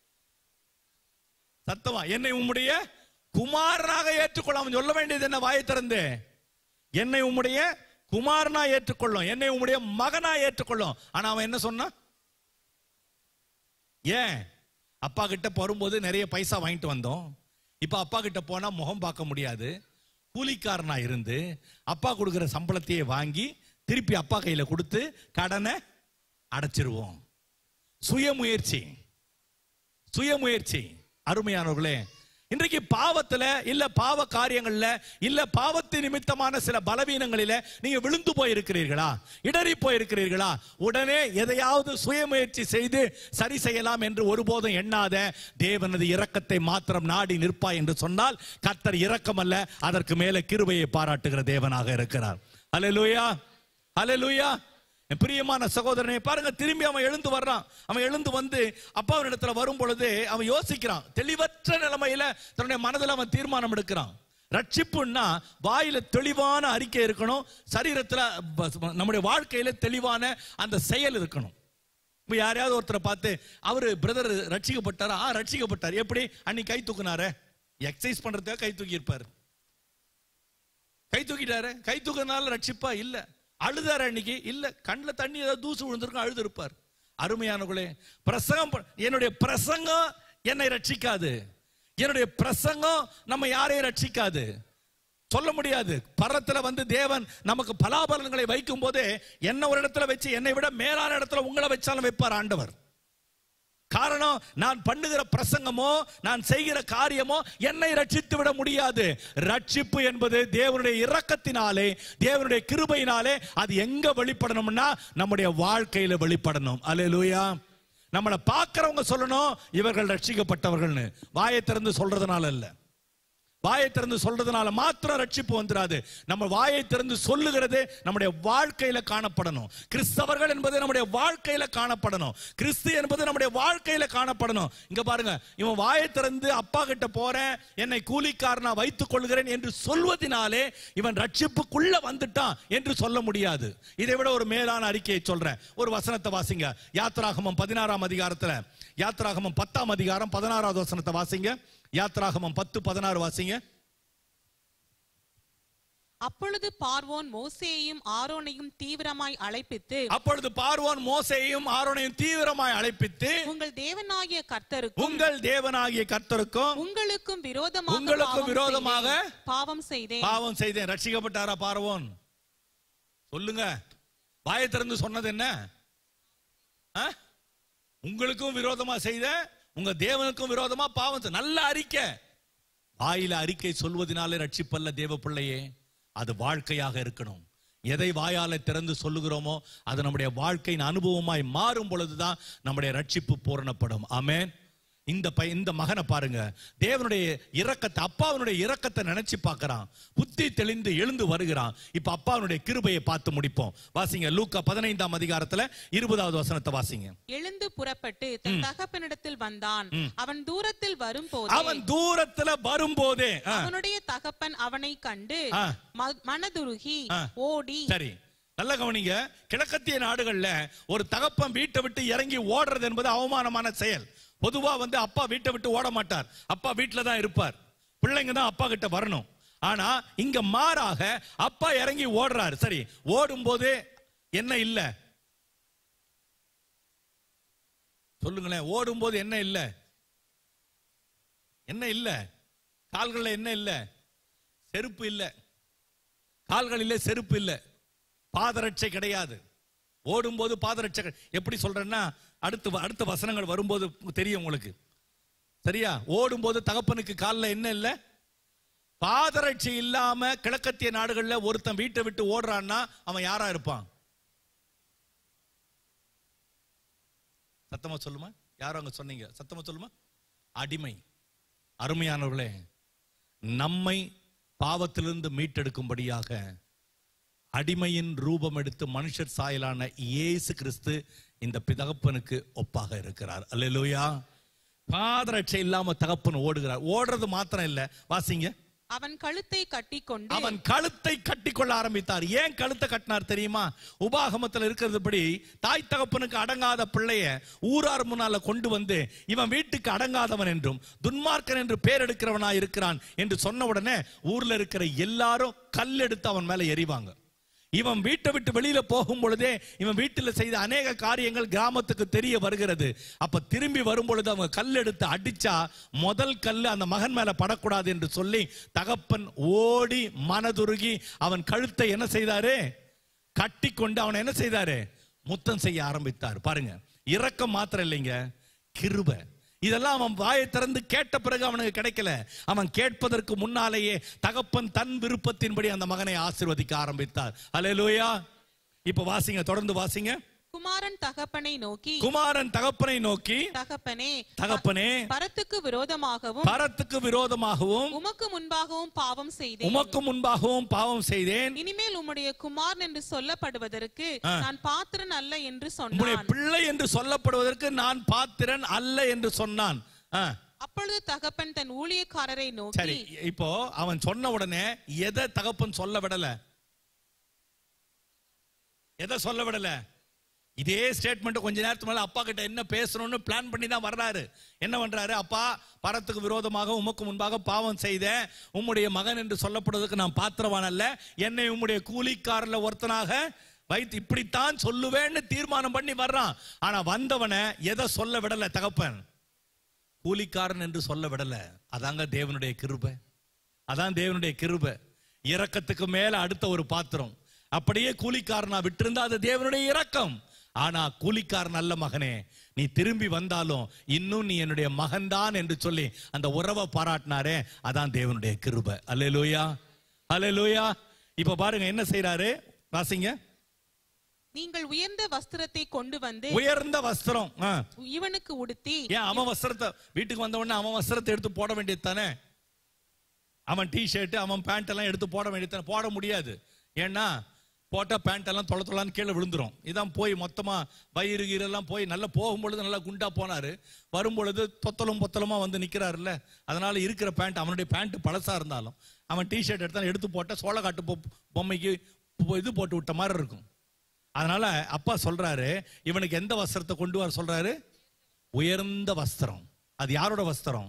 சத்தமா என்னை உம்முடைய குமாரனாக ஏற்றுக்கொள்ள அவன் சொல்ல வேண்டியது என்ன வாயை திறந்து என்னை உம்முடைய குமாரனா ஏற்றுக்கொள்ளும் என்னை உம்முடைய மகனா ஏற்றுக்கொள்ளும் ஆனா அவன் என்ன சொன்னான் ஏன் அப்பா கிட்ட வரும்போது நிறைய பைசா வாங்கிட்டு வந்தோம் இப்ப அப்பா கிட்ட போனா முகம் பார்க்க முடியாது கூலிக்காரனா இருந்து அப்பா கொடுக்கிற சம்பளத்தையே வாங்கி திருப்பி அப்பா கையில கொடுத்து கடனை அடைச்சிருவோம் சுயமுயற்சி சுயமுயற்சி அருமையானவர்களே இன்றைக்கு பாவத்துல இல்ல பாவ காரியங்கள்ல இல்ல பாவத்தின் நிமித்தமான சில பலவீனங்களில நீங்க விழுந்து போயிருக்கிறீர்களா இடறி போயிருக்கிறீர்களா உடனே எதையாவது சுயமுயற்சி செய்து சரி செய்யலாம் என்று ஒருபோதும் எண்ணாத தேவனது இரக்கத்தை மாத்திரம் நாடி நிற்பாய் என்று சொன்னால் கர்த்தர் இரக்கம் அல்ல அதற்கு மேல கிருபையை பாராட்டுகிற தேவனாக இருக்கிறார் அல்லேலூயா அல்லேலூயா என் பிரியமான சகோதரனை பாருங்க திரும்பி அவன் எழுந்து வர்றான் அவன் எழுந்து வந்து அப்பாவின் இடத்துல வரும் பொழுது அவன் யோசிக்கிறான் தெளிவற்ற நிலைமையில தன்னுடைய மனதில் அவன் தீர்மானம் எடுக்கிறான் ரட்சிப்புன்னா வாயில தெளிவான அறிக்கை இருக்கணும் சரீரத்துல ப- நம்முடைய வாழ்க்கையில தெளிவான அந்த செயல் இருக்கணும் இப்ப யாரையாவது ஒருத்தரை பார்த்து அவரு பிரதர் ரட்சிக்கப்பட்டாரா ஆ ரட்சிக்கப்பட்டார் எப்படி அன்னைக்கு கை தூக்குனாரே எக்ஸசைஸ் பண்றதுக்காக கை தூக்கி இருப்பாரு கை தூக்கிட்டாரு கை தூக்கினால ரட்சிப்பா இல்ல அழுதாரு அன்னைக்கு இல்ல கண்ணுல தண்ணி ஏதாவது தூசு விழுந்திருக்கும் அழுது இருப்பார் அருமையானவர்களே பிரசங்கம் ப- என்னுடைய பிரசங்கம் என்னை ரட்சிக்காது என்னுடைய பிரசங்கம் நம்ம யாரையும் ரட்சிக்காது சொல்ல முடியாது பரத்துல வந்து தேவன் நமக்கு பலாபலன்களை வைக்கும் போதே என்ன ஒரு இடத்துல வச்சு என்னை விட மேலான இடத்துல உங்களை வச்சாலும் வைப்பார் ஆண்டவர் காரணம் நான் பண்ணுகிற பிரசங்கமோ நான் செய்கிற காரியமோ என்னை ரட்சித்து விட முடியாது ரட்சிப்பு என்பது தேவனுடைய இரக்கத்தினாலே தேவனுடைய கிருபையினாலே அது எங்க வெளிப்படணும்னா நம்முடைய வாழ்க்கையில வெளிப்படணும் அல்லேலூயா நம்மளை பார்க்கறவங்க சொல்லணும் இவர்கள் ரட்சிக்கப்பட்டவர்கள்னு வாயை திறந்து சொல்றதுனால இல்ல வாயை திறந்து சொல்றதுனால மாத்திரம் ரட்சிப்பு வந்துராது நம்ம வாயை திறந்து சொல்லுகிறது நம்முடைய வாழ்க்கையில காணப்படணும் கிறிஸ்தவர்கள் என்பது நம்முடைய வாழ்க்கையில காணப்படணும் கிறிஸ்து என்பது நம்முடைய வாழ்க்கையில காணப்படணும் இங்க பாருங்க இவன் வாயை திறந்து அப்பா கிட்ட போறேன் என்னை கூலிக்காரனா வைத்துக் கொள்கிறேன் என்று சொல்வதினாலே இவன் ரட்சிப்புக்குள்ள வந்துட்டான் என்று சொல்ல முடியாது இதை விட ஒரு மேலான அறிக்கையை சொல்றேன் ஒரு வசனத்தை வாசிங்க யாத்ராகமம் பதினாறாம் அதிகாரத்துல யாத்ராகமம் பத்தாம் அதிகாரம் பதினாறாவது வசனத்தை வாசிங்க யாத்ராகமம் பத்து பதினாறு வாசிங்க அப்பொழுது பார்வோன் மோசேயையும் ஆரோனையும் தீவிரமாய் அழைப்பித்து அப்பொழுது பார்வோன் மோசேயையும் ஆரோனையும் தீவிரமாய் அழைப்பித்து உங்கள் தேவனாகிய கர்த்தருக்கும் உங்கள் தேவனாகிய கர்த்தருக்கும் உங்களுக்கும் விரோதமாக உங்களுக்கும் பாவம் விரோதமாக செய்தேன். பாவம் செய்தேன் பாவம் செய்தேன் ரட்சிக்கப்பட்டாரா பார்வோன் சொல்லுங்க வாயை திறந்து சொன்னது என்ன ஆ? உங்களுக்கும் விரோதமா செய்த உங்க தேவனுக்கும் விரோதமா பாவம் செய்- நல்ல அறிக்கை வாயில அறிக்கை சொல்வதனாலே ரட்சிப்பல்ல தேவ பிள்ளையே அது வாழ்க்கையாக இருக்கணும் எதை வாயால திறந்து சொல்லுகிறோமோ அது நம்முடைய வாழ்க்கையின் அனுபவமாய் மாறும் பொழுதுதான் நம்முடைய ரட்சிப்பு பூரணப்படும் ஆமென் இந்த பை இந்த மகனை பாருங்க தேவனுடைய இரக்கத்தை அப்பாவினுடைய இரக்கத்தை நினைச்சு பார்க்கறான் புத்தி தெளிந்து எழுந்து வருகிறான் இப்ப அப்பாவினுடைய கிருபையை பார்த்து முடிப்போம் வாசிங்க லூக்கா பதினைந்தாம் அதிகாரத்துல இருபதாவது வசனத்தை வாசிங்க எழுந்து புறப்பட்டு தன் தகப்பனிடத்தில் வந்தான் அவன் தூரத்தில் வரும்போது அவன் தூரத்துல வரும்போதே ஆ, அவனுடைய தகப்பன் அவனை கண்டு ஆ. ம- மனதுருகி ஆ. ஓடி சரி நல்ல கவனிங்க கிழக்கத்திய நாடுகள்ல ஒரு தகப்பன் வீட்டை விட்டு இறங்கி ஓடுறது என்பது அவமானமான செயல் பொதுவா வந்து அப்பா வீட்டை விட்டு ஓட மாட்டார் அப்பா வீட்டில தான் இருப்பார் பிள்ளைங்க தான் அப்பா கிட்ட வரணும் ஆனா இங்க மாறாக அப்பா இறங்கி ஓடுறாரு சரி ஓடும்போது என்ன இல்ல சொல்லுங்களேன் ஓடும்போது என்ன இல்ல என்ன இல்ல கால்கள்ல என்ன இல்ல செருப்பு இல்ல கால்களிலே செருப்பு இல்ல பாதரட்சை கிடையாது ஓடும்போது பாதரட்சை கிடை- எப்படி சொல்றேன்னா அடுத்த வ- அடுத்த வசனங்கள் வரும்போது தெரியும் உங்களுக்கு சரியா ஓடும்போது தகப்பனுக்கு காலில் என்ன இல்ல பாதரட்சை இல்லாம கிழக்கத்திய நாடுகள்ல ஒருத்தன் வீட்டை விட்டு ஓடுறான்னா அவன் யாரா இருப்பான் சத்தமா சொல்லுமா யாரும் அங்க சொன்னீங்க சத்தமா சொல்லுமா அடிமை அருமையானவர்களே நம்மை பாவத்திலிருந்து மீட்டெடுக்கும்படியாக அடிமையின் ரூபம் எடுத்து மனுஷர் சாயலான இயேசு கிறிஸ்து இந்த பிதகப்பனுக்கு ஒப்பாக இருக்கிறார் அல்லேலூயா பாதரட்சை இல்லாம தகப்பன் ஓடுகிறார் ஓடுறது மாத்திரம் இல்ல வாசிங்க அவன் கழுத்தை கட்டிக்கொண்டு அவன் கழுத்தை கட்டிக்கொள்ள ஆரம்பித்தார் ஏன் கழுத்தை கட்டினார் தெரியுமா உபாகமத்தில் இருக்கிறதுபடி தாய் தகப்பனுக்கு அடங்காத பிள்ளைய ஊரார் முன்னால கொண்டு வந்து இவன் வீட்டுக்கு அடங்காதவன் என்றும் துன்மார்க்கன் என்று பேர் எடுக்கிறவனாய் இருக்கிறான் என்று சொன்ன உடனே ஊர்ல இருக்கிற எல்லாரும் கல் எடுத்து அவன் மேல எறிவாங்க இவன் வீட்டை விட்டு வெளியில போகும் பொழுதே இவன் வீட்டில் செய்த அநேக காரியங்கள் கிராமத்துக்கு தெரிய வருகிறது அப்ப திரும்பி வரும் பொழுது அவங்க கல் எடுத்து அடிச்சா முதல் கல் அந்த மகன் மேல படக்கூடாது என்று சொல்லி தகப்பன் ஓடி மனதுருகி அவன் கழுத்தை என்ன செய்தாரு கட்டி கொண்டு அவன் என்ன செய்தாரு முத்தம் செய்ய ஆரம்பித்தார் பாருங்க இரக்கம் மாத்திரம் இல்லைங்க கிருபை இதெல்லாம் அவன் வாயை திறந்து கேட்ட பிறகு அவனுக்கு கிடைக்கல அவன் கேட்பதற்கு முன்னாலேயே தகப்பன் தன் விருப்பத்தின்படி அந்த மகனை ஆசீர்வதிக்க ஆரம்பித்தார் அல்லேலூயா இப்ப வாசிங்க தொடர்ந்து வாசிங்க குமாரன் தகப்பனை நோக்கி குமாரன் தகப்பனை நோக்கி தகப்பனே தகப்பனே பரத்துக்கு விரோதமாகவும் பரத்துக்கு விரோதமாகவும் உமக்கு முன்பாகவும் பாவம் செய்தேன் உமக்கு முன்பாகவும் பாவம் செய்தேன் இனிமேல் உம்முடைய குமாரன் என்று சொல்லப்படுவதற்கு ஆ. நான் பாத்திரன் அல்ல என்று உம்முடைய சொன்னான் பிள்ளை என்று சொல்லப்படுவதற்கு நான் பாத்திரன் அல்ல என்று சொன்னான் ஆ, அப்பொழுது தகப்பன் தன் ஊழியக்காரரை சரி நோக்கி இப்போ அவன் சொன்ன உடனே எதை தகப்பன் சொல்ல விடல எதை சொல்ல விடல இதே ஸ்டேட்மெண்ட் கொஞ்ச நேரத்துக்கு மேல அப்பா கிட்ட என்ன பேசணும்னு பிளான் பண்ணி தான் வர்றாரு என்ன பண்றாரு அப்பா பரத்துக்கு விரோதமாக உமக்கு முன்பாக பாவம் செய்தேன் உம்முடைய மகன் என்று சொல்லப்படுவதற்கு நான் பாத்திரவான் அல்ல என்னை உம்முடைய கூலிக்காரர்ல ஒருத்தனாக வைத்து இப்படித்தான் சொல்லுவேன்னு தீர்மானம் பண்ணி வர்றான் ஆனா வந்தவனை எதை சொல்ல விடல தகப்பன் கூலிக்காரன் என்று சொல்ல விடல அதாங்க தேவனுடைய கிருபை அதான் தேவனுடைய கிருபை இரக்கத்துக்கு மேல அடுத்த ஒரு பாத்திரம் அப்படியே கூலிக்காரனா விட்டிருந்தா அது தேவனுடைய இரக்கம் ஆனா கூலிக்காரன் அல்ல மகனே நீ திரும்பி வந்தாலும் இன்னும் நீ என்னுடைய மகன்தான் என்று சொல்லி அந்த உறவை பாராட்டினாரே அதான் தேவனுடைய கிருபை அல்லேலூயா அல்லேலூயா இப்ப பாருங்க என்ன செய்யறாரு வாசிங்க நீங்கள் உயர்ந்த வஸ்திரத்தை கொண்டு வந்து உயர்ந்த வஸ்திரம் ஆ. இவனுக்கு உடுத்தி ஏன் அவன் வஸ்திரத்தை வீட்டுக்கு வந்த உடனே அவன் வஸ்திரத்தை எடுத்து போட வேண்டியது தானே அவன் டி ஷர்ட் அவன் பேண்ட் எல்லாம் எடுத்து போட வேண்டியது தானே போட முடியாது ஏன்னா போட்டா பேண்ட் எல்லாம் தொலை தொலான்னு கீழே விழுந்துரும் இதான் போய் மொத்தமா வயிறு கீரெல்லாம் போய் நல்லா போகும்பொழுது நல்லா குண்டா போனாரு வரும்பொழுது தொத்தலும் பொத்தலுமா வந்து நிக்கிறாருல்ல அதனால இருக்கிற பேண்ட் அவனுடைய பேண்ட் பழசா இருந்தாலும் அவன் டி ஷர்ட் எடுத்தா எடுத்து போட்டா சோளக்காட்டு பொ- பொம்மைக்கு பொ- இது போட்டு விட்ட மாதிரி இருக்கும் அதனால அப்பா சொல்றாரு இவனுக்கு எந்த வஸ்திரத்தை கொண்டு வர சொல்றாரு உயர்ந்த வஸ்திரம் அது யாரோட வஸ்திரம்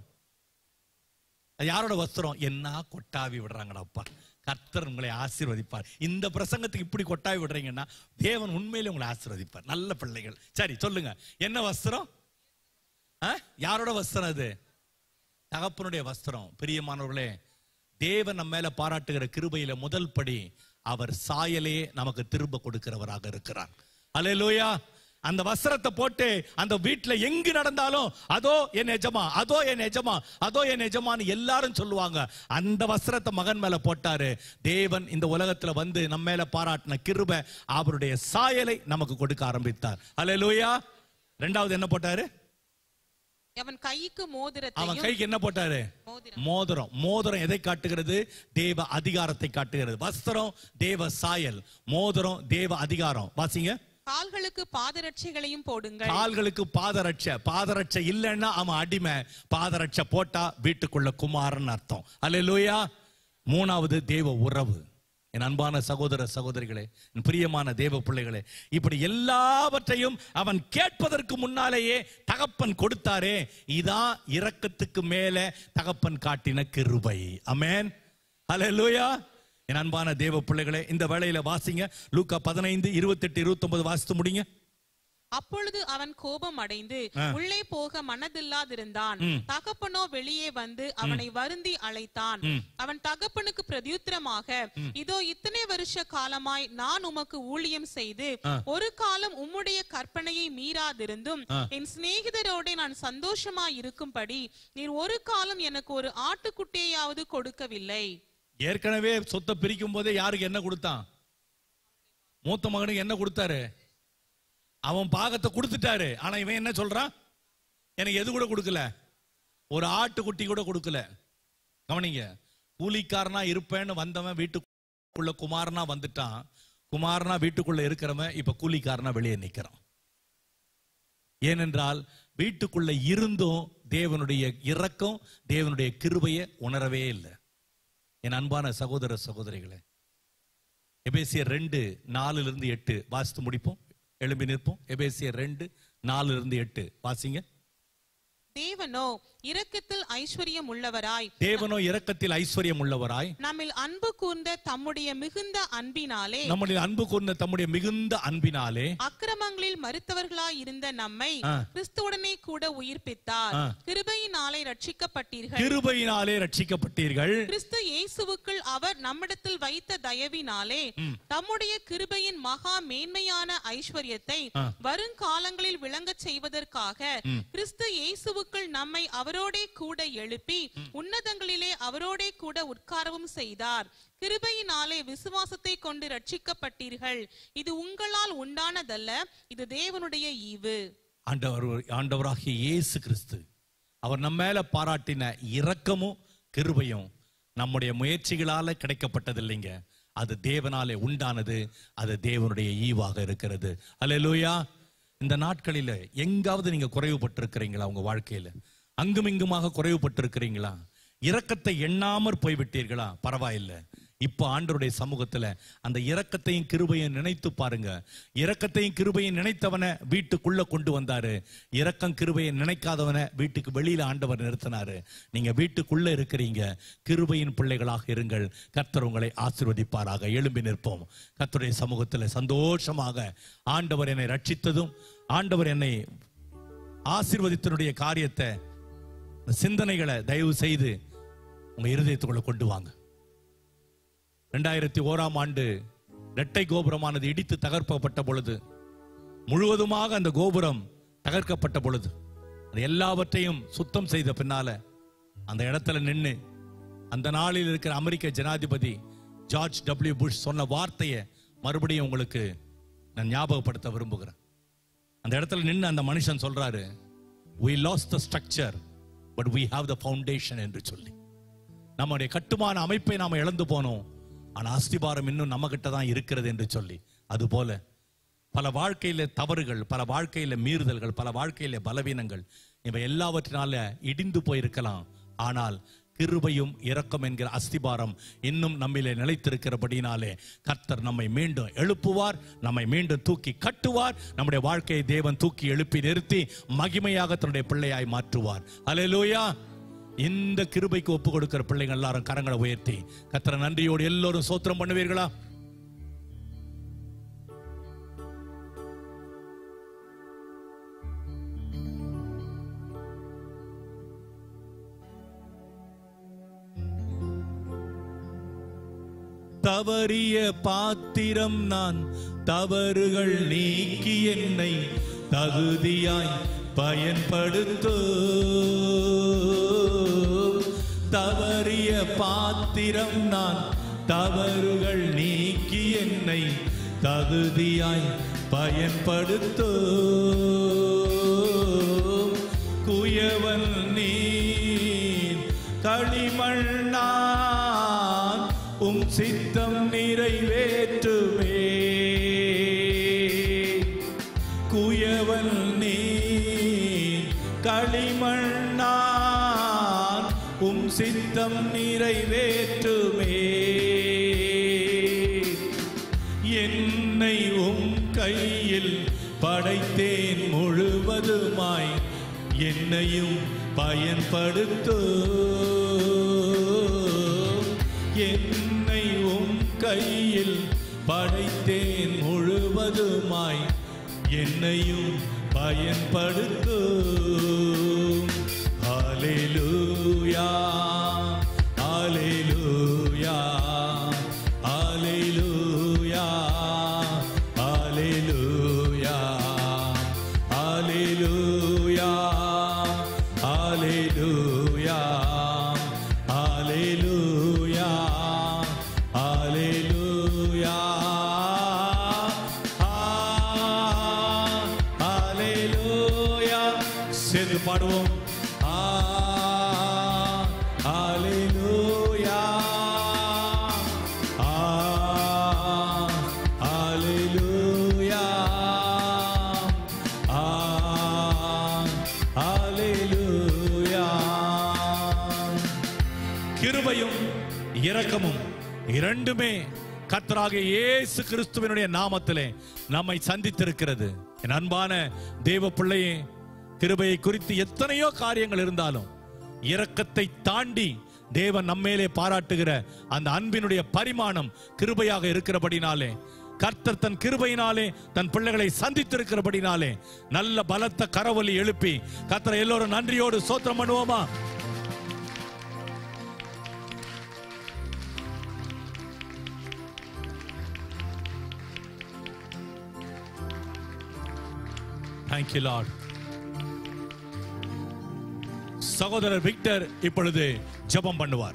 அது யாரோட வஸ்திரம் என்ன கொட்டாவி விடுறாங்கடா அப்பா கர்த்தர் உங்களை ஆசீர்வதிப்பார் இந்த பிரசங்கத்துக்கு இப்படி கொட்டாவி விடுறீங்கன்னா தேவன் உண்மையிலே உங்களை ஆசீர்வதிப்பார் நல்ல பிள்ளைகள் சரி சொல்லுங்க என்ன வஸ்திரம் ஆ? யாரோட வஸ்திரம் அது தகப்பனுடைய வஸ்திரம் பிரியமானவர்களே தேவன் நம்ம மேல பாராட்டுகிற கிருபையில முதல் படி அவர் சாயலே நமக்கு திரும்ப கொடுக்கிறவராக இருக்கிறார் அல்லேலூயா அந்த வஸ்திரத்தை போட்டு அந்த வீட்டுல எங்கு நடந்தாலும் அதோ என் எஜமா அதோ என் எஜமா அதோ என் எஜமான்னு எல்லாரும் சொல்லுவாங்க அந்த வஸ்திரத்தை மகன் மேல போட்டாரு தேவன் இந்த உலகத்துல வந்து நம்ம மேல பாராட்டின கிருபை அவருடைய சாயலை நமக்கு கொடுக்க ஆரம்பித்தார் அல்லேலூயா ரெண்டாவது என்ன போட்டாரு அவன் கைக்கு அவன் மோதிரத்தையும் கைக்கு என்ன போட்டாரு மோதிரம். மோதிரம் மோதிரம் எதை காட்டுகிறது தேவ அதிகாரத்தை காட்டுகிறது வஸ்திரம் தேவ சாயல் மோதிரம் தேவ அதிகாரம் வாசிங்க கால்களுக்கு பாதரட்சைகளையும் போடுங்கள் கால்களுக்கு பாதரட்சை பாதரட்சை இல்லைன்னா அவன் அடிமை பாதரட்சை போட்டா வீட்டுக்குள்ள குமாரன் அர்த்தம் அல்லேலூயா மூணாவது தேவ உறவு என் அன்பான சகோதர சகோதரிகளே என் பிரியமான தேவ பிள்ளைகளே இப்படி எல்லாவற்றையும் அவன் கேட்பதற்கு முன்னாலேயே தகப்பன் கொடுத்தாரே இதான் இரக்கத்துக்கு மேல தகப்பன் காட்டின கிருபை அமேன் அல்லேலூயா என் அன்பான தேவ பிள்ளைகளே இந்த வேளையில வாசிங்க லூக்கா பதினைந்து இருபத்தெட்டு இருபத்தொன்பது வாசித்து முடிங்க அப்பொழுது அவன் கோபம் அடைந்து ஆ. உள்ளே போக மனதில்லாதிருந்தான் தகப்பனோ வெளியே வந்து அவனை வருந்தி அழைத்தான் அவன் தகப்பனுக்கு பிரதியுத்தரமாக இதோ இத்தனை வருஷ காலமாய் நான் உமக்கு ஊழியம் செய்து ஒரு காலம் உம்முடைய கற்பனையை மீறாதிருந்தும் என் சிநேகிதரோட நான் சந்தோஷமாய் இருக்கும்படி நீர் ஒரு காலம் எனக்கு ஒரு ஆட்டுக்குட்டியையாவது கொடுக்கவில்லை ஏற்கனவே சொத்தை பிரிக்கும் போதே யாருக்கு என்ன கொடுத்தான் மூத்த மகனுக்கு என்ன கொடுத்தாரு அவன் பாகத்தை கொடுத்துட்டாரு ஆனா இவன் என்ன சொல்றான் எனக்கு எது கூட கொடுக்கல ஒரு ஆட்டுக்குட்டி கூட கொடுக்கல கவனிங்க கூலிக்காரனா இருப்பேன்னு வந்தவன் வீட்டுக்குள்ள குமாரனா வந்துட்டான் குமாரனா வீட்டுக்குள்ள இருக்கிறவன் இப்ப கூலிக்காரனா வெளியே நிக்கிறான் ஏனென்றால் வீட்டுக்குள்ள இருந்தும் தேவனுடைய இரக்கம் தேவனுடைய கிருபையை உணரவே இல்லை என் அன்பான சகோதர சகோதரிகளே எபேசியர் ரெண்டு நாலுல இருந்து எட்டு வாசித்து முடிப்போம் எழும்பி நிற்போம் எபேசியர் ரெண்டு நாலுல இருந்து எட்டு வாசிங்க தேவனோ இரக்கத்தில் ஐஸ்வர்யம் உள்ளவராய் தேவனோ இரக்கத்தில் ஐஸ்வர்யம் உள்ளவராய் நம்மில் அன்பு கூர்ந்த தம்முடைய மிகுந்த அன்பினாலே நம்முடைய அன்பு கொண்ட தம்முடைய மிகுந்த அன்பினாலே அக்கிரமங்களில் மறுத்தவர்களாய் இருந்த நம்மை ஆ. கிறிஸ்துவுடனே கூட உயிர்ப்பித்தார் ஆ. கிருபையினாலே ரட்சிக்கப்பட்டீர்கள் கிருபையினாலே ரட்சிக்கப்பட்டீர்கள் கிறிஸ்து இயேசுவுக்குள் அவர் நம்மிடத்தில் வைத்த தயவினாலே தம்முடைய கிருபையின் மகா மேன்மையான ஐஸ்வர்யத்தை ஆ. வருங்காலங்களில் விளங்கச் செய்வதற்காக கிறிஸ்து இயேசுவுக்குள் நம்மை அவரோடே கூட எழுப்பி உன்னதங்களிலே அவரோடே கூட உட்காரவும் செய்தார் கிருபையினாலே விசுவாசத்தை கொண்டு ரட்சிக்கப்பட்டீர்கள் இது உங்களால் உண்டானதல்ல இது தேவனுடைய ஈவு ஆண்டவர் ஆண்டவராகிய இயேசு கிறிஸ்து அவர் நம்ம மேல பாராட்டின இரக்கமும் கிருபையும் நம்முடைய முயற்சிகளால கிடைக்கப்பட்டதில்லைங்க அது தேவனாலே உண்டானது அது தேவனுடைய ஈவாக இருக்கிறது அல்லேலூயா இந்த நாட்களில எங்காவது நீங்க குறைவுபட்டிருக்கிறீங்களா உங்க வாழ்க்கையில அங்கும் இங்குமாக குறைவுபட்டிருக்கிறீங்களா இரக்கத்தை எண்ணாமற் போய்விட்டீர்களா பரவாயில்லை இப்போ ஆண்டவருடைய சமூகத்துல அந்த இரக்கத்தையும் கிருபையும் நினைத்து பாருங்க இரக்கத்தையும் கிருபையும் நினைத்தவனை வீட்டுக்குள்ள கொண்டு வந்தாரு இரக்கம் கிருபையை நினைக்காதவனை வீட்டுக்கு வெளியில ஆண்டவர் நிறுத்தினாரு நீங்க வீட்டுக்குள்ள இருக்கிறீங்க கிருபையின் பிள்ளைகளாக இருங்கள் கர்த்தர் உங்களை ஆசீர்வதிப்பாராக எழும்பி நிற்போம் கர்த்தருடைய சமூகத்துல சந்தோஷமாக ஆண்டவர் என்னை ரட்சித்ததும் ஆண்டவர் என்னை ஆசீர்வதித்தனுடைய காரியத்தை சிந்தனைகளை தயவு செய்து உங்க இருதயத்துக்குள்ள கொண்டு வாங்க ரெண்டாயிரத்தி ஓராம் ஆண்டு இரட்டை கோபுரமானது இடித்து தகர்க்கப்பட்ட பொழுது முழுவதுமாக அந்த கோபுரம் தகர்க்கப்பட்ட பொழுது அது எல்லாவற்றையும் சுத்தம் செய்த பின்னால அந்த இடத்துல நின்னு அந்த நாளில் இருக்கிற அமெரிக்க ஜனாதிபதி ஜார்ஜ் டபிள்யூ புஷ் சொன்ன வார்த்தையை மறுபடியும் உங்களுக்கு நான் ஞாபகப்படுத்த விரும்புகிறேன் அந்த இடத்துல நின்று அந்த மனுஷன் சொல்றாரு we lost the structure but we have the foundation என்று சொல்லி நம்முடைய கட்டுமான அமைப்பை நாம இழந்து போனோம் ஆனா அஸ்திபாரம் இன்னும் நம்ம கிட்ட தான் இருக்கிறது என்று சொல்லி அதுபோல பல வாழ்க்கையில தவறுகள் பல வாழ்க்கையில மீறுதல்கள் பல வாழ்க்கையில பலவீனங்கள் இவை எல்லாவற்றினால இடிந்து போயிருக்கலாம் ஆனால் கிருபையும் இரக்கம் என்கிற அஸ்திபாரம் இன்னும் நம்மிலே நிலைத்திருக்கிறபடினாலே கர்த்தர் நம்மை மீண்டும் எழுப்புவார் நம்மை மீண்டும் தூக்கி கட்டுவார் நம்முடைய வாழ்க்கையை தேவன் தூக்கி எழுப்பி நிறுத்தி மகிமையாக தன்னுடைய பிள்ளையாய் மாற்றுவார் அல்லேலூயா இந்த கிருபைக்கு ஒப்பு கொடுக்கிற பிள்ளைங்க எல்லாரும் கரங்களை உயர்த்தி கர்த்தரை நன்றியோடு எல்லோரும் சோத்திரம் பண்ணுவீர்களா தவறிய பாத்திரம் நான் தவறுகள் நீக்கி என்னை தகுதியாய் பயன்படுத்தோ தவறிய பாத்திரம் நான் தவறுகள் நீக்கி என்னை தகுதியாய் பயன்படுத்தோ குயவன் நீர் களிமண்ணான் உம் சித்தம் நிறைவேற்றுமே குயவன் நீர் களிமண்ணான் உம் சித்தம் நிறைவேற்றுமே என்னை உம் கையில் படைத்தேன் முழுவதுமாய் என்னையும் பயன்படுத்தோ என்னை உம் கையில் படைத்தேன் முழுவதுமாய் என்னையும் பயன்படுத்தோ ஹalleluya ஹalleluya ஹalleluya ஹalleluya ஹalleluya ஹalleluya ஹalleluya ஹalleluya ஹalleluya சேர்ந்து பாடுவோம் ஹalleluya ஹalleluya ஹalleluya கிருபையும் இரக்கமும் இரண்டுமே கர்த்தராக இயேசு கிறிஸ்துவினுடைய நாமத்திலே நம்மை சந்தித்திருக்கிறது என் அன்பான தேவ பிள்ளையே கிருபையை குறித்து எத்தனையோ காரியங்கள் இருந்தாலும் இரக்கத்தை தாண்டி தேவன் நம்மேலே பாராட்டுகிற அந்த அன்பினுடைய பரிமாணம் கிருபையாக இருக்கிறபடினாலே கர்த்தர் தன் கிருபையினாலே தன் பிள்ளைகளை சந்தித்திருக்கிறபடினாலே நல்ல பலத்த கரவொலி எழுப்பி கர்த்தரை எல்லோரும் நன்றியோடு சோத்திரம் பண்ணுவோமா தேங்க்யூ லார்ட் சகோதரர் விக்டர் இப்பொழுது ஜெபம் பண்ணுவார்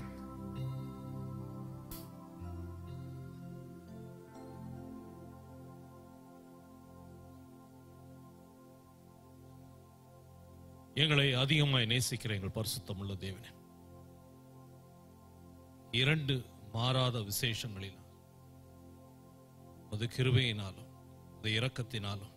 எங்களை அதிகமாய் நேசிக்கிற எங்கள் பரிசுத்தமுள்ள தேவனே இரண்டு மாறாத விசேஷங்களில் அது கிருபையினாலும் அது இரக்கத்தினாலும்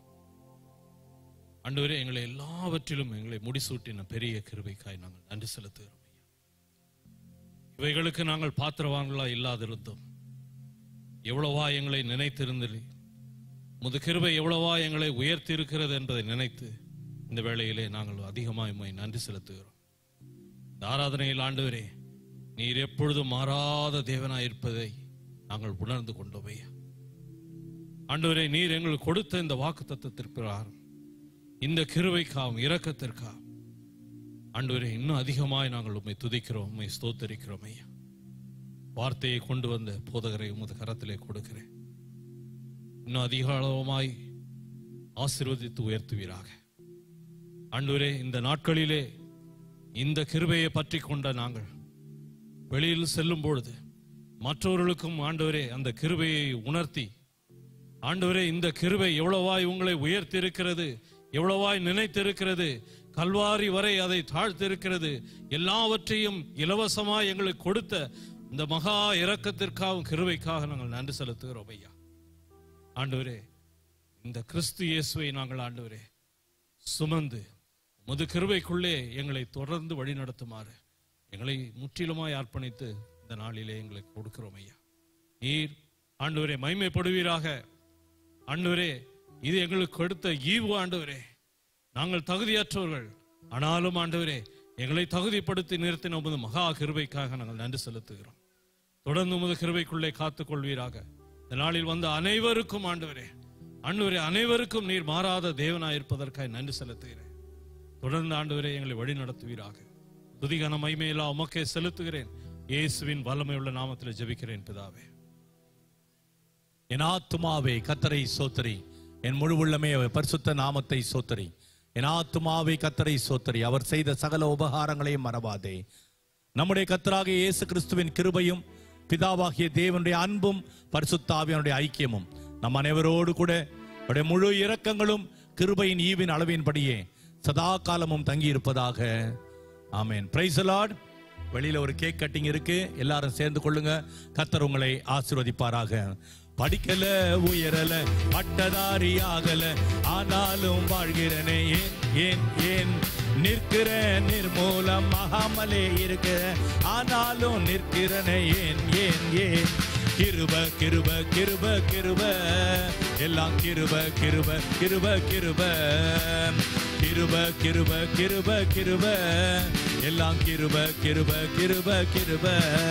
ஆண்டவரே எங்களை எல்லாவற்றிலும் எங்களை முடிசூட்டின பெரிய கிருபைக்காய் நாங்கள் நன்றி செலுத்துகிறோம் ஐயா. இவைகளுக்கு நாங்கள் பாத்திரவான்களா இல்லாதிருந்தோம் எவ்வளவா எங்களை நினைத்திருந்தீர் முது கிருபை எவ்வளவா எங்களை உயர்த்தி இருக்கிறது என்பதை நினைத்து இந்த வேளையிலே நாங்கள் அதிகமாய் உம்மை நன்றி செலுத்துகிறோம் இந்த ஆராதனையில் ஆண்டவரே நீர் எப்பொழுதும் மாறாத தேவனாய் இருப்பதை நாங்கள் உணர்ந்து கொண்டோம் ஐயா ஆண்டவரே நீர் எங்களுக்கு கொடுத்த இந்த வாக்கு தத்துவத்திற்காக இந்த கிருபைக்காகவும் இரக்கத்திற்காகவும் ஆண்டவரே இன்னும் அதிகமாய் நாங்கள் உம்மை துதிக்கிறோம் உம்மை ஸ்தோத்தரிக்கிறோம் ஐயா வார்த்தையை கொண்டு வந்த போதகரை உமது கரத்திலே கொடுக்கிறேன் இன்னும் அதிகளவுமாய் ஆசீர்வதித்து உயர்த்துவீராக ஆண்டவரே இந்த நாட்களிலே இந்த கிருபையை பற்றி கொண்ட நாங்கள் வெளியில் செல்லும் பொழுது மற்றவர்களுக்கும் ஆண்டவரே அந்த கிருபையை உணர்த்தி ஆண்டவரே இந்த கிருபை எவ்வளவாய் உங்களை உயர்த்தி இருக்கிறது எவ்வளவாய் நினைத்திருக்கிறது கல்வாரி வரை அதை தாழ்த்திருக்கிறது எல்லாவற்றையும் இலவசமாய் எங்களுக்கு கொடுத்த இந்த மகா இரக்கத்திற்காகவும் கிருபைக்காக நாங்கள் நன்றி செலுத்துகிறோம் ஐயா ஆண்டவரே இந்த கிறிஸ்து இயேசுவை நாங்கள் ஆண்டவரே சுமந்து முது கிருபைக்குள்ளே எங்களை தொடர்ந்து வழிநடத்துமாறு எங்களை முற்றிலுமாய் அர்ப்பணித்து இந்த நாளிலே எங்களுக்கு கொடுக்கிறோம் ஐயா நீர் ஆண்டவரே மைமைப்படுவீராக ஆண்டவரே இது எங்களுக்கு கொடுத்த ஈவு ஆண்டவரே நாங்கள் தகுதியற்றவர்கள் ஆனாலும் ஆண்டவரே எங்களை தகுதிப்படுத்தி நிறுத்தின உமது மகா கிருபைக்காக நாங்கள் நன்றி செலுத்துகிறோம் தொடர்ந்து உமது கிருபைக்குள்ளே காத்துக் கொள்வீராக இந்த நாளில் வந்த அனைவருக்கும் ஆண்டவரே ஆண்டவரே அனைவருக்கும் நீர் மாறாத தேவனாய் இருப்பதற்காக நன்றி செலுத்துகிறேன் தொடர்ந்து ஆண்டவரே எங்களை வழி நடத்துவீராக துதிகன மைமையெல்லாம் உமக்கே செலுத்துகிறேன் இயேசுவின் வல்லமையுள்ள நாமத்தில் ஜெபிக்கிறேன் பிதாவே என் ஆத்துமாவே கத்தரை சோத்தரி என் முழு உள்ளமே அவர் பரிசுத்த நாமத்தை சோத்தரி என் ஆத்துமாவே கத்தரை சோத்தரி அவர் செய்த சகல உபகாரங்களையும் மறவாதே நம்முடைய கத்தராகிய இயேசு கிறிஸ்துவின் கிருபையும் பிதாவாகிய தேவனுடைய அன்பும் பரிசுத்தாவியனுடைய ஐக்கியமும் நம் அனைவரோடு கூட அவருடைய முழு இரக்கங்களும் கிருபையின் ஈவின் அளவின்படியே சதா காலமும் தங்கி இருப்பதாக ஆமென் பிரைஸ் லார்ட் வெளியில ஒரு கேக் கட்டிங் இருக்கு எல்லாரும் சேர்ந்து கொள்ளுங்க கத்தர் உங்களை ஆசீர்வதிப்பாராக படிக்கல உயரல பட்டதாரி ஆகல ஆனாலும் வாழ்கிறனே ஏன் ஏன் ஏன் நிற்கிற நிர்மூலம் மகாமலே இருக்கிற ஆனாலும் நிற்கிறனே ஏன் ஏன் ஏன் கிருப கிருப கிருப கிருப எல்லாம் கிருப கிருப கிருப கிருப கிருப கிருப கிருப கிருப எல்லாம் கிருப கிருப கிருப கிருப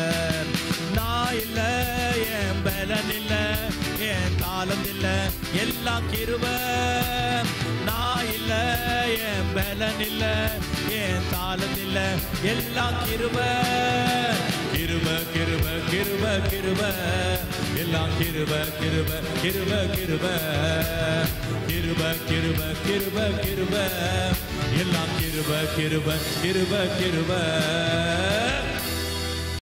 நான் இல்ல என் பலன் இல்ல என் தாளம் இல்ல எல்லாம் கிருப நான் இல்ல என் பலன் இல்ல என் தாளம் இல்ல எல்லாம் கிருப கிருப கிருப கிருப கிருப எல்லாம் கிருப கிருப கிருப கிருப கிருப கிருப கிருப கிருப எல்லாம் கிருப கிருப கிருப கிருப